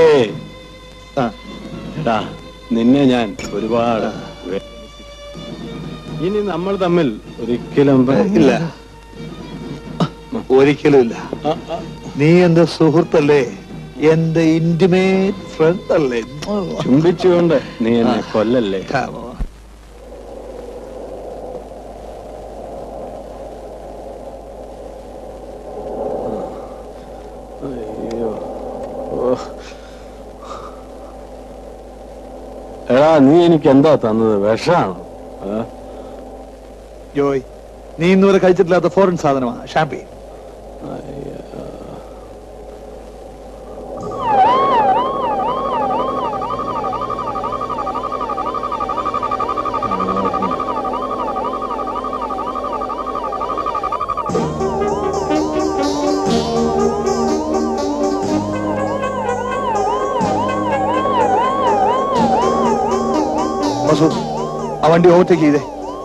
എടാ നിന്നെ ഞാൻ ഒരുപാട് വേ- ഇനി നമ്മൾ തമ്മിൽ ഒരിക്കലും ഇല്ല ഒരിക്കലും ഇല്ല നീ എന്റെ സുഹൃത്തല്ലേ എന്റെ ഇന്റിമേറ്റ് ഫ്രണ്ട് അല്ലേ ചുംബിച്ചുകൊണ്ട് നീ എന്നെ കൊല്ലല്ലേ അയ്യോ ഓ. എടാ നീ എനിക്ക് എന്താ തന്നത് വിഷാണോ ആ? ജോയ് നീ ഇന്നുവരെ കഴിച്ചിട്ടില്ലാത്ത ഫോറിൻ സാധനമാണ് ഷാമ്പി മസൂദ് ആ വണ്ടി ഓവർടേക്ക് ചെയ്തേ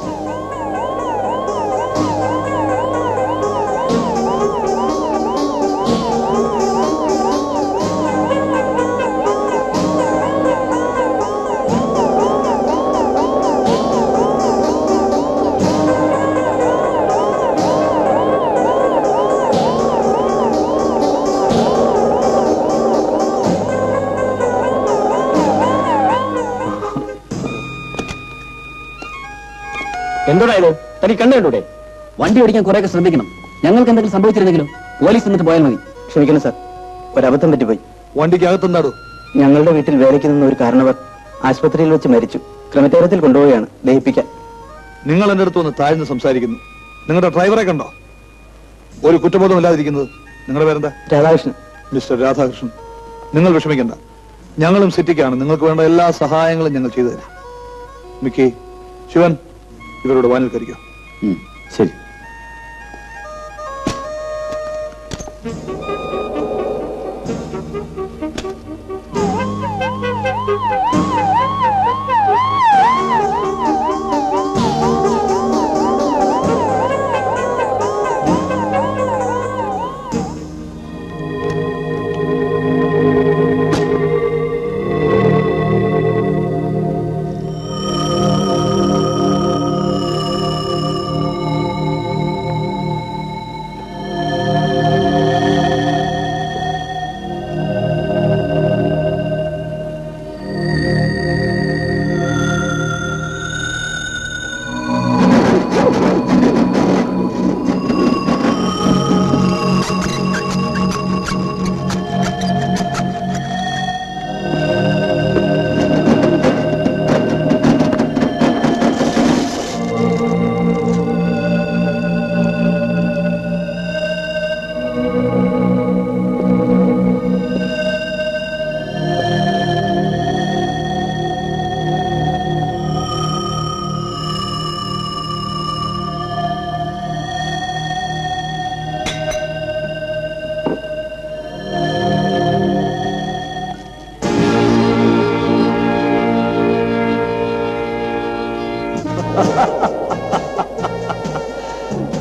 എന്തോടാ ഇത് തനിക്ക് കണ്ടു കണ്ടൂടെ വണ്ടി ഓടിക്കാൻ കുറെയൊക്കെ ശ്രദ്ധിക്കണം ഞങ്ങൾക്ക് എന്തെങ്കിലും സംഭവിച്ചിരുന്നെങ്കിലും പോലീസ് എന്നിട്ട് പോയാൽ മതി ക്ഷമിക്കണം സാർ ഒരബദ്ധം പറ്റിപ്പോയി വണ്ടിക്ക് അകത്തെന്താടോ ഞങ്ങളുടെ വീട്ടിൽ വേലയ്ക്ക് നിന്ന ഒരു കാരണവർ ആശുപത്രിയിൽ വെച്ച് മരിച്ചു ക്രമത്തേരത്തിൽ കൊണ്ടുപോവുകയാണ് ദഹിപ്പിക്കാൻ നിങ്ങൾ എന്റെ അടുത്ത് വന്ന് താഴ്ന്ന് സംസാരിക്കുന്നു നിങ്ങളുടെ ഡ്രൈവറെ കണ്ടോ ഒരു കുറ്റബോധമില്ലാതിരിക്കുന്നത് നിങ്ങളുടെ പേരെന്താ രാധാകൃഷ്ണൻ മിസ്റ്റർ രാധാകൃഷ്ണൻ നിങ്ങൾ വിഷമിക്കണ്ട ഞങ്ങളും സിറ്റിക്കാണ് നിങ്ങൾക്ക് വേണ്ട എല്ലാ സഹായങ്ങളും ഞങ്ങൾ ചെയ്തു തരാം മിക്കി ശിവൻ ഇവരോട് വാനിൽ കരിക്കോ ശരി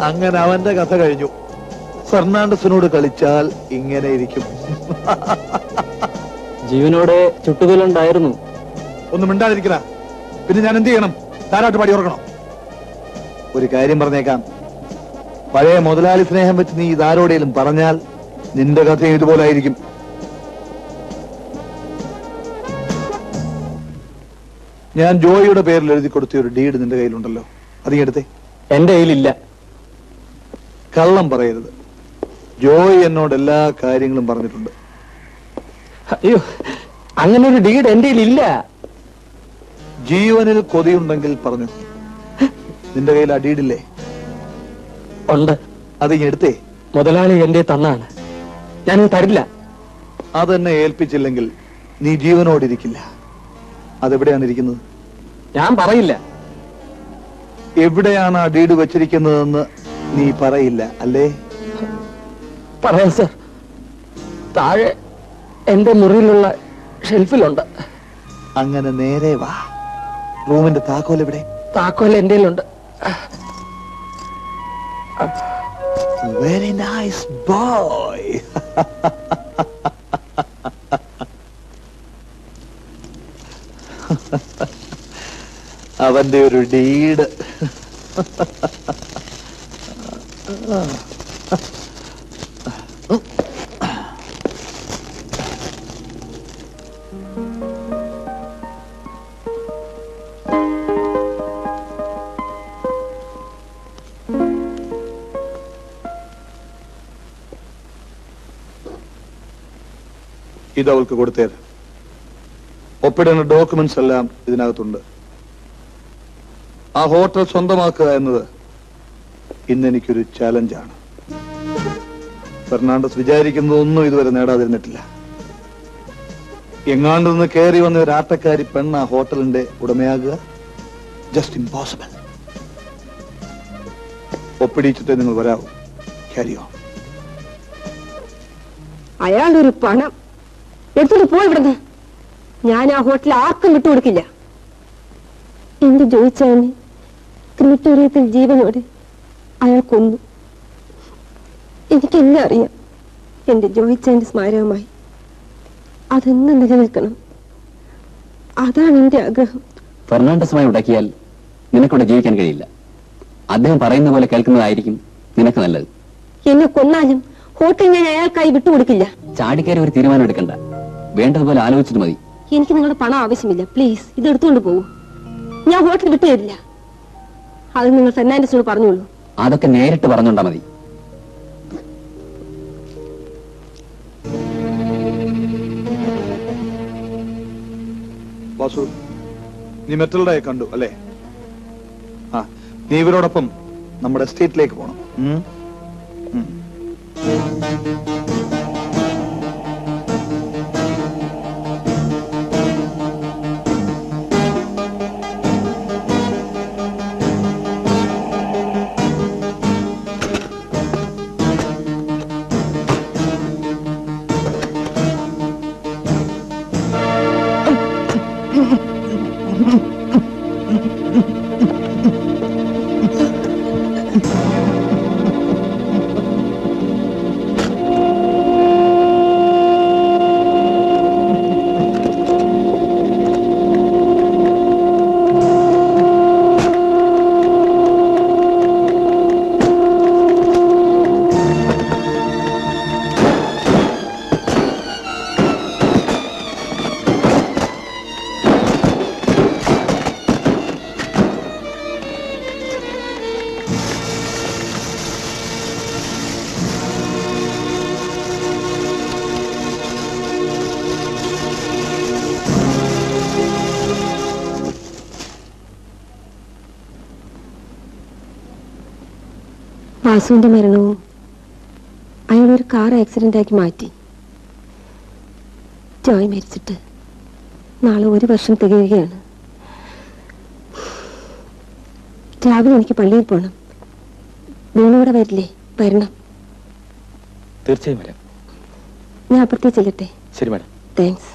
അങ്ങനെ അവന്റെ കഥ കഴിഞ്ഞു ഫെർണാണ്ടസിനോട് കളിച്ചാൽ ഇങ്ങനെ ഇരിക്കും ജീവനോടെ ചുട്ടുകൊല്ലുണ്ടായിരുന്നു ഒന്നും മിണ്ടാതിരിക്കണ പിന്നെ ഞാൻ എന്ത് ചെയ്യണം താരാട്ട് പാടി ഉറങ്ങണം ഒരു കാര്യം പറഞ്ഞേക്കാം പഴയ മുതലാളി സ്നേഹം വെച്ച് നീ ഇതാരോടേലും പറഞ്ഞാൽ നിന്റെ കഥയും ഇതുപോലെ ആയിരിക്കും ഞാൻ ജോയിയുടെ പേരിൽ എഴുതി കൊടുത്ത ഒരു ഡീഡ് നിന്റെ കയ്യിലുണ്ടല്ലോ അത് നീ എടുത്തേ എന്റെ കയ്യിലില്ല കള്ളം പറയരുത് ജോയ് എന്നോട് എല്ലാ കാര്യങ്ങളും പറഞ്ഞിട്ടുണ്ട് അയ്യോ അങ്ങനെ ഒരു ഡീഡ് എന്റെ ഇല്ല ജീവനിൽ കൊതിയുണ്ടെങ്കിൽ പറഞ്ഞു നിന്റെ കയ്യിൽ ആ ഡീഡില്ലേ ഉണ്ട് അത് ഇനി എടുത്തേ മുതലാളി എന്റെ തന്നാണ് ഞാനത് തരില്ല അതെന്നെ ഏൽപ്പിച്ചില്ലെങ്കിൽ നീ ജീവനോടിരിക്കില്ല അതെവിടെയാണ് ഇരിക്കുന്നത് ഞാൻ പറയില്ല എവിടെയാണ് ആ ഡീഡ് വെച്ചിരിക്കുന്നതെന്ന് നീ പറയില്ല അല്ലേ പറയാം സർ താഴെ എന്റെ മുറിയിലുള്ള ഷെൽഫിലുണ്ട് അങ്ങനെ നേരെ വാ റൂമിന്റെ താക്കോൽ എവിടെ താക്കോൽ എന്റെ ഉണ്ട് വെരി നൈസ് ബോയ് അവന്റെ ഒരു ഡീഡ് ഇത് അവൾക്ക് കൊടുത്തേര് ഒപ്പിടുന്ന ഡോക്യുമെന്റ്സ് എല്ലാം ഇതിനകത്തുണ്ട് ആ ഹോട്ടൽ സ്വന്തമാക്കുക എന്നത് ഇന്ന് എനിക്കൊരു ചാലഞ്ചാണ് ഫെർണാണ്ടസ് വിചാരിക്കുന്നതൊന്നും ഇതുവരെ നേടാതിരുന്നിട്ടില്ല എങ്ങാണ്ട് നിന്ന് കയറി വന്ന ഒരു ആട്ടക്കാരി പെണ്ണ് ആ ഹോട്ടലിന്റെ ഉടമയാകുക ജസ്റ്റ് ഇമ്പോസിബിൾ ഒപ്പിടിച്ചിട്ടേ നിങ്ങൾ വരാവൂ ക്യാരി ഓൺ അയാളുടെ ഒരു പണം എടുത്തോണ്ട് പോയി ഇവിടുന്ന് ഞാൻ ആ ഹോട്ടൽ ആർക്കും വിട്ടുകൊടുക്കില്ല എന്റെ ജോയിച്ചാനെ ക്രിമിറ്റോറിയത്തിൽ ജീവനോടെ അയാൾ കൊന്നു എനിക്കെല്ലാം അറിയാം എന്റെ ജോയിച്ചാന്റെ സ്മാരകമായി അതെന്ന് നിലനിൽക്കണം അതാണ് എന്റെ ആഗ്രഹം ഫെർണാണ്ടസുമായി ഉടക്കിയാൽ നിനക്കിവിടെ ജീവിക്കാൻ കഴിയില്ല അദ്ദേഹം പറയുന്ന പോലെ കേൾക്കുന്നതായിരിക്കും നിനക്ക് നല്ലത് എന്നെ കൊന്നാലും ഹോട്ടൽ ഞാൻ അയാൾക്കായി വിട്ടുകൊടുക്കില്ല ചാടിക്കയറി ഒരു തീരുമാനം എടുക്കണ്ട വേണ്ടതുപോലെ ആലോചിച്ചിട്ട് മതി എനിക്ക് നിങ്ങളുടെ പണം ആവശ്യമില്ല പ്ലീസ് ഇത് എടുത്തുകൊണ്ട് പോകൂ ഞാൻ ഹോട്ടൽ വിട്ടു തരില്ല അത് നിങ്ങൾ ഫെർണാൻഡസിനോട് പറഞ്ഞോളൂ അതൊക്കെ നേരിട്ട് പറഞ്ഞോണ്ടാ മതി വാസു നീ മെറ്റൽഡയെ കണ്ടു അല്ലേ ആ നീ ഇവരോടൊപ്പം നമ്മുടെ എസ്റ്റേറ്റിലേക്ക് പോണം ഉം? ഉം. വാസുവിന്റെ മരണവും അയാൾ ഒരു കാർ ആക്സിഡന്റ് ആക്കി മാറ്റി ജോയ് മരിച്ചിട്ട് നാളെ ഒരു വർഷം തികയുകയാണ് രാവിലെ എനിക്ക് പള്ളിയിൽ പോകണം വേണൂടെ വരില്ലേ വരണം തീർച്ചയായും വരാം ഞാൻ അപ്പുറത്തേക്ക് ചെല്ലട്ടെ ശരി മാഡം താങ്ക്സ്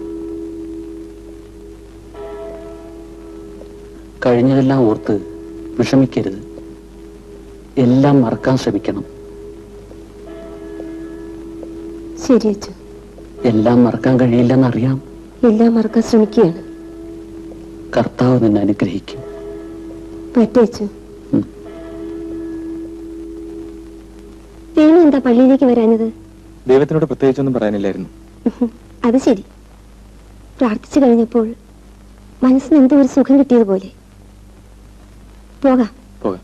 കഴിഞ്ഞതെല്ലാം ഓർത്ത് വിഷമിക്കരുത് എല്ലാം മറക്കാൻ ശ്രമിക്കണം ശരി അച്ഛൻ എല്ലാം മറക്കാൻ കഴിയില്ലെന്നറിയാം എല്ലാം മറക്കാൻ ശ്രമിക്കുകയാണ് കർത്താവ് നിന്നെ അനുഗ്രഹിക്കും പറ്റേച്ചു വേണു എന്താ പള്ളിയിലേക്ക് വരാഞ്ഞത് ദൈവത്തിനോട് പ്രത്യേകിച്ചൊന്നും പറയാനില്ലായിരുന്നു അത് ശരി പ്രാർത്ഥിച്ചു കഴിഞ്ഞപ്പോൾ മനസ്സിന് എന്തോ ഒരു സുഖം കിട്ടിയതുപോലെ പോകാം പോകാം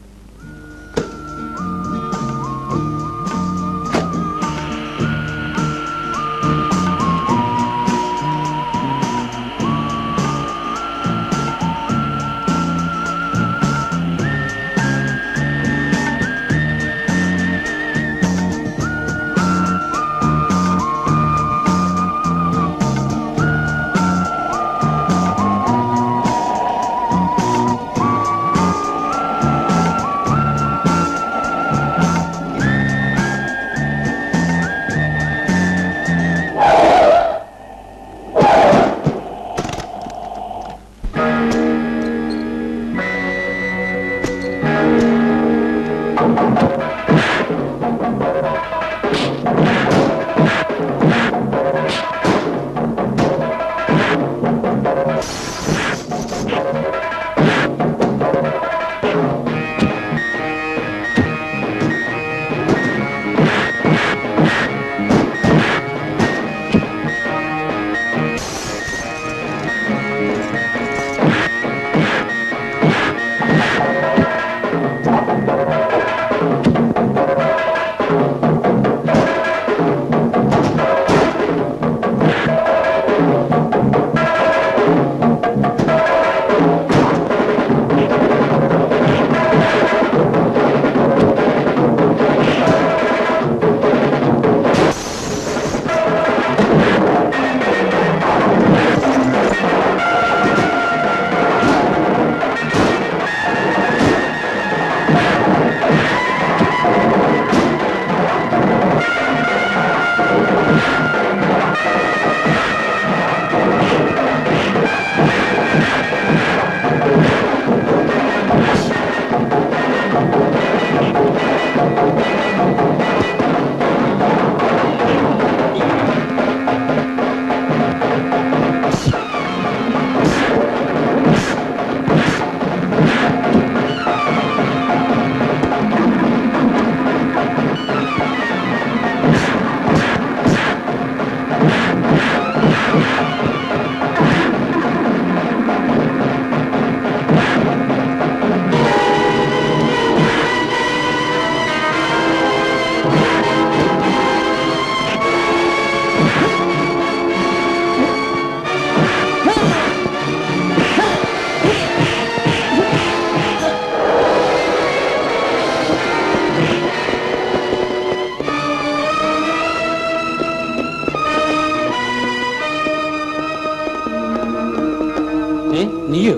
ഏ നീയോ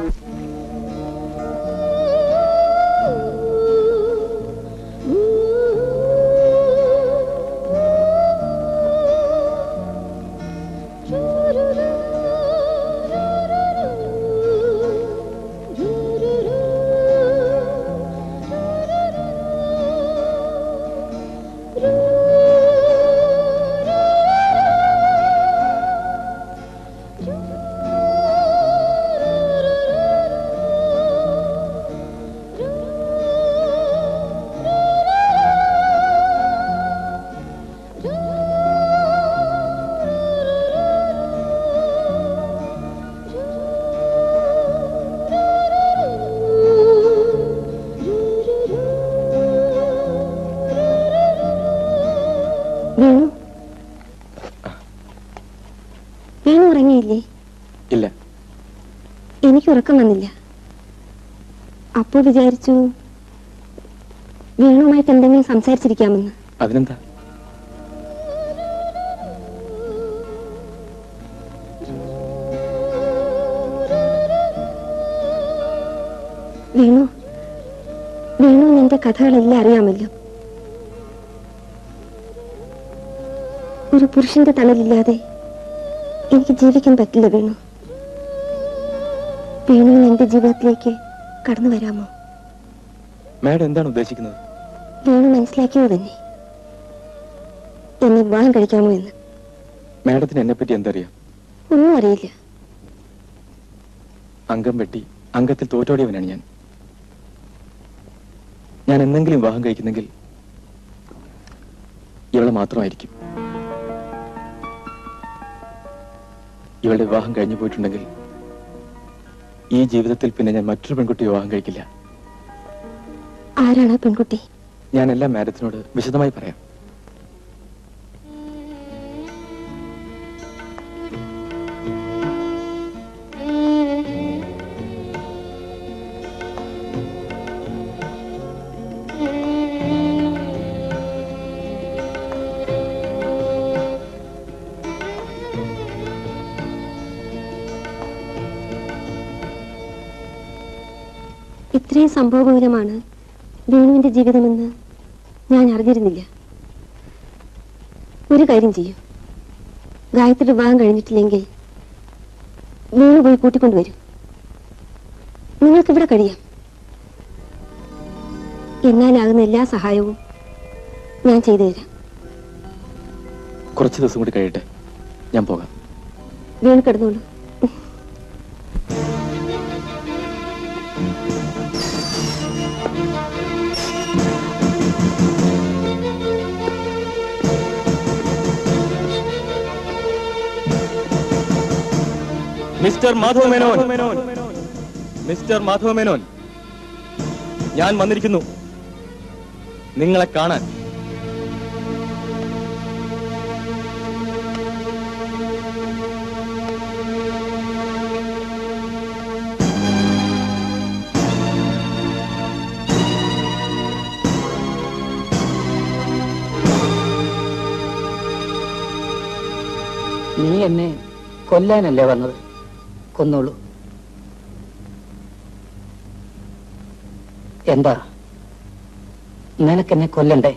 വേണു വേണു ഉറങ്ങിയില്ലേ ഇല്ല എനിക്ക് ഉറക്കം വന്നില്ല അപ്പോൾ വിചാരിച്ചു വേണുമായിട്ട് എന്തെങ്കിലും സംസാരിച്ചിരിക്കാമെന്ന് അതിനെന്താ വേണു വേണു നിന്റെ കഥകളെല്ലാം അറിയാമല്ലോ ഒരു പുരുഷന്റെ തണലില്ലാതെ എനിക്ക് ജീവിക്കാൻ പറ്റില്ല വേണു വേണു എന്റെ ജീവിതത്തിലേക്ക് കടന്നു വരാമോ മാഡം എന്താണ് ഉദ്ദേശിക്കുന്നത് വേണു മനസ്സിലാക്കിയത് തന്നെ എന്നെ വിവാഹം കഴിക്കാമോ എന്ന് മാഡത്തിന് എന്നെ പറ്റി എന്തറിയാം ഒന്നും അറിയില്ല അംഗം വെട്ടി അംഗത്തിൽ തോറ്റോടിയവനാണ് ഞാൻ ഞാൻ എന്തെങ്കിലും വിവാഹം കഴിക്കുന്നെങ്കിൽ ഇവളെ മാത്രമായിരിക്കും ഇവളുടെ വിവാഹം കഴിഞ്ഞു പോയിട്ടുണ്ടെങ്കിൽ ഈ ജീവിതത്തിൽ പിന്നെ ഞാൻ മറ്റൊരു പെൺകുട്ടി വിവാഹം കഴിക്കില്ല ആരാണ് ആ പെൺകുട്ടി ഞാൻ എല്ലാം മാഡത്തിനോട് വിശദമായി പറയാം ഇത്രയും സംഭവബഹുലമാണ് വേണുവിന്റെ ജീവിതമെന്ന് ഞാൻ അറിഞ്ഞിരുന്നില്ല ഒരു കാര്യം ചെയ്യൂ ഗായത്രി വിവാഹം കഴിഞ്ഞിട്ടില്ലെങ്കിൽ വേണു പോയി കൂട്ടിക്കൊണ്ടുവരും നിങ്ങൾക്കിവിടെ കഴിയാം എന്നാലാകുന്ന എല്ലാ സഹായവും ഞാൻ ചെയ്തു തരാം കുറച്ച് ദിവസം കൂടി കഴിയട്ടെ ഞാൻ പോകാം വേണു കിടന്നോളൂ മിസ്റ്റർ മാധവ മേനോൻ മിസ്റ്റർ മാധവ മേനോൻ ഞാൻ വന്നിരിക്കുന്നു നിങ്ങളെ കാണാൻ നീ എന്നെ കൊല്ലാനല്ലേ വന്നത് കൊന്നോളൂ എന്താ നിനക്കെന്നെ കൊല്ലണ്ടേ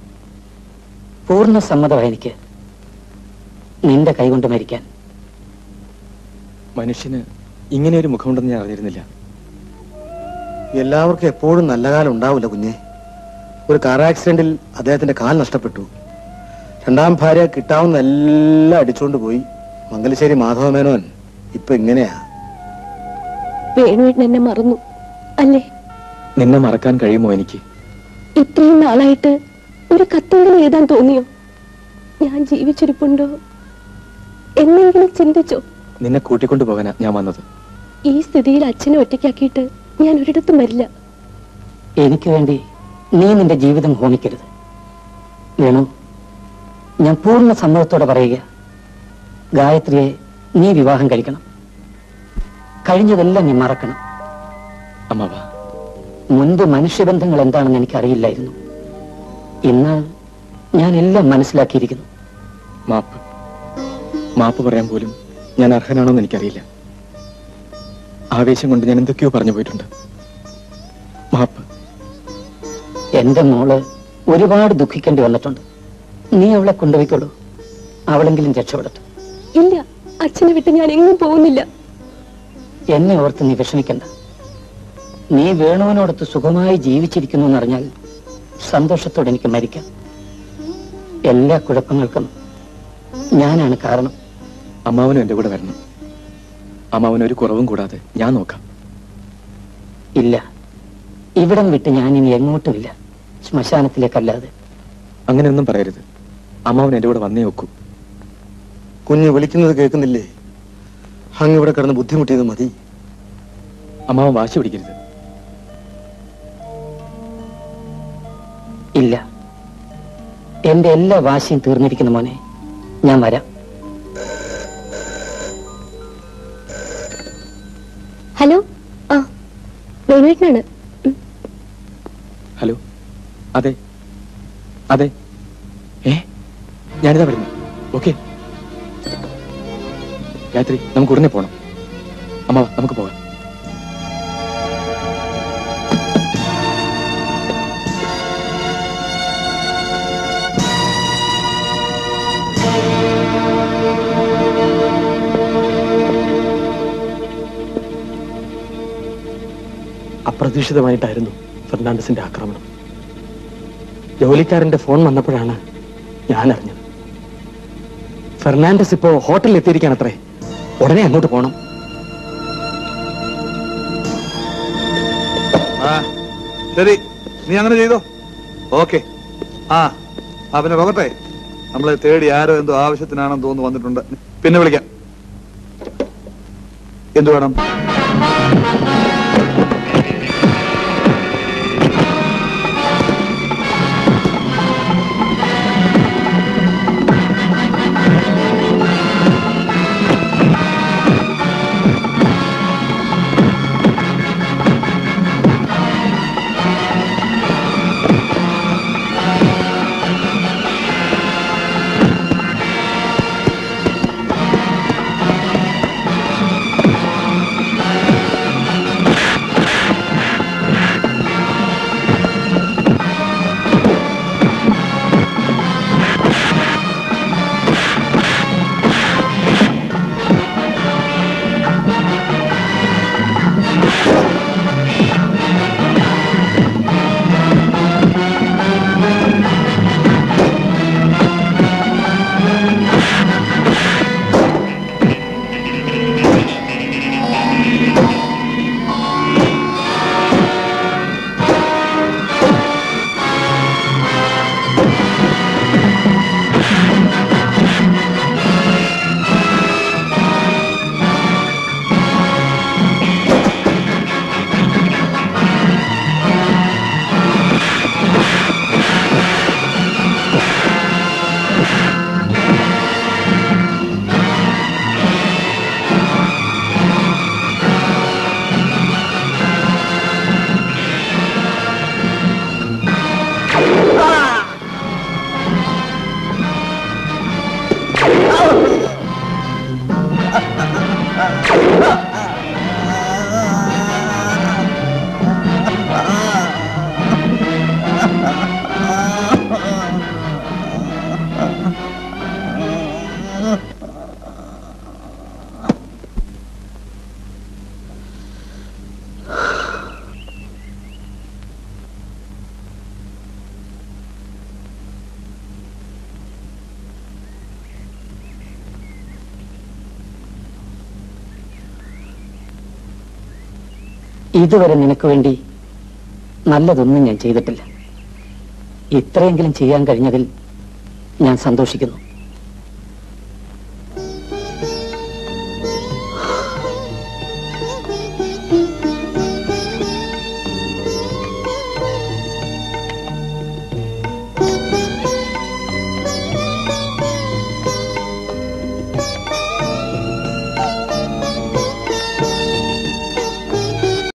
പൂർണ്ണ സമ്മതമായി എനിക്ക് നിന്റെ കൈകൊണ്ട് മരിക്കാൻ മനുഷ്യന് ഇങ്ങനെ ഒരു മുഖമുണ്ടെന്ന് ഞാൻ അറിഞ്ഞിരുന്നില്ല എല്ലാവർക്കും എപ്പോഴും നല്ല കാലം ഉണ്ടാവില്ല കുഞ്ഞെ ഒരു കാർ ആക്സിഡന്റിൽ അദ്ദേഹത്തിന്റെ കാൽ നഷ്ടപ്പെട്ടു രണ്ടാം ഭാര്യ കിട്ടാവുന്ന എല്ലാം അടിച്ചുകൊണ്ട് പോയി മംഗലശ്ശേരി മാധവമേനോൻ ഇപ്പൊ ഇങ്ങനെയാ വേണുവേട്ടൻ എന്നെ മറന്നു അല്ലേ നിന്നെ മറക്കാൻ കഴിയുമോ എനിക്ക് ഇത്രയും നാളായിട്ട് ഒരു കത്തെങ്കിലും എഴുതാൻ തോന്നിയോ ഞാൻ ജീവിച്ചിരിപ്പുണ്ടോ എന്നെങ്കിലും ചിന്തിച്ചോ നിന്നെ കൂട്ടിക്കൊണ്ടു പോകാനാ ഞാൻ വന്നത് ഈ സ്ഥിതിയിൽ അച്ഛനെ ഒറ്റയ്ക്കാക്കിയിട്ട് ഞാൻ ഒരിടത്തും വരില്ല എനിക്ക് വേണ്ടി നീ നിന്റെ ജീവിതം ഹോമിക്കരുത് വേണു ഞാൻ പൂർണ്ണ സമ്മതത്തോടെ പറയുക ഗായത്രിയെ നീ വിവാഹം കഴിക്കണം കഴിഞ്ഞതെല്ലാം നീ മറക്കണം അമ്മാവ മുൻപ് മനുഷ്യബന്ധങ്ങൾ എന്താണെന്ന് എനിക്ക് അറിയില്ലായിരുന്നു ഇന്ന് ഞാൻ എല്ലാം മനസ്സിലാക്കിയിരിക്കുന്നു മാപ്പ് മാപ്പ് പറയാൻ പോലും ഞാൻ അർഹനാണോന്ന് എനിക്കറിയില്ല ആവേശം കൊണ്ട് ഞാൻ എന്തൊക്കെയോ പറഞ്ഞു പോയിട്ടുണ്ട് മാപ്പ് എന്റെ മോള് ഒരുപാട് ദുഃഖിക്കേണ്ടി വന്നിട്ടുണ്ട് നീ അവളെ കൊണ്ടുപോയിക്കോളൂ അവളെങ്കിലും രക്ഷപ്പെടട്ടെ ഇല്ല അച്ഛനെ വിട്ട് ഞാൻ എങ്ങും പോകുന്നില്ല എന്നെ ഓർത്ത് നീ വിഷമിക്കണ്ട നീ വേണുവിനോടൊത്ത് സുഖമായി ജീവിച്ചിരിക്കുന്നു എന്നറിഞ്ഞാൽ സന്തോഷത്തോടെ എനിക്ക് മരിക്കാം എല്ലാ കുഴപ്പങ്ങൾക്കും ഞാനാണ് കാരണം അമ്മാവനും എന്റെ കൂടെ വരണം അമ്മാവൻ ഒരു കുറവും കൂടാതെ ഞാൻ നോക്കാം ഇല്ല ഇവിടം വിട്ട് ഞാൻ ഇനി എങ്ങോട്ടുമില്ല ശ്മശാനത്തിലേക്കല്ലാതെ അങ്ങനെയൊന്നും പറയരുത് അമ്മാവൻ എന്റെ കൂടെ വന്നേ ഒക്കൂ കുഞ്ഞ് വിളിക്കുന്നത് കേൾക്കുന്നില്ലേ അങ്ങ് ഇവിടെ കിടന്ന് ബുദ്ധിമുട്ടിയത് മതി അമ്മാവൻ വാശി പിടിക്കരുത് ഇല്ല എന്റെ എല്ലാ വാശിയും തീർന്നിരിക്കുന്ന മോനെ ഞാൻ വരാം ഹലോ ആ വേണുവേട്ടനാണ് ഹലോ അതെ അതെ ഏ ഞാനിതാ വരുന്നു ഓക്കെ ഗായത്രി നമുക്ക് ഉടനെ പോണം അമ്മാവ നമുക്ക് പോകാം അപ്രതീക്ഷിതമായിട്ടായിരുന്നു ഫെർണാണ്ടസിന്റെ ആക്രമണം ജോലിക്കാരന്റെ ഫോൺ വന്നപ്പോഴാണ് ഞാൻ അറിഞ്ഞത് ഫെർണാണ്ടസ് ഇപ്പോ ഹോട്ടലിൽ എത്തിയിരിക്കാണത്രേ ഉടനെ അങ്ങോട്ട് പോണം ആ ശരി നീ അങ്ങനെ ചെയ്തോ ഓക്കെ ആ ആ പിന്നെ പോകട്ടെ നമ്മളെ തേടി ആരോ എന്തോ ആവശ്യത്തിനാണെന്ന് തോന്നുന്നു വന്നിട്ടുണ്ട് പിന്നെ വിളിക്കാം എന്തു വേണം ഇതുവരെ നിനക്ക് വേണ്ടി നല്ലതൊന്നും ഞാൻ ചെയ്തിട്ടില്ല ഇത്രയെങ്കിലും ചെയ്യാൻ കഴിഞ്ഞതിൽ ഞാൻ സന്തോഷിക്കുന്നു